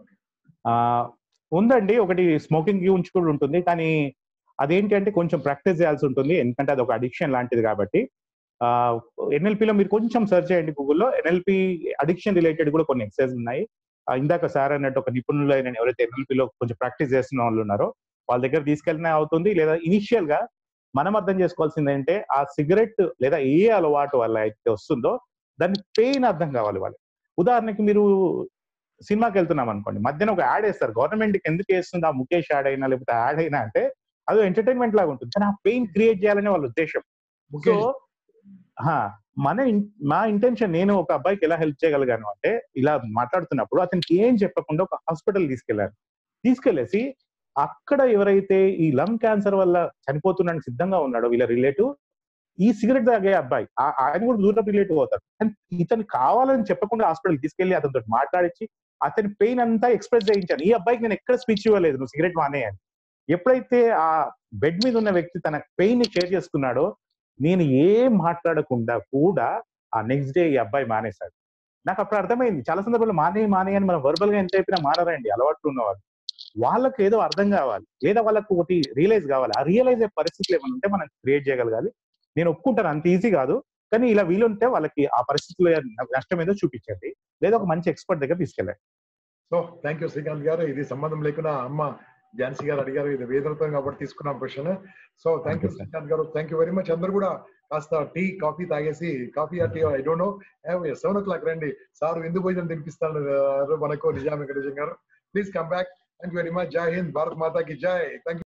ఆ, ఉందండి ఒకటి స్మోకింగ్ ఉంచి కూడా ఉంటుంది కానీ అదేంటి అంటే కొంచెం ప్రాక్టీస్ చేయాల్సి ఉంటుంది ఎందుకంటే అది ఒక అడిక్షన్ లాంటిది కాబట్టి ఎన్ఎల్పిలో మీరు కొంచెం సెర్చ్ చేయండి గూగుల్లో ఎన్ఎల్పి అడిక్షన్ రిలేటెడ్ కూడా కొన్ని ఎక్సర్సైజ్ ఉన్నాయి ఆ, ఇందాక సార్ అన్నట్టు ఒక నిపుణులు అయిన ఎవరైతే ఎన్ఎల్పిలో కొంచెం ప్రాక్టీస్ చేస్తున్న వాళ్ళు ఉన్నారో వాళ్ళ దగ్గర తీసుకెళ్ళినా అవుతుంది లేదా ఇనిషియల్ గా మనం అర్థం చేసుకోవాల్సింది ఏంటంటే ఆ సిగరెట్ లేదా ఏ అలవాటు వల్ల అయితే వస్తుందో దాని పెయిన్ అర్థం కావాలి వాళ్ళు ఉదాహరణకి మీరు సినిమాకి వెళ్తున్నాం అనుకోండి మధ్యన ఒక యాడ్ వేస్తారు గవర్నమెంట్ కి ఎందుకు వేస్తుంది ఆ ముఖేష్ యాడ్ అయినా లేకపోతే యాడ్ అయినా అంటే అది ఎంటర్టైన్మెంట్ లాగా ఉంటుంది కానీ ఆ పెయిన్ క్రియేట్ చేయాలనే వాళ్ళ ఉద్దేశం సో హా, మన ఇన్- మా ఇంటెన్షన్ నేను ఒక అబ్బాయికి ఎలా హెల్ప్ చేయగలిగాను అంటే ఇలా మాట్లాడుతున్నప్పుడు అతనికి ఏం చెప్పకుండా ఒక హాస్పిటల్ తీసుకెళ్లాను తీసుకెళ్లేసి అక్కడ ఎవరైతే ఈ లంగ్ క్యాన్సర్ వల్ల చనిపోతున్నాడని సిద్ధంగా ఉన్నాడో వీళ్ళ రిలేటివ్ ఈ సిగరెట్ తాగే అబ్బాయి ఆ- ఆయన కూడా దూరం రిలేటివ్ అవుతారు కానీ ఇతను కావాలని చెప్పకుండా హాస్పిటల్ తీసుకెళ్లి అతనితో మాట్లాడించి అతని పెయిన్ అంతా ఎక్స్ప్రెస్ చేయించాను ఈ అబ్బాయికి నేను ఎక్కడ స్పీచ్ ఇవ్వలేదు నువ్వు సిగరెట్ మానేయని ఎప్పుడైతే ఆ బెడ్ మీద ఉన్న వ్యక్తి తన పెయిన్ ని షేర్ చేసుకున్నాడో నేను ఏం మాట్లాడకుండా కూడా ఆ నెక్స్ట్ డే ఈ అబ్బాయి మానేశాడు నాకు అప్పుడు అర్థమైంది చాలా సందర్భాల్లో మానే మానే అని మనం వర్బల్ గా ఎంత చెప్పినా మానరండి అలవాట్లు ఉన్నవాళ్ళు వాళ్ళకి ఏదో అర్థం కావాలి లేదా వాళ్ళకి ఒకటి రియలైజ్ కావాలి ఆ రియలైజ్ అయ్యే పరిస్థితులు ఏమైనా ఉంటే మనం క్రియేట్ చేయగలగాలి నేను ఒప్పుకుంటాను అంత ఈజీ కాదు కానీ ఇలా వీలుంటే వాళ్ళకి ఆ పరిస్థితుల్లో నష్టం ఏదో చూపించండి లేదా ఒక మంచి ఎక్స్పర్ట్ దగ్గర తీసుకెళ్ళండి సో థ్యాంక్ యూ శ్రీకాంత్ గారు ఇది సంబంధం లేకుండా అమ్మ ఝాన్సీ గారు అడిగారు ఇది వేదనతో కాబట్టి తీసుకున్నాం question so thank you Srikanth garu thank you very much అందరు కూడా కాస్త టీ కాఫీ తాగేసి కాఫీ ఆ tea I don't know seven o'clock రండి సార్ ఎందుకు భోజనం తినిపిస్తాను మనకు Nizam Venkatesham garu please come back thank you very much జై హింద్ భారత్ మాతాకి జై థ్యాంక్